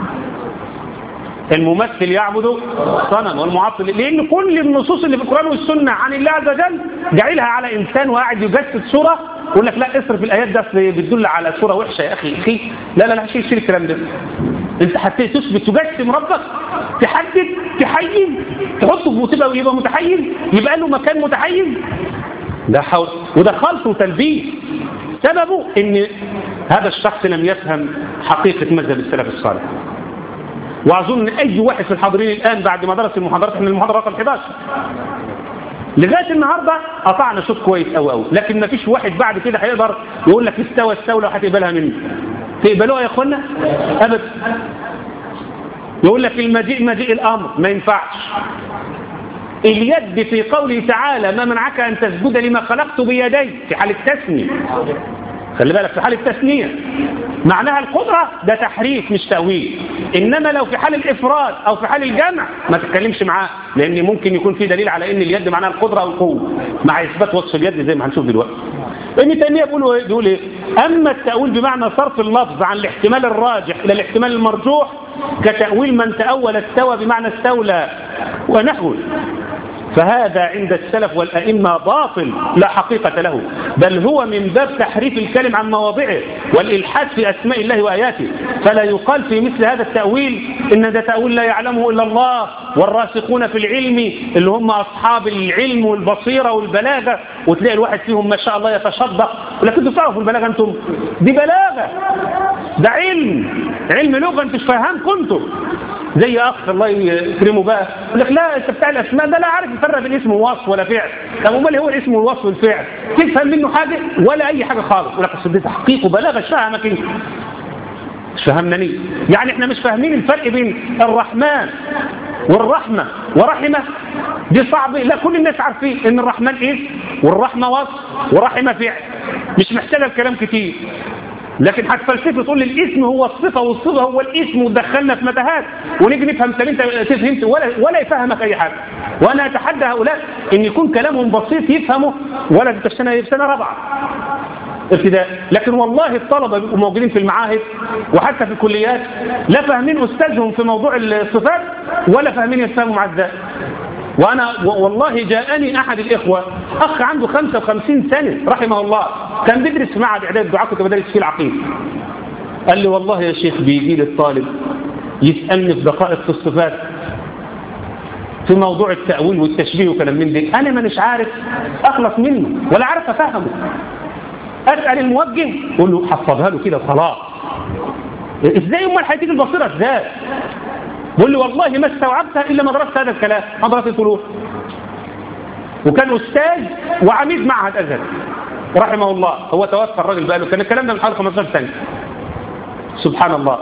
الممثل يعبد صنم والمعطل لان كل النصوص اللي في القرآن والسنة عن الله عز وجل جعلها على انسان وقاعد يجسد صورة يقول لك لا اصرف الايات ده بتدل على صورة وحشة يا اخي اخي لا لا لا شيل شيل الكلام ده انت حتى تثبت تجسم ربك تحدد تحيز تحطه وتبقى يبقى متحيز يبقى له مكان متحيز ده حول وده خلط وتلبيس سببه ان هذا الشخص لم يفهم حقيقة مذهب السلف الصالح واظن اي واحد في الحاضرين الان بعد ما درس المحاضرات من المحاضرة رقم 11 لغاية النهاردة قطعنا شوط كويس قوي قوي لكن ما فيش واحد بعد كده هيقدر يقول لك استوى استولى وهتقبلها مني تقبلوها يا اخوانا ابدا يقول لك المجيء مجيء الامر ما ينفعش اليد في قوله تعالى ما منعك أن تسجد لما خلقت بيدي في حال التثنية خلي بالك في حال التثنية معناها القدرة ده تحريف مش تأويل إنما لو في حال الإفراد أو في حال الجمع ما تتكلمش معاه لأن ممكن يكون في دليل على إن اليد معناها القدرة أو القوة مع إثبات وصف اليد زي ما هنشوف دلوقتي ابن تيمية بيقول إيه؟ بيقول إيه؟ أما التأويل بمعنى صرف اللفظ عن الاحتمال الراجح إلى الاحتمال المرجوح كتأويل من تأول استوى بمعنى استولى ونحوه فهذا عند السلف والأئمة باطل لا حقيقة له بل هو من باب تحريف الكلم عن مواضعه والإلحاد في أسماء الله وآياته فلا يقال في مثل هذا التأويل إن ده تأويل لا يعلمه إلا الله والراسخون في العلم اللي هم أصحاب العلم والبصيرة والبلاغة وتلاقي الواحد فيهم ما شاء الله يتشدق ولكن تعرفوا البلاغة أنتم دي بلاغة ده علم علم لغة أنتم فاهم كنتم زي أخ الله يكرمه بقى يقول لك لا أنت بتاع الأسماء ده لا عارف يفرق بين اسم ووصف ولا فعل طب امال هو الاسم والوصف والفعل تفهم منه حاجة ولا أي حاجة خالص يقول لك أصل ده تحقيق وبلاغة شاهمك انت مش فهمناني يعني احنا مش فاهمين الفرق بين الرحمن والرحمة ورحمة دي صعبة لا كل الناس عارفين ان الرحمن اسم والرحمة وصف ورحمة فعل مش محتاجة الكلام كتير لكن هتفلسفه تقول لي الاسم هو الصفة والصفة هو الاسم وتدخلنا في متاهات ونيجي نفهم طب انت تفهمت ولا ولا يفهمك اي حاجة وانا اتحدى هؤلاء ان يكون كلامهم بسيط يفهموا ولا في سنة في سنة رابعة ابتداء لكن والله الطلبة بيبقوا موجودين في المعاهد وحتى في الكليات لا فاهمين أستاذهم في موضوع الصفات ولا فاهمين يفهموا مع الذات وأنا والله جاءني أحد الإخوة أخ عنده 55 سنة رحمه الله كان بيدرس في معهد إعداد الدعاء كنت بدرس فيه العقيدة قال لي والله يا شيخ بيجي لي الطالب يسألني في دقائق في الصفات في موضوع التأويل والتشبيه وكلام من دي أنا مانيش عارف أخلص منه ولا عارف أفهمه أسأل الموجه قول له حفظها له كده خلاص ازاي امال هتيجي البصيره ازاي بقول لي والله ما استوعبتها الا ما درست هذا الكلام ما درست الفلوس وكان استاذ وعميد معهد ازهر رحمه الله هو توفى الراجل بقى له كان الكلام ده من حوالي 15 سنه سبحان الله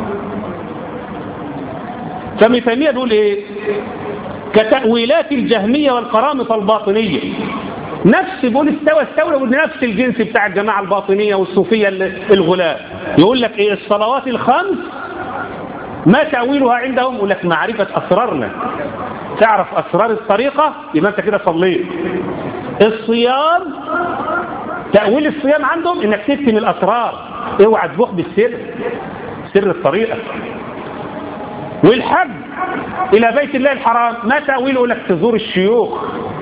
فابن تيميه بيقول ايه كتأويلات الجهمية والقرامطة الباطنية نفس بيقول استوى استولى نفس الجنس بتاع الجماعة الباطنية والصوفية الغلاة يقول لك ايه الصلوات الخمس ما تأويلها عندهم يقول لك معرفة أسرارنا تعرف أسرار الطريقة يبقى أنت كده صليت الصيام تأويل الصيام عندهم انك تكتم الأسرار اوعى تبوح بالسر سر الطريقة والحج إلى بيت الله الحرام ما تأويله لك تزور الشيوخ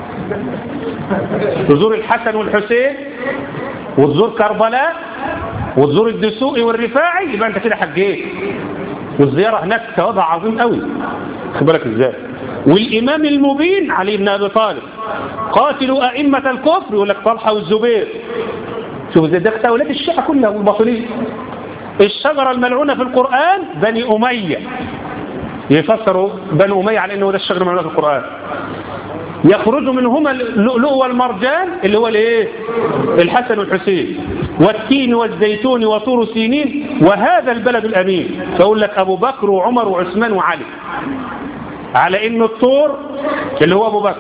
تزور الحسن والحسين وتزور كربلاء وتزور الدسوقي والرفاعي يبقى انت كده حجيت والزيارة هناك ثوابها عظيم قوي خد بالك ازاي والإمام المبين علي بن أبي طالب قاتلوا أئمة الكفر يقول لك طلحة والزبير شوف ازاي ده تأويلات الشيعة كلها والباطنية الشجرة الملعونة في القرآن بني أمية يفسروا بني أمية على أنه ده الشجرة الملعونة في القرآن يخرج منهما اللؤلؤ والمرجان اللي هو الايه الحسن والحسين والتين والزيتون وطور سينين وهذا البلد الامين فاقول لك ابو بكر وعمر وعثمان وعلي على انه الطور اللي هو ابو بكر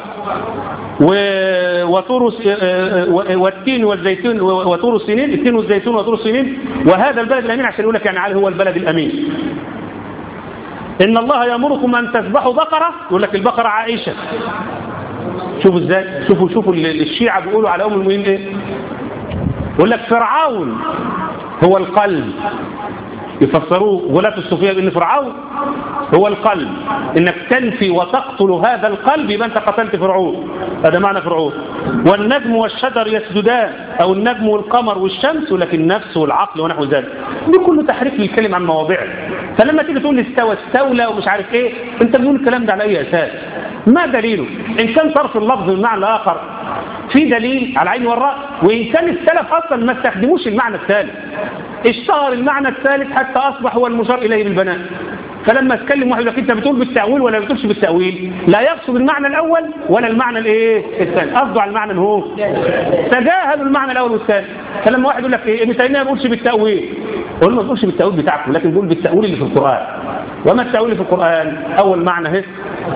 وطور والتين والزيتون وطور السنين التين والزيتون وطور السنين وهذا البلد الامين عشان يقول لك يعني علي هو البلد الامين ان الله يامركم ان تذبحوا بقره يقول لك البقره عائشه شوفوا ازاي شوفوا شوفوا الشيعة بيقولوا على ام المؤمنين ايه يقول لك فرعون هو القلب يفسروه غلاة الصوفية بان فرعون هو القلب انك تنفي وتقتل هذا القلب يبقى انت قتلت فرعون هذا معنى فرعون والنجم والشجر يسجدان او النجم والقمر والشمس ولكن النفس والعقل ونحو ذلك ده كله تحريف للكلمة عن مواضعه فلما تيجي تقول استوى استولى ومش عارف ايه انت بتقول الكلام ده على اي اساس ما دليله ان كان صرف اللفظ بمعنى الاخر في دليل على العين والراس وان كان السلف اصلا ما استخدموش المعنى الثالث اشتهر المعنى الثالث حتى اصبح هو المشار اليه بالبنات فلما اتكلم واحد يقول انت بتقول بالتاويل ولا ما بتقولش بالتاويل لا يقصد المعنى الاول ولا المعنى الايه الثاني قصده على المعنى هو تجاهلوا المعنى الاول والثاني فلما واحد يقول لك ايه ابن تيميه ما بيقولش بالتاويل قول له ما تقولش بالتاويل بتاعكم لكن قول بالتاويل اللي في القران وما التاويل اللي في القران اول معنى اهي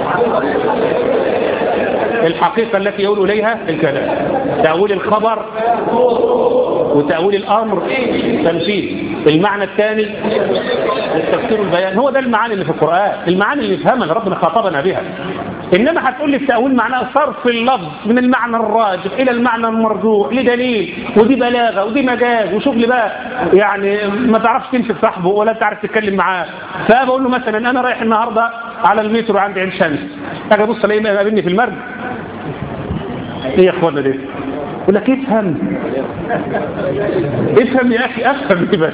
الحقيقة التي يقول إليها الكلام تأويل الخبر وتأويل الأمر تنفيذ المعنى الثاني التفسير البيان هو ده المعاني اللي في القرآن المعاني اللي نفهمها اللي ربنا خاطبنا بها إنما هتقول لي التأويل معناه صرف اللفظ من المعنى الراجح إلى المعنى المرجوح لدليل ودي بلاغة ودي مجاز وشغل بقى يعني ما تعرفش تمسك صاحبه ولا تعرف تتكلم معاه فبقول له مثلا أنا رايح النهاردة على المترو عند عين شمس أجي أبص ألاقيه قابلني في المرج ايه يا اخوانا ده يقول لك افهم افهم يا اخي افهم ايه بس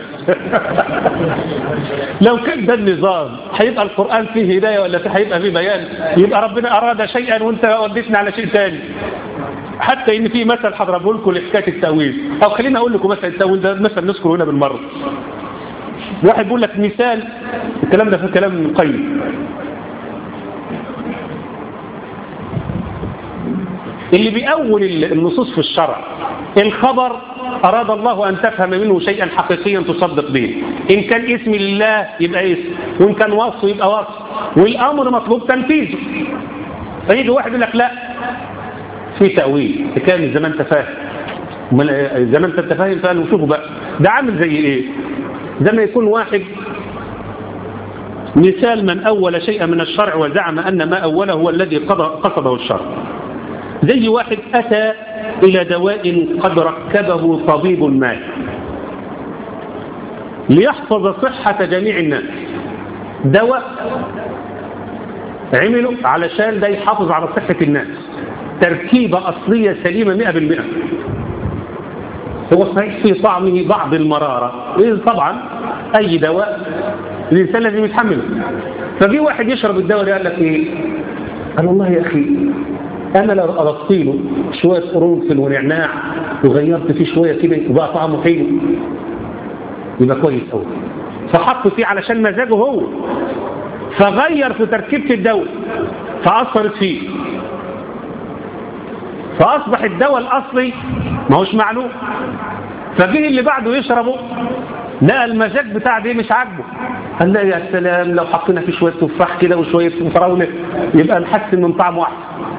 لو كان ده النظام هيبقى القرآن فيه هداية ولا هيبقى فيه بيان يبقى ربنا اراد شيئا وانت وديتنا على شيء ثاني حتى ان في مثل هضربه لكم لحكايه التاويل او خليني اقول لكم مثل التاويل ده مثل نذكره هنا بالمره واحد بيقول لك مثال الكلام ده في كلام القيم اللي بيأول النصوص في الشرع الخبر أراد الله أن تفهم منه شيئا حقيقيا تصدق به إن كان اسم لله يبقى اسم وإن كان وصف يبقى وصف والأمر مطلوب تنفيذه فيجي واحد يقول لك لا في تأويل كان زمان انت فاهم زمان انت فاهم فقالوا شوفوا بقى ده عامل زي ايه زي ما يكون واحد مثال من أول شيئا من الشرع وزعم أن ما أوله هو الذي قصده الشرع زي واحد أتى إلى دواء قد ركبه طبيب ما ليحفظ صحة جميع الناس دواء عملوا علشان ده يحافظ على صحة الناس تركيبة أصلية سليمة مئة بالمئة هو صحيح في طعمه بعض المرارة طبعا أي دواء الإنسان لازم يتحمله ففي واحد يشرب الدواء ده قال لك إيه قال والله يا أخي أنا لو أضفت له شوية قرنفل ونعناع وغيرت فيه شوية كده وبقى طعمه حلو يبقى كويس قوي فحط فيه علشان مزاجه هو فغير في تركيبة الدواء فأثرت فيه فأصبح الدواء الأصلي ما هوش معلوم فجه اللي بعده يشربه لقى المزاج بتاع ده مش عاجبه قال لا يا سلام لو حطينا فيه شوية تفاح كده وشوية فراولة يبقى نحسن من طعمه أحسن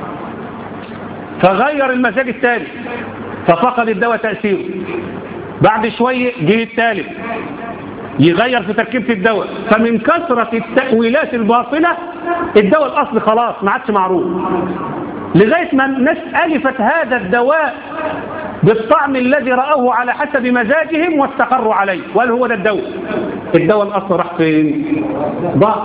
فغير المزاج الثاني ففقد الدواء تأثيره بعد شوية جه الثالث يغير في تركيبة الدواء فمن كثرة التأويلات الباطلة الدواء الأصلي خلاص ما عادش معروف لغاية ما الناس ألفت هذا الدواء بالطعم الذي رأوه على حسب مزاجهم واستقروا عليه وقال هو ده الدواء الدواء الأصل راح فين ضاع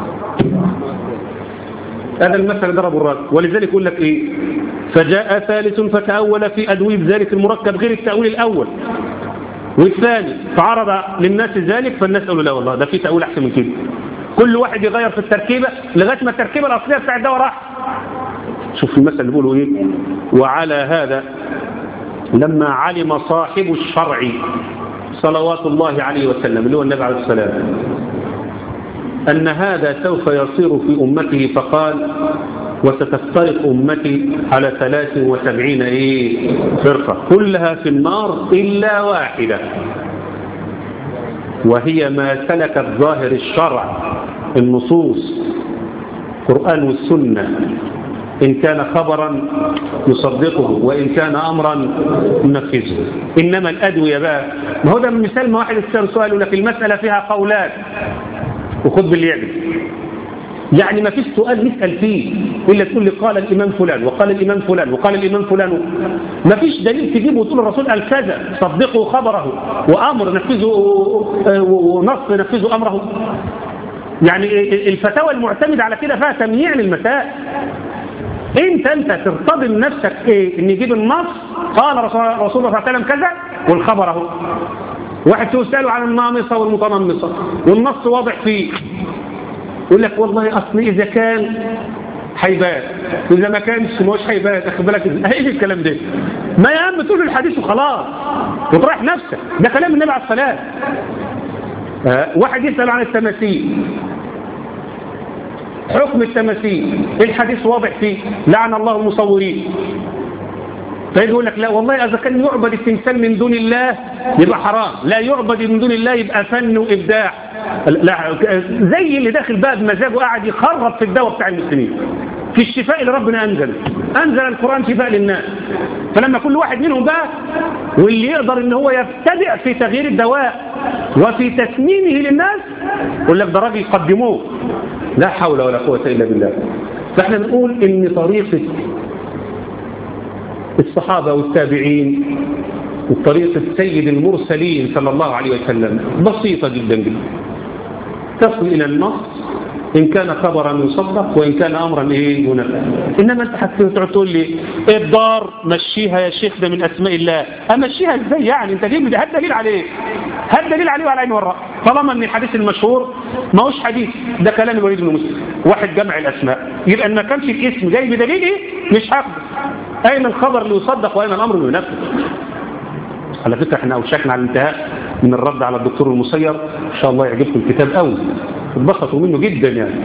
هذا المثل ضرب الراس ولذلك يقول لك ايه فجاء ثالث فتأول في أدوية ذلك المركب غير التأويل الأول والثاني فعرض للناس ذلك فالناس قالوا لا والله ده في تأويل أحسن من كده كل واحد يغير في التركيبة لغاية ما التركيبة الأصلية بتاع الدواء راح شوف المثل اللي بيقولوا ايه وعلى هذا لما علم صاحب الشرع صلوات الله عليه وسلم اللي هو النبي عليه السلام أن هذا سوف يصير في أمته فقال وستفترق أمتي على 73 إيه فرقة كلها في النار إلا واحدة وهي ما سلكت ظاهر الشرع النصوص القرآن والسنة إن كان خبرا يصدقه وإن كان أمرا ينفذه إنما الأدوية بقى ما هو ده من مثال ما واحد يستر سؤال يقول لك المسألة فيها قولات وخذ باللي يعمل يعني ما فيش سؤال نسأل فيه إلا تقول لي قال الإمام فلان وقال الإمام فلان وقال الإمام فلان ما فيش دليل تجيبه وتقول الرسول قال كذا صدقوا خبره وأمر نفذوا ونص نفذوا أمره يعني الفتاوى المعتمدة على كده فيها تمييع للمسائل انت انت ترتضي نفسك ايه ان يجيب النص قال رسول الله صلى الله عليه وسلم كذا والخبر اهو واحد تسأله عن النامصة والمتنمصة والنص واضح فيه يقول لك والله اصل اذا كان هيبان واذا ما كانش مش هيبان اخد بالك ايه الكلام ده ما يا عم تقول الحديث وخلاص وتريح نفسك ده كلام النبي عليه الصلاه أه واحد يسأل عن التماثيل حكم التماثيل الحديث واضح فيه لعن الله المصورين فيجي يقول لك لا والله إذا كان يعبد التمثال من دون الله يبقى حرام لا يعبد من دون الله يبقى فن وإبداع لا زي اللي داخل بقى بمزاجه قاعد يخرب في الدواء بتاع المسلمين في الشفاء اللي ربنا أنزل أنزل القرآن شفاء للناس فلما كل واحد منهم بقى واللي يقدر ان هو يبتدع في تغيير الدواء وفي تسميمه للناس يقول لك ده راجل يقدموه لا حول ولا قوة إلا بالله فاحنا بنقول ان طريقة الصحابة والتابعين وطريقة سيد المرسلين صلى الله عليه وسلم بسيطة جدا جدا تصل إلى النص إن كان خبرا يصدق وإن كان أمرا إيه ينفذ إنما أنت هتقعد تقول لي الدار مشيها يا شيخ ده من أسماء الله أمشيها إزاي يعني أنت جيب لي هات دليل عليه هات دليل عليه وعلى عين والرأس طالما أن الحديث المشهور ما هوش حديث ده كلام الوليد بن مسلم واحد جمع الأسماء يبقى أن ما كانش الاسم جاي بدليل إيه مش هاخده أين الخبر اللي يصدق وأين الأمر اللي ينفذ على فكرة احنا أوشكنا على الانتهاء من الرد على الدكتور المسير إن شاء الله يعجبكم الكتاب قوي اتبسطوا منه جدا يعني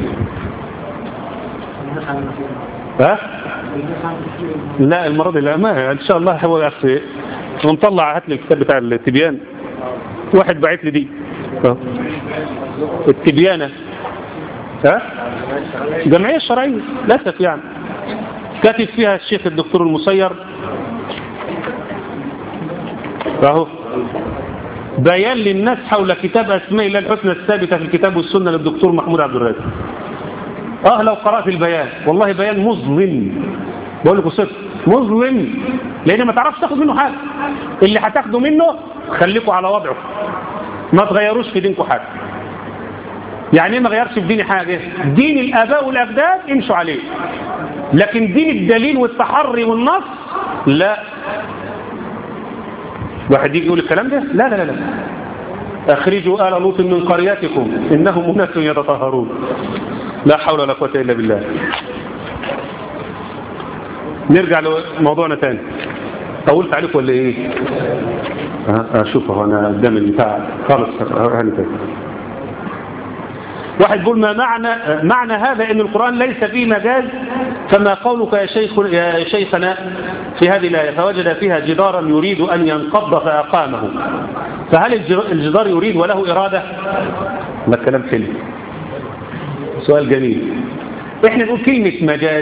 ها لا المرة دي لا ما ان شاء الله هو ومطلع هات لي الكتاب بتاع التبيان واحد باعت لي دي أهو. التبيانة ها جمعية الشرعية للأسف يعني كاتب فيها الشيخ الدكتور المسير اهو بيان للناس حول كتاب أسماء الله الحسنى الثابتة في الكتاب والسنة للدكتور محمود عبد الرازق اه لو قرأت البيان والله بيان مظلم بقول لكم صدق مظلم لان ما تعرفش تاخد منه حاجة اللي هتاخده منه خليكم على وضعه ما تغيروش في دينكم حاجة يعني ايه ما غيرش في ديني حاجة دين الآباء والأجداد امشوا عليه لكن دين الدليل والتحري والنص لا واحد يجي يقول الكلام ده لا لا لا لا أخرجوا آل لوط من قريتكم إنهم أناس يتطهرون لا حول ولا قوة إلا بالله نرجع لموضوعنا تاني طولت عليك ولا ايه اشوف هو انا قدام البتاع خالص هاني تاني واحد يقول ما معنى معنى هذا ان القرآن ليس فيه مجاز فما قولك يا شيخ يا شيخنا في هذه الآية فوجد فيها جدارا يريد أن ينقض فأقامه فهل الجدار يريد وله إرادة ما الكلام حلو سؤال جميل احنا نقول كلمة مجاز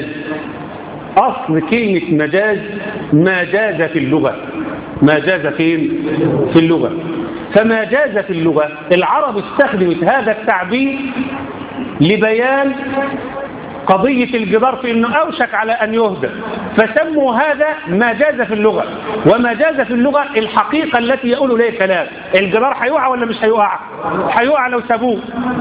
أصل كلمة مجاز ما جاز في اللغة ما جاز فين في اللغة فما جاز في اللغة العرب استخدمت هذا التعبير لبيان قضية الجدار في أنه أوشك على أن يهدى فسموا هذا ما جاز في اللغة وما جاز في اللغة الحقيقة التي يقول إليه كلام الجدار هيقع ولا مش هيقع هيقع لو سابوه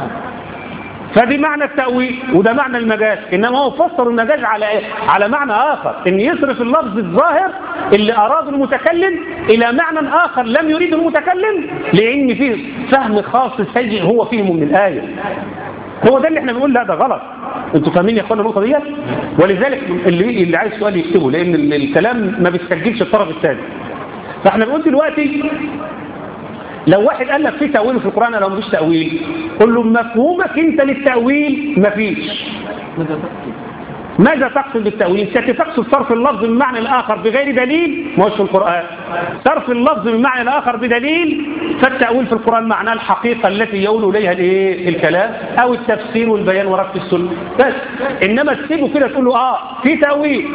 فدي معنى التأويل وده معنى المجاز إنما هو فسر المجاز على إيه؟ على معنى آخر إن يصرف اللفظ الظاهر اللي أراد المتكلم إلى معنى آخر لم يريد المتكلم لأن فيه فهم خاص سيء هو فهمه من الآية هو ده اللي احنا بنقول لا ده غلط انتوا فاهمين يا اخوانا النقطه ديت ولذلك اللي اللي عايز سؤال يكتبه لان الكلام ما بيسجلش الطرف الثاني فاحنا بنقول دلوقتي لو واحد قال لك في تأويل في القرآن لو مفيش تأويل قل له مفهومك انت للتأويل مفيش ماذا تقصد بالتأويل؟ انت تقصد صرف اللفظ من معنى الآخر بغير دليل ما هوش في القرآن صرف اللفظ من معنى الآخر بدليل فالتأويل في القرآن معناه الحقيقة التي يقول إليها الايه الكلام أو التفسير والبيان ورد في السنة بس إنما تسيبه كده تقول له آه في تأويل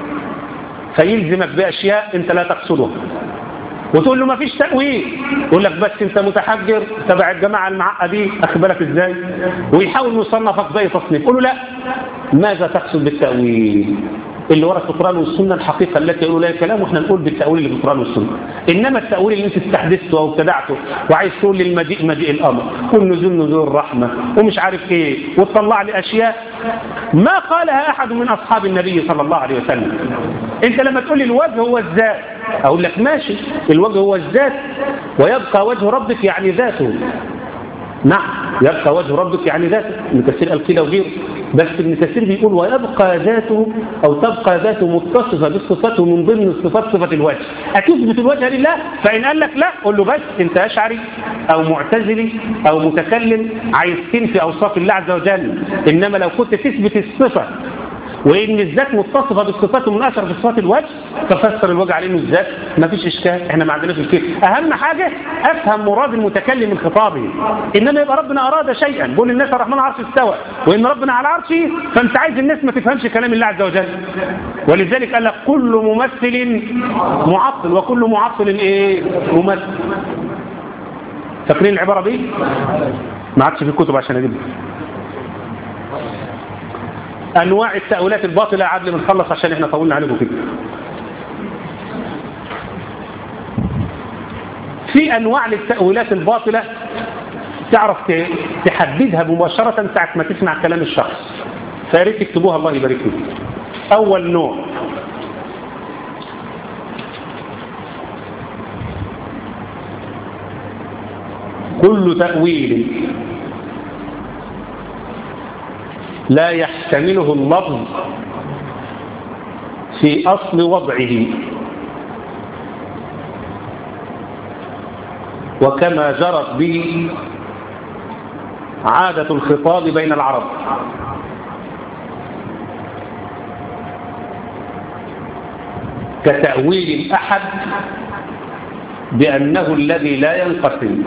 فيلزمك بأشياء أنت لا تقصدها وتقول له ما فيش تأويل يقول لك بس انت متحجر تبع الجماعة المعقدين اخبرك ازاي ويحاول يصنفك زي تصنيف قول له لا ماذا تقصد بالتأويل اللي ورد في القرآن والسنة الحقيقة التي يقولوا لها الكلام واحنا نقول بالتأويل اللي في القرآن والسنة إنما التأويل اللي انت استحدثته أو ابتدعته وعايز تقول للمجيء مجيء الأمر والنزول نزول الرحمة ومش عارف ايه وتطلع لي أشياء ما قالها أحد من أصحاب النبي صلى الله عليه وسلم انت لما تقول لي الوجه هو الذات أقول لك ماشي الوجه هو الذات ويبقى وجه ربك يعني ذاته نعم يبقى وجه ربك يعني ذاته ابن كثير قال كده وغيره بس ابن كثير بيقول ويبقى ذاته أو تبقى ذاته متصفة بالصفات ومن ضمن الصفات صفة الوجه أتثبت الوجه لله فإن قال لك لا قل له بس أنت أشعري أو معتزلي أو متكلم عايز تنفي أوصاف الله عز وجل إنما لو كنت تثبت الصفة وإن الذات متصفة بالصفات ومن أشهر بصفات الوجه تفسر الوجه على إنه الذات ما فيش إشكال إحنا ما عندناش إشكال أهم حاجة أفهم مراد المتكلم من خطابه إنما يبقى ربنا أراد شيئا بقول للناس الرحمن عرش استوى وإن ربنا على عرشه فأنت عايز الناس ما تفهمش كلام الله عز وجل ولذلك قال لك كل ممثل معطل وكل معطل إيه ممثل فاكرين العبارة دي؟ ما عادش في الكتب عشان أجيبها انواع التأويلات الباطلة عدل بنخلص عشان احنا طولنا عليكم كده في انواع للتأويلات الباطلة تعرف تحددها مباشرة ساعة ما تسمع كلام الشخص فياريت تكتبوها الله يبارك فيكم اول نوع كل تأويل لا يحتمله اللفظ في أصل وضعه وكما جرت به عادة الخطاب بين العرب كتأويل الأحد بأنه الذي لا ينقسم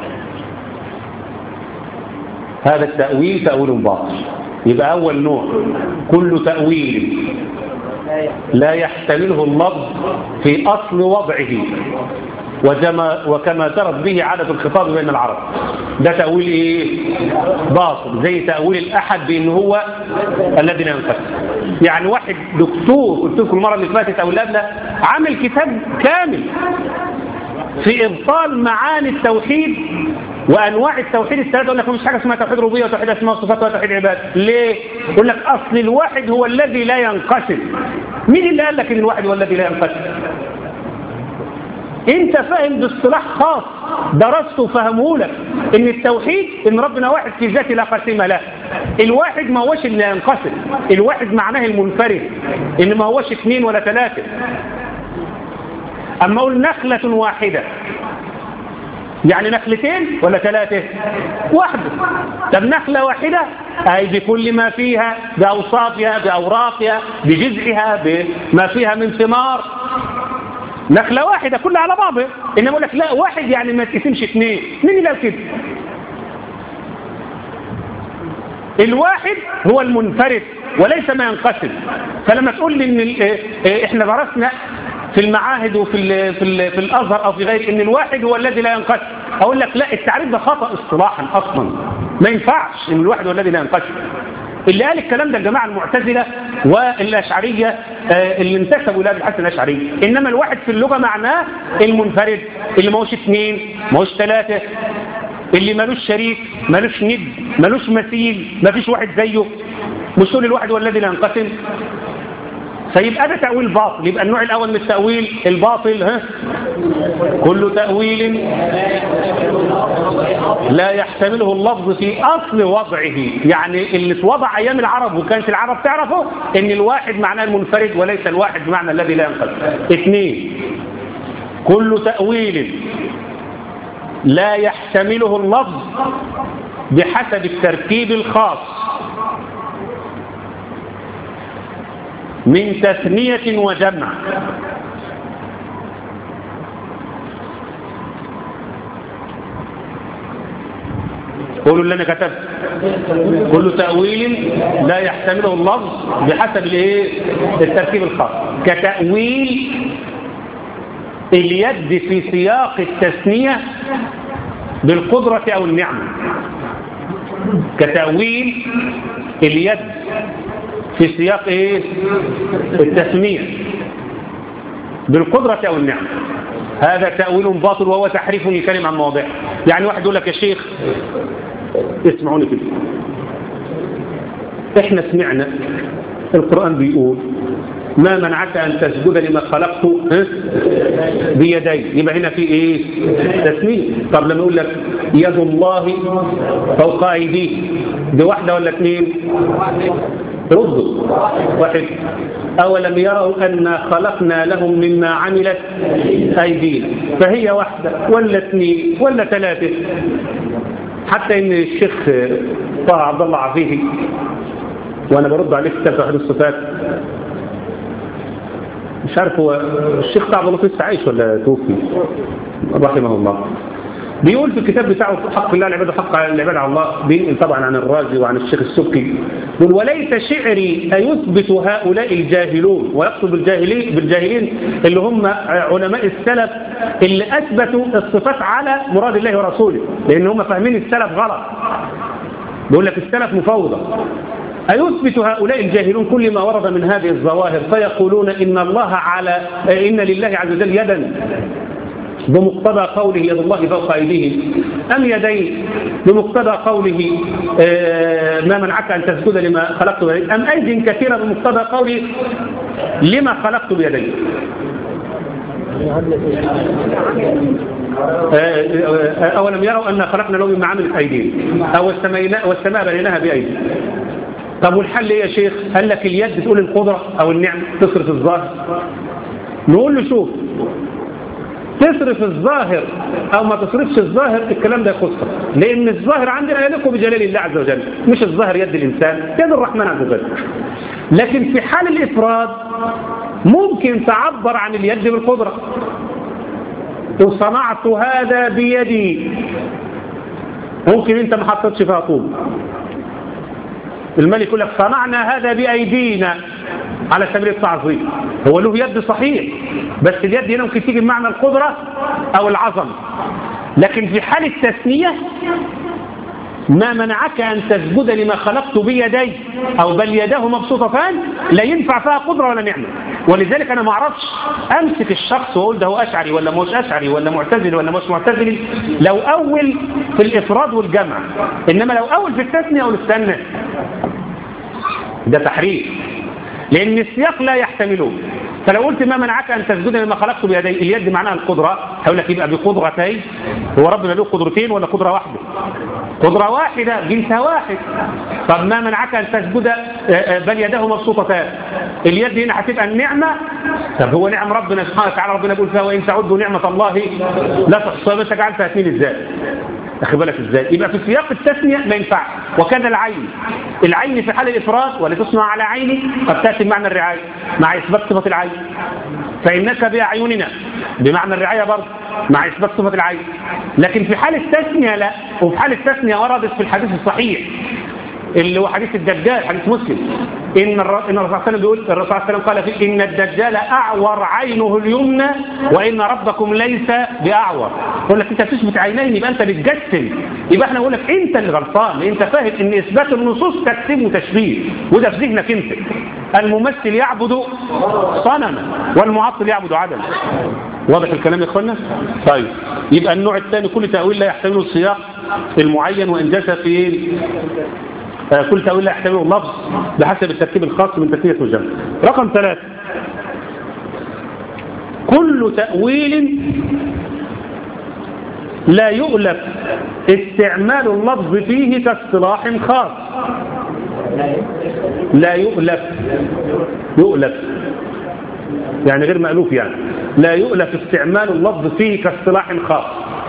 هذا التأويل تأويل باطل يبقى أول نوع كل تأويل لا يحتمله اللفظ في أصل وضعه وكما, وكما جرت به عادة الخطاب بين العرب ده تأويل إيه؟ باطل زي تأويل الأحد بأنه هو الذي لا ينقسم يعني واحد دكتور قلت لكم المرة اللي فاتت أو اللي عامل كتاب كامل في إبطال معاني التوحيد وأنواع التوحيد الثلاثة يقول لك مش حاجة اسمها توحيد ربوبية وتوحيد أسماء وصفات وتوحيد عباد ليه؟ يقول لك أصل الواحد هو الذي لا ينقسم مين اللي قال لك إن الواحد هو الذي لا ينقسم؟ انت فاهم باصطلاح خاص درسته وفهمه لك ان التوحيد ان ربنا واحد في ذاته لا قسيم له الواحد ما هوش اللي ينقسم الواحد معناه المنفرد ان ما هوش اثنين ولا ثلاثة اما اقول نخلة واحدة يعني نخلتين ولا ثلاثة واحدة طب نخلة واحدة أي بكل ما فيها بأوصافها بأوراقها بجزئها بما فيها من ثمار نخلة واحدة كلها على بعضها إنما أقول لك لا واحد يعني ما تقسمش اثنين مين اللي قال كده الواحد هو المنفرد وليس ما ينقسم فلما تقول لي ان احنا درسنا في المعاهد وفي ال في, ال في الازهر او في غيره ان الواحد هو الذي لا ينقسم اقول لك لا التعريف ده خطا اصطلاحا اصلا ما ينفعش ان الواحد هو الذي لا ينقسم اللي قال الكلام ده الجماعه المعتزله والاشعريه اللي انتسبوا الى ابي الحسن الاشعري انما الواحد في اللغه معناه المنفرد اللي ما هوش اثنين ما هوش ثلاثه اللي ملوش شريك ملوش ند ملوش مثيل ما فيش واحد زيه مش تقول الواحد هو الذي لا ينقسم فيبقى ده تأويل باطل يبقى النوع الأول من التأويل الباطل ها كل تأويل لا يحتمله اللفظ في أصل وضعه يعني اللي اتوضع أيام العرب وكانت العرب تعرفه إن الواحد معناه المنفرد وليس الواحد بمعنى الذي لا ينقسم اثنين كل تأويل لا يحتمله اللفظ بحسب التركيب الخاص من تثنية وجمع قولوا اللي انا كتبت كل تأويل لا يحتمله اللفظ بحسب الايه التركيب الخاص كتأويل اليد في سياق التثنية بالقدرة أو النعمة كتأويل اليد في سياق ايه التسمية بالقدرة أو النعمة هذا تأويل باطل وهو تحريف لكلمة عن مواضيع يعني واحد يقول لك يا شيخ اسمعوني كده احنا سمعنا القرآن بيقول ما منعك أن تسجد لما خلقته بيدي يبقى هنا في ايه تسمية طب لما يقول لك يد الله فوق ايديه دي واحدة ولا اثنين ردوا واحد أولم يروا أن خلقنا لهم مما عملت أيدينا فهي واحدة ولا اثنين ولا ثلاثة حتى إن الشيخ طه عبد الله عفيفي وأنا برد عليه في توحيد الصفات مش عارف هو الشيخ طه عبد الله لسه عايش ولا توفي رحمه الله بيقول في الكتاب بتاعه حق الله العباد حق العباد على الله بينقل طبعا عن الرازي وعن الشيخ السبكي يقول وليس شعري أيثبت هؤلاء الجاهلون ويقصد بالجاهلين بالجاهلين اللي هم علماء السلف اللي أثبتوا الصفات على مراد الله ورسوله لأن هم فاهمين السلف غلط بيقول لك السلف مفوضة أيثبت هؤلاء الجاهلون كل ما ورد من هذه الظواهر فيقولون إن الله على إن لله عز وجل يدا بمقتضى قوله يد الله فوق أيديهم أم يدين بمقتضى قوله ما منعك أن تسجد لما خلقت بيدي أم أيد كثيرة بمقتضى قوله لما خلقت بيدي أولم يروا أن خلقنا له مما عملت أيدينا أو السماء والسماء بنيناها بأيدي طب والحل ايه يا شيخ قال لك اليد تقول القدرة أو النعمة تصرف الظاهر نقول له شوف تصرف الظاهر او ما تصرفش الظاهر الكلام ده يخصك لان الظاهر عندنا يليق بجلال الله عز وجل مش الظاهر يد الانسان يد الرحمن عز وجل لكن في حال الافراد ممكن تعبر عن اليد بالقدرة وصنعت هذا بيدي ممكن انت ما حطيتش فيها طوب الملك يقول لك صنعنا هذا بأيدينا على سبيل التعظيم هو له يد صحيح بس اليد هنا ممكن تيجي بمعنى القدرة أو العظمة لكن في حال التثنية ما منعك أن تسجد لما خلقت بيدي أو بل يداه مبسوطتان لا ينفع فيها قدرة ولا نعمة ولذلك أنا ما أعرفش أمسك الشخص وأقول ده هو أشعري ولا مش أشعري ولا معتزلي ولا مش معتزلي لو أول في الإفراد والجمع إنما لو أول في التثنية أو الاستنى ده تحريف لأن السياق لا يحتمله فلو قلت ما منعك أن تسجد لما خلقت بيدي اليد معناها القدرة هقول لك يبقى بقدرتين هو ربنا له قدرتين ولا قدرة واحدة قدرة واحدة جنسها واحد طب ما منعك أن تسجد بل يده مبسوطتان اليد هنا هتبقى النعمة طب هو نعم ربنا سبحانه وتعالى ربنا يقول فيها وإن تعدوا نعمة الله لا تحصى انت جعلتها اثنين ازاي اخي بالك ازاي يبقى في سياق التثنية ما ينفعش وكذا العين العين في حال الإفراد ولا تصنع على عيني قد تأتي بمعنى الرعاية مع إثبات صفة العين فإنك بأعيننا بمعنى الرعاية برضه مع إثبات صفة العين لكن في حال التثنية لا وفي حال التثنية وردت في الحديث الصحيح اللي هو حديث الدجال حديث مسلم إن الرسول صلى الله عليه وسلم بيقول الرسول صلى الله عليه وسلم قال فيه إن الدجال أعور عينه اليمنى وإن ربكم ليس بأعور يقول لك أنت بتثبت عينين يبقى أنت بتجسم يبقى احنا نقول لك أنت اللي غلطان أنت فاهم إن إثبات النصوص تجسيم وتشبيه وده في ذهنك أنت الممثل يعبد صنما والمعطل يعبد عدما واضح الكلام يا اخوانا طيب يبقى النوع الثاني كل تأويل لا يحتمله السياق المعين وإن جاء في إيه؟ كل تأويل لا يحتمله اللفظ بحسب الترتيب الخاص من تسمية والجمع رقم ثلاثة كل تأويل لا يؤلف استعمال اللفظ فيه كاصطلاح خاص لا يؤلف يؤلف يعني غير مألوف يعني لا يؤلف استعمال اللفظ فيه كاصطلاح خاص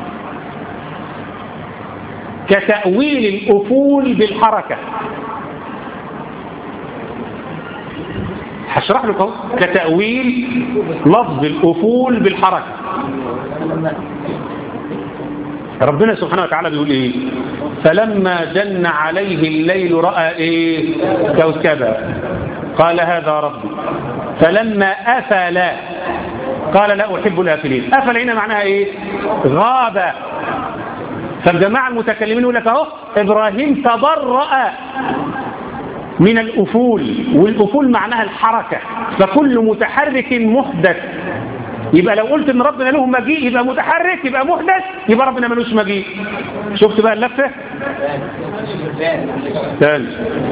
كتأويل الأفول بالحركة هشرح لكم كتأويل لفظ الأفول بالحركة ربنا سبحانه وتعالى بيقول ايه فلما جن عليه الليل رأى ايه كوكبا قال هذا ربي فلما أفل قال لا أحب الآفلين أفل هنا معناها ايه غاب فالجماعة المتكلمين يقول لك اهو إبراهيم تبرأ من الأفول والأفول معناها الحركة فكل متحرك محدث يبقى لو قلت ان ربنا له مجيء يبقى متحرك يبقى محدث يبقى ربنا ملوش مجيء شفت بقى اللفة تاني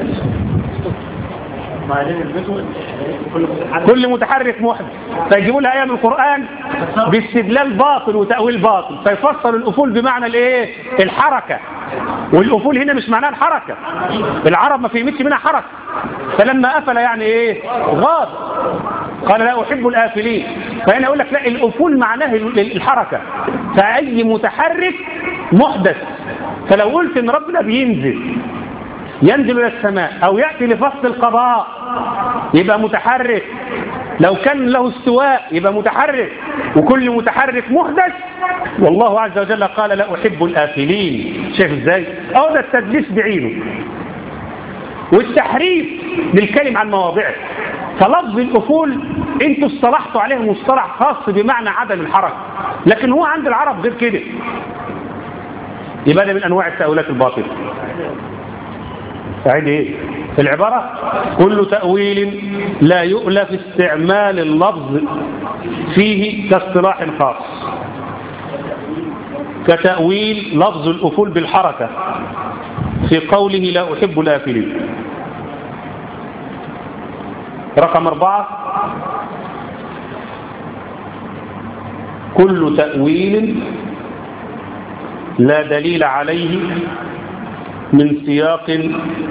كل متحرك محدث فيجيبوا لها آية من القرآن باستدلال باطل وتأويل باطل فيفسر الأفول بمعنى الايه الحركة والأفول هنا مش معناها الحركة العرب ما فهمتش منها حركة فلما أفل يعني ايه غاب قال لا أحب الآفلين فهنا أقول لك لا الأفول معناه الحركة فأي متحرك محدث فلو قلت ان ربنا بينزل ينزل إلى السماء أو يأتي لفصل القضاء يبقى متحرك لو كان له استواء يبقى متحرك وكل متحرك محدث والله عز وجل قال لا أحب الآفلين شايف ازاي أو ده التدليس بعينه والتحريف للكلم عن مواضعه فلفظ الأفول انتوا اصطلحتوا عليه مصطلح خاص بمعنى عدم الحركة لكن هو عند العرب غير كده يبقى ده من أنواع التأويلات الباطلة أعيد إيه العبارة كل تأويل لا يؤلف استعمال اللفظ فيه كاصطلاح خاص كتأويل لفظ الأفول بالحركة في قوله لا أحب الآفلين رقم أربعة كل تأويل لا دليل عليه من سياق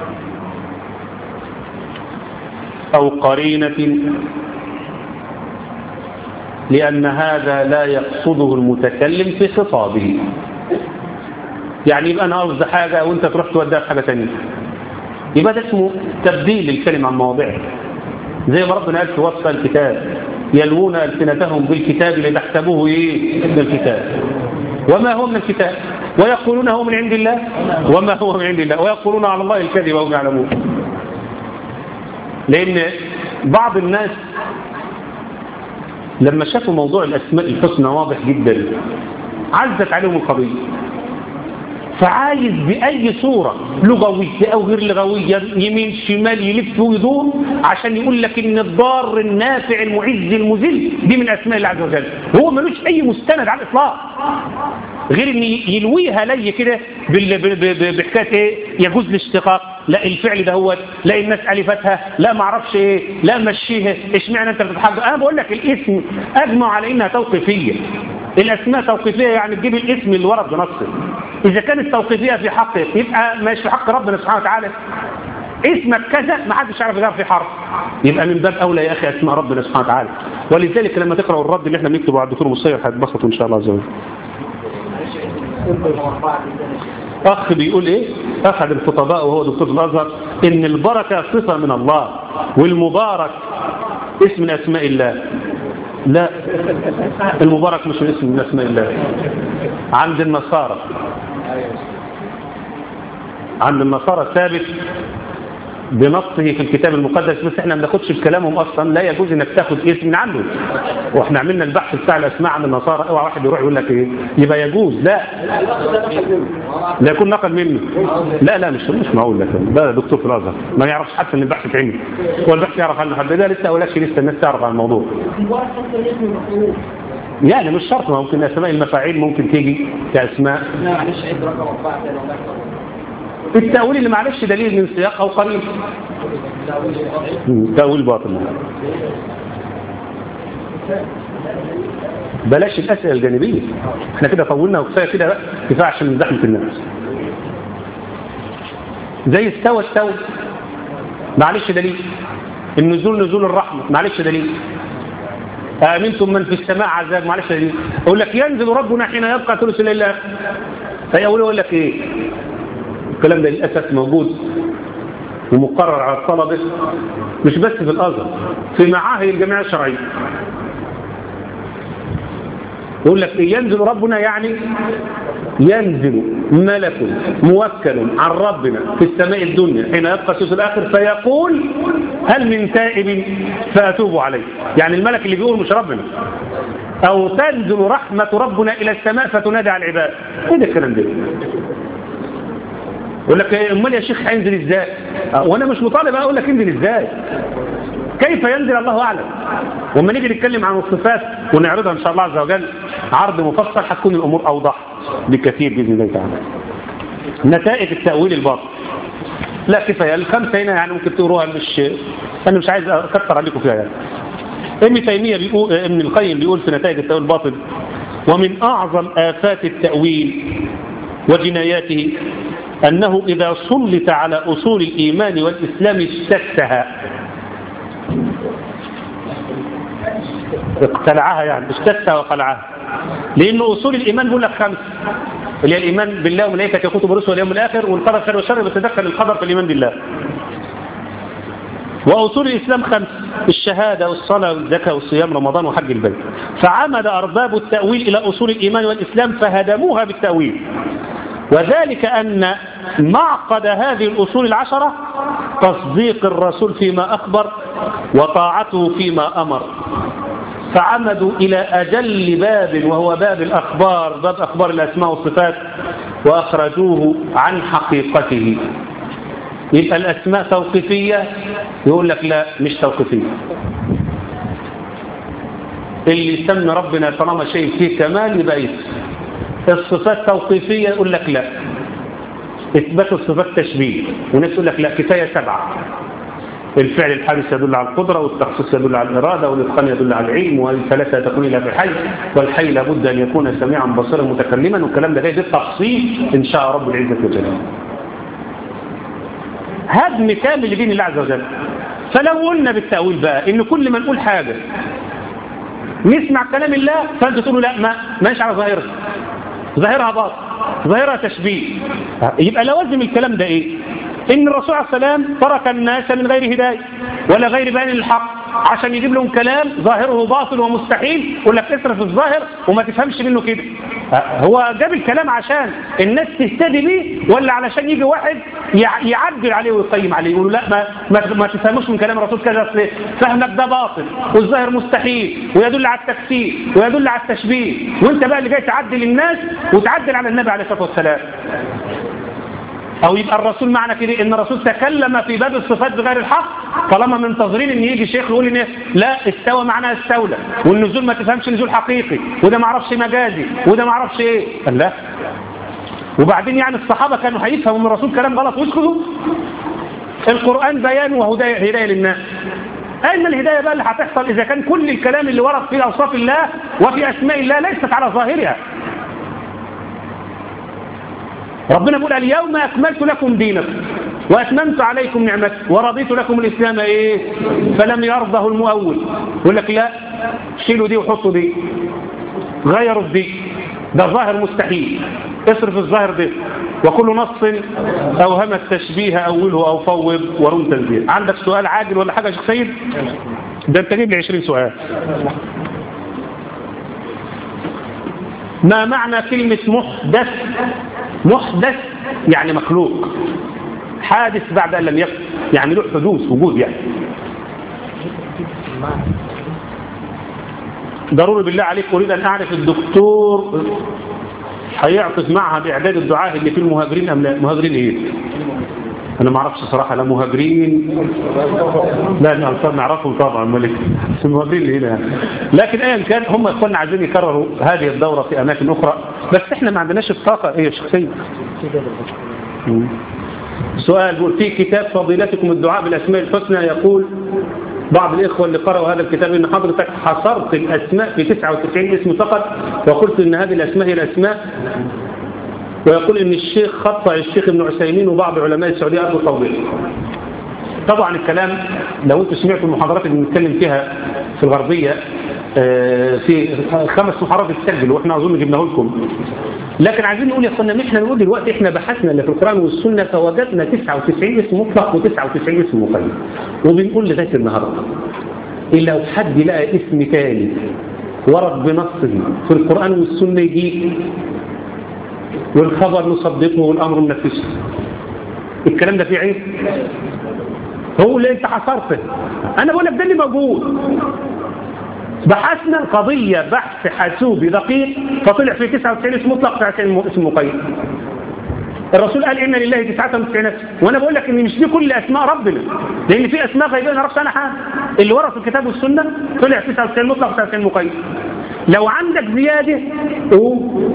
أو قرينة لأن هذا لا يقصده المتكلم في خطابه يعني يبقى أنا أرز حاجة وأنت تروح توديها في حاجة تانية يبقى ده اسمه تبديل الكلمة عن مواضعه زي ما ربنا قال في وصف الكتاب يلوون ألسنتهم بالكتاب لتحسبوه إيه من الكتاب وما هو من الكتاب ويقولون هو من عند الله وما هو من عند الله ويقولون على الله الكذب وهم يعلمون لأن بعض الناس لما شافوا موضوع الأسماء الحسنى واضح جدا عزت عليهم القضية فعايز بأي صورة لغوية أو غير لغوية يمين شمال يلف ويدور عشان يقول لك إن الضار النافع المعز المذل دي من أسماء الله عز وجل هو ملوش أي مستند على الإطلاق غير إن يلويها لي كده بال- ب- ب- بحكاية إيه يجوز الاشتقاق لا الفعل ده هو لا الناس ألفتها لا ما اعرفش إيه لا مشيها اشمعنى أنت بتتحجر أنا بقول لك الاسم أجمع على إنها توقيفية الأسماء توقيفية يعني تجيب الاسم اللي ورد بنصه إذا كانت توقيفية في حقه يبقى مش في حق ربنا سبحانه وتعالى اسمك كذا ما حدش يعرف يغير في حرف يبقى من باب أولى يا أخي أسماء ربنا سبحانه وتعالى ولذلك لما تقرأوا الرد اللي احنا بنكتبه على الدكتور مصير هتبسطوا إن شاء الله عز وجل أخ بيقول إيه أحد الخطباء وهو دكتور الأزهر إن البركة صفة من الله والمبارك اسم من أسماء الله لا المبارك مش اسم من أسماء الله عند النصارى عند النصارى ثابت بنصه في الكتاب المقدس بس احنا ما بناخدش بكلامهم اصلا لا يجوز انك تاخد اسم من عنده واحنا عملنا البحث بتاع الاسماء عند النصارى اوعى واحد يروح يقول لك ايه يبقى يجوز لا لا يكون نقل منه لا لا مش مش معقول لك ده دكتور في الازهر ما يعرفش حتى ان البحث اتعمل هو البحث يعرف عنه حد ده لسه ولاش لسه الناس تعرف عن الموضوع يعني مش شرط ممكن اسماء المفاعيل ممكن تيجي كاسماء التأويل اللي معلش دليل من سياق أو قريب تأويل باطل بلاش الأسئلة الجانبية احنا كده طولنا وكفاية كده بقى كفاية عشان نزحمة الناس زي استوى استوى معلش دليل النزول نزول الرحمة معلش دليل آمنتم من في السماء عذاب معلش دليل أقول لك ينزل ربنا حين يبقى ثلث الليل الآخر فيقول يقول لك ايه الكلام ده للأسف موجود ومقرر على الطلبة مش بس في الأزهر في معاهد الجامعة الشرعية يقول لك إيه ينزل ربنا يعني ينزل ملك موكل عن ربنا في السماء الدنيا حين يبقى السوس الآخر فيقول هل من تائب فأتوب عليه يعني الملك اللي بيقول مش ربنا أو تنزل رحمة ربنا إلى السماء فتنادى على العباد ايه ده الكلام ده يقول لك امال يا شيخ هينزل ازاي وانا مش مطالب اقول لك انزل ازاي كيف ينزل الله اعلم وما نيجي نتكلم عن الصفات ونعرضها ان شاء الله عز وجل عرض مفصل هتكون الامور اوضح بكثير باذن الله تعالى نتائج التاويل الباطل لا كفايه الخمسه هنا يعني ممكن تقروها مش انا مش عايز اكثر عليكم فيها يعني ابن تيميه بيقول ابن القيم بيقول في نتائج التاويل الباطل ومن اعظم افات التاويل وجناياته أنه إذا سلط على أصول الإيمان والإسلام اشتتها اقتلعها يعني اشتتها وقلعها لأن أصول الإيمان بيقول لك خمس اللي هي الإيمان بالله وملائكته وكتب ورسله واليوم الآخر والقدر خير وشر بتدخل القدر في الإيمان بالله وأصول الإسلام خمس الشهادة والصلاة والزكاة والصيام رمضان وحج البيت فعمد أرباب التأويل إلى أصول الإيمان والإسلام فهدموها بالتأويل وذلك أن معقد هذه الأصول العشرة تصديق الرسول فيما أخبر وطاعته فيما أمر فعمدوا إلى أجل باب وهو باب الأخبار باب أخبار الأسماء والصفات وأخرجوه عن حقيقته يبقى الأسماء توقيفية يقول لك لا مش توقيفية اللي يسمي ربنا طالما شيء فيه كمال يبقى اسم الصفات توقيفية يقول لك لا إثبات الصفات تشبيه وناس يقول لك لا كفاية سبعة الفعل الحادث يدل على القدرة والتخصيص يدل على الإرادة والإتقان يدل على العلم والثلاثة تكون إلا في الحي والحي لابد أن يكون سميعا بصيرا متكلما والكلام ده جاي بالتفصيل إن شاء رب العزة وجل هدم كامل لدين الله عز وجل فلو قلنا بالتأويل بقى إن كل ما نقول حاجة نسمع كلام الله فأنت تقولوا لا ما ماشي على ظاهرها ظاهرها باطل ظاهرها تشبيه يبقى لوازم الكلام ده ايه ان الرسول عليه السلام ترك الناس من غير هدايه ولا غير بيان الحق عشان يجيب لهم كلام ظاهره باطل ومستحيل يقول لك اصرف الظاهر وما تفهمش منه كده هو جاب الكلام عشان الناس تهتدي بيه ولا علشان يجي واحد يع- يعدل عليه ويقيم عليه يقول لا ما, ما, ما تفهموش من كلام الرسول كذا أصل فهمك ده باطل والظاهر مستحيل ويدل على التفسير ويدل على التشبيه وانت بقى اللي جاي تعدل الناس وتعدل على النبي عليه الصلاه والسلام او يبقى الرسول معنى كده ان الرسول تكلم في باب الصفات بغير الحق طالما منتظرين ان يجي شيخ يقول ان لا استوى معناها استولى والنزول ما تفهمش نزول حقيقي وده ما اعرفش مجازي وده ما اعرفش ايه قال لا وبعدين يعني الصحابه كانوا هيفهموا من الرسول كلام غلط ويسكتوا القران بيان وهدايه هدايه للناس أين الهداية بقى اللي هتحصل إذا كان كل الكلام اللي ورد في أوصاف الله وفي أسماء الله ليست على ظاهرها ربنا بيقول اليوم أكملت لكم دينكم وأتممت عليكم نعمتي ورضيت لكم الإسلام إيه فلم يرضه المؤول يقول لك لا شيلوا دي وحطوا دي غيروا في دي ده ظاهر مستحيل اصرف الظاهر ده وكل نص أوهم التشبيه أوله أو فوض ورم تنزيل عندك سؤال عاجل ولا حاجة يا شيخ سيد ده انت جيب لي 20 سؤال ما معنى كلمة محدث محدث يعني مخلوق حادث بعد أن لم يكن يعني له حدوث وجود يعني ضروري بالله عليك أريد أن أعرف الدكتور هيعطف معهد إعداد الدعاء اللي فيه المهاجرين أم لا مهاجرين إيه أنا ما أعرفش صراحة لا مهاجرين لا الأنصار نعرفهم طبعا ملك بس المهاجرين اللي هنا يعني. لكن أيا كان هم إخواننا عايزين يكرروا هذه الدورة في أماكن أخرى بس إحنا ما عندناش الطاقة إيه شخصية سؤال بيقول في كتاب فضيلتكم الدعاء بالأسماء الحسنى يقول بعض الإخوة اللي قرأوا هذا الكتاب إن حضرتك حصرت الأسماء في 99 اسم فقط وقلت إن هذه الأسماء هي الأسماء ويقول إن الشيخ خطأ الشيخ ابن عثيمين وبعض علماء السعودية أرضوا توضيح طبعا الكلام لو انتم سمعتوا المحاضرات اللي بنتكلم فيها في الغربية آه، في خمس محاضرات بتسجل واحنا اظن جبناه لكم لكن عايزين نقول يا اخوانا احنا نقول دلوقتي احنا بحثنا اللي في القران والسنه فوجدنا 99 اسم مطلق و99 اسم مقيد وبنقول لغايه النهارده إلا لو حد لقى اسم تاني ورد بنصه في القرآن والسنة يجي والخبر نصدقه والأمر ننفذه الكلام ده فيه عيب هو اللي انت حصرته انا بقول لك ده اللي موجود بحثنا القضية بحث حاسوبي دقيق فطلع في 99 اسم مطلق 99 اسم مقيد الرسول قال إن لله 99 اسم وأنا بقول لك إن مش دي كل أسماء ربنا لأن في أسماء غيبية ما نعرفش عنها حاجة اللي ورا في الكتاب والسنة طلع 99 مطلق 99 مقيد لو عندك زيادة قول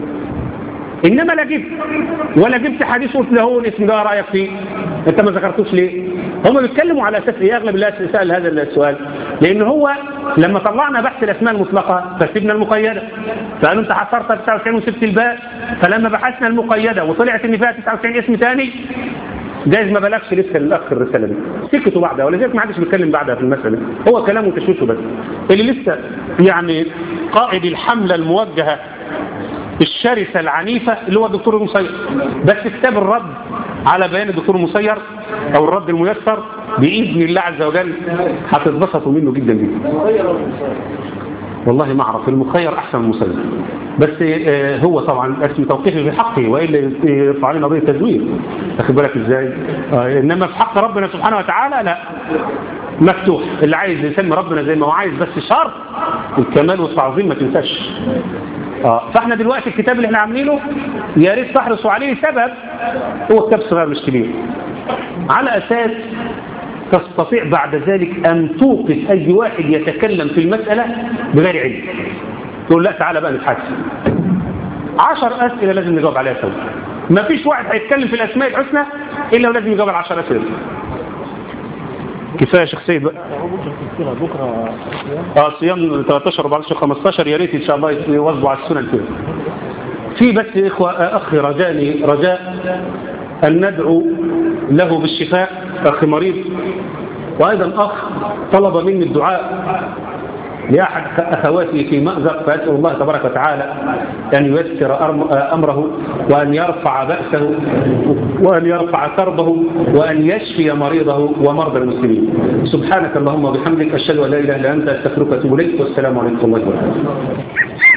إنما لا جبت ولا جبت حديث قلت له الاسم ده رأيك فيه أنت ما ذكرتوش ليه هم بيتكلموا على أساس إيه أغلب الناس سأل هذا السؤال لأن هو لما طلعنا بحث الأسماء المطلقة فسيبنا المقيدة فقالوا أنت حصرت 99 وسبت الباقي فلما بحثنا المقيدة وطلعت إن فيها 99 اسم ثاني جايز ما بلغش لسه للأخ الرسالة دي سكتوا بعدها ولذلك ما حدش بيتكلم بعدها في المسألة هو كلامه تشوشه بس اللي لسه يعني قائد الحملة الموجهة الشرسة العنيفة اللي هو الدكتور المسير بس كتاب الرد على بيان الدكتور المسير او الرد الميسر بإذن الله عز وجل هتتبسطوا منه جدا جدا والله ما اعرف المخير احسن من المسير بس آه هو طبعا اسم توقيفي في حقه والا يرفع علينا قضيه تزوير واخد بالك ازاي آه انما في حق ربنا سبحانه وتعالى لا مفتوح اللي عايز يسمي ربنا زي ما هو عايز بس شرط الكمال والتعظيم ما تنساش اه فاحنا دلوقتي الكتاب اللي احنا عاملينه يا ريت تحرصوا عليه سبب هو كتاب صغير مش كبير على اساس تستطيع بعد ذلك ان توقف اي واحد يتكلم في المسألة بغير علم تقول لا تعالى بقى نتحدث عشر اسئلة لازم نجاوب عليها سوا ما فيش واحد هيتكلم في الاسماء الحسنى الا ولازم يجاوب على 10 اسئله كفايه شيخ سيد بقى بكره اه صيام 13 14 15 يا ريت ان شاء الله يواظبوا على السنن كده في بس اخوه اخي رجاني رجاء ان ندعو له بالشفاء اخي مريض وايضا اخ طلب مني الدعاء لأحد أخواتي في مأزق فأسأل الله تبارك وتعالى أن ييسر أرم- أمره وأن يرفع بأسه وأن يرفع كربه وأن يشفي مريضه ومرضى المسلمين سبحانك اللهم وبحمدك أشهد أن لا إله إلا أنت أستغفرك وأتوب إليك والسلام عليكم ورحمة الله وبركاته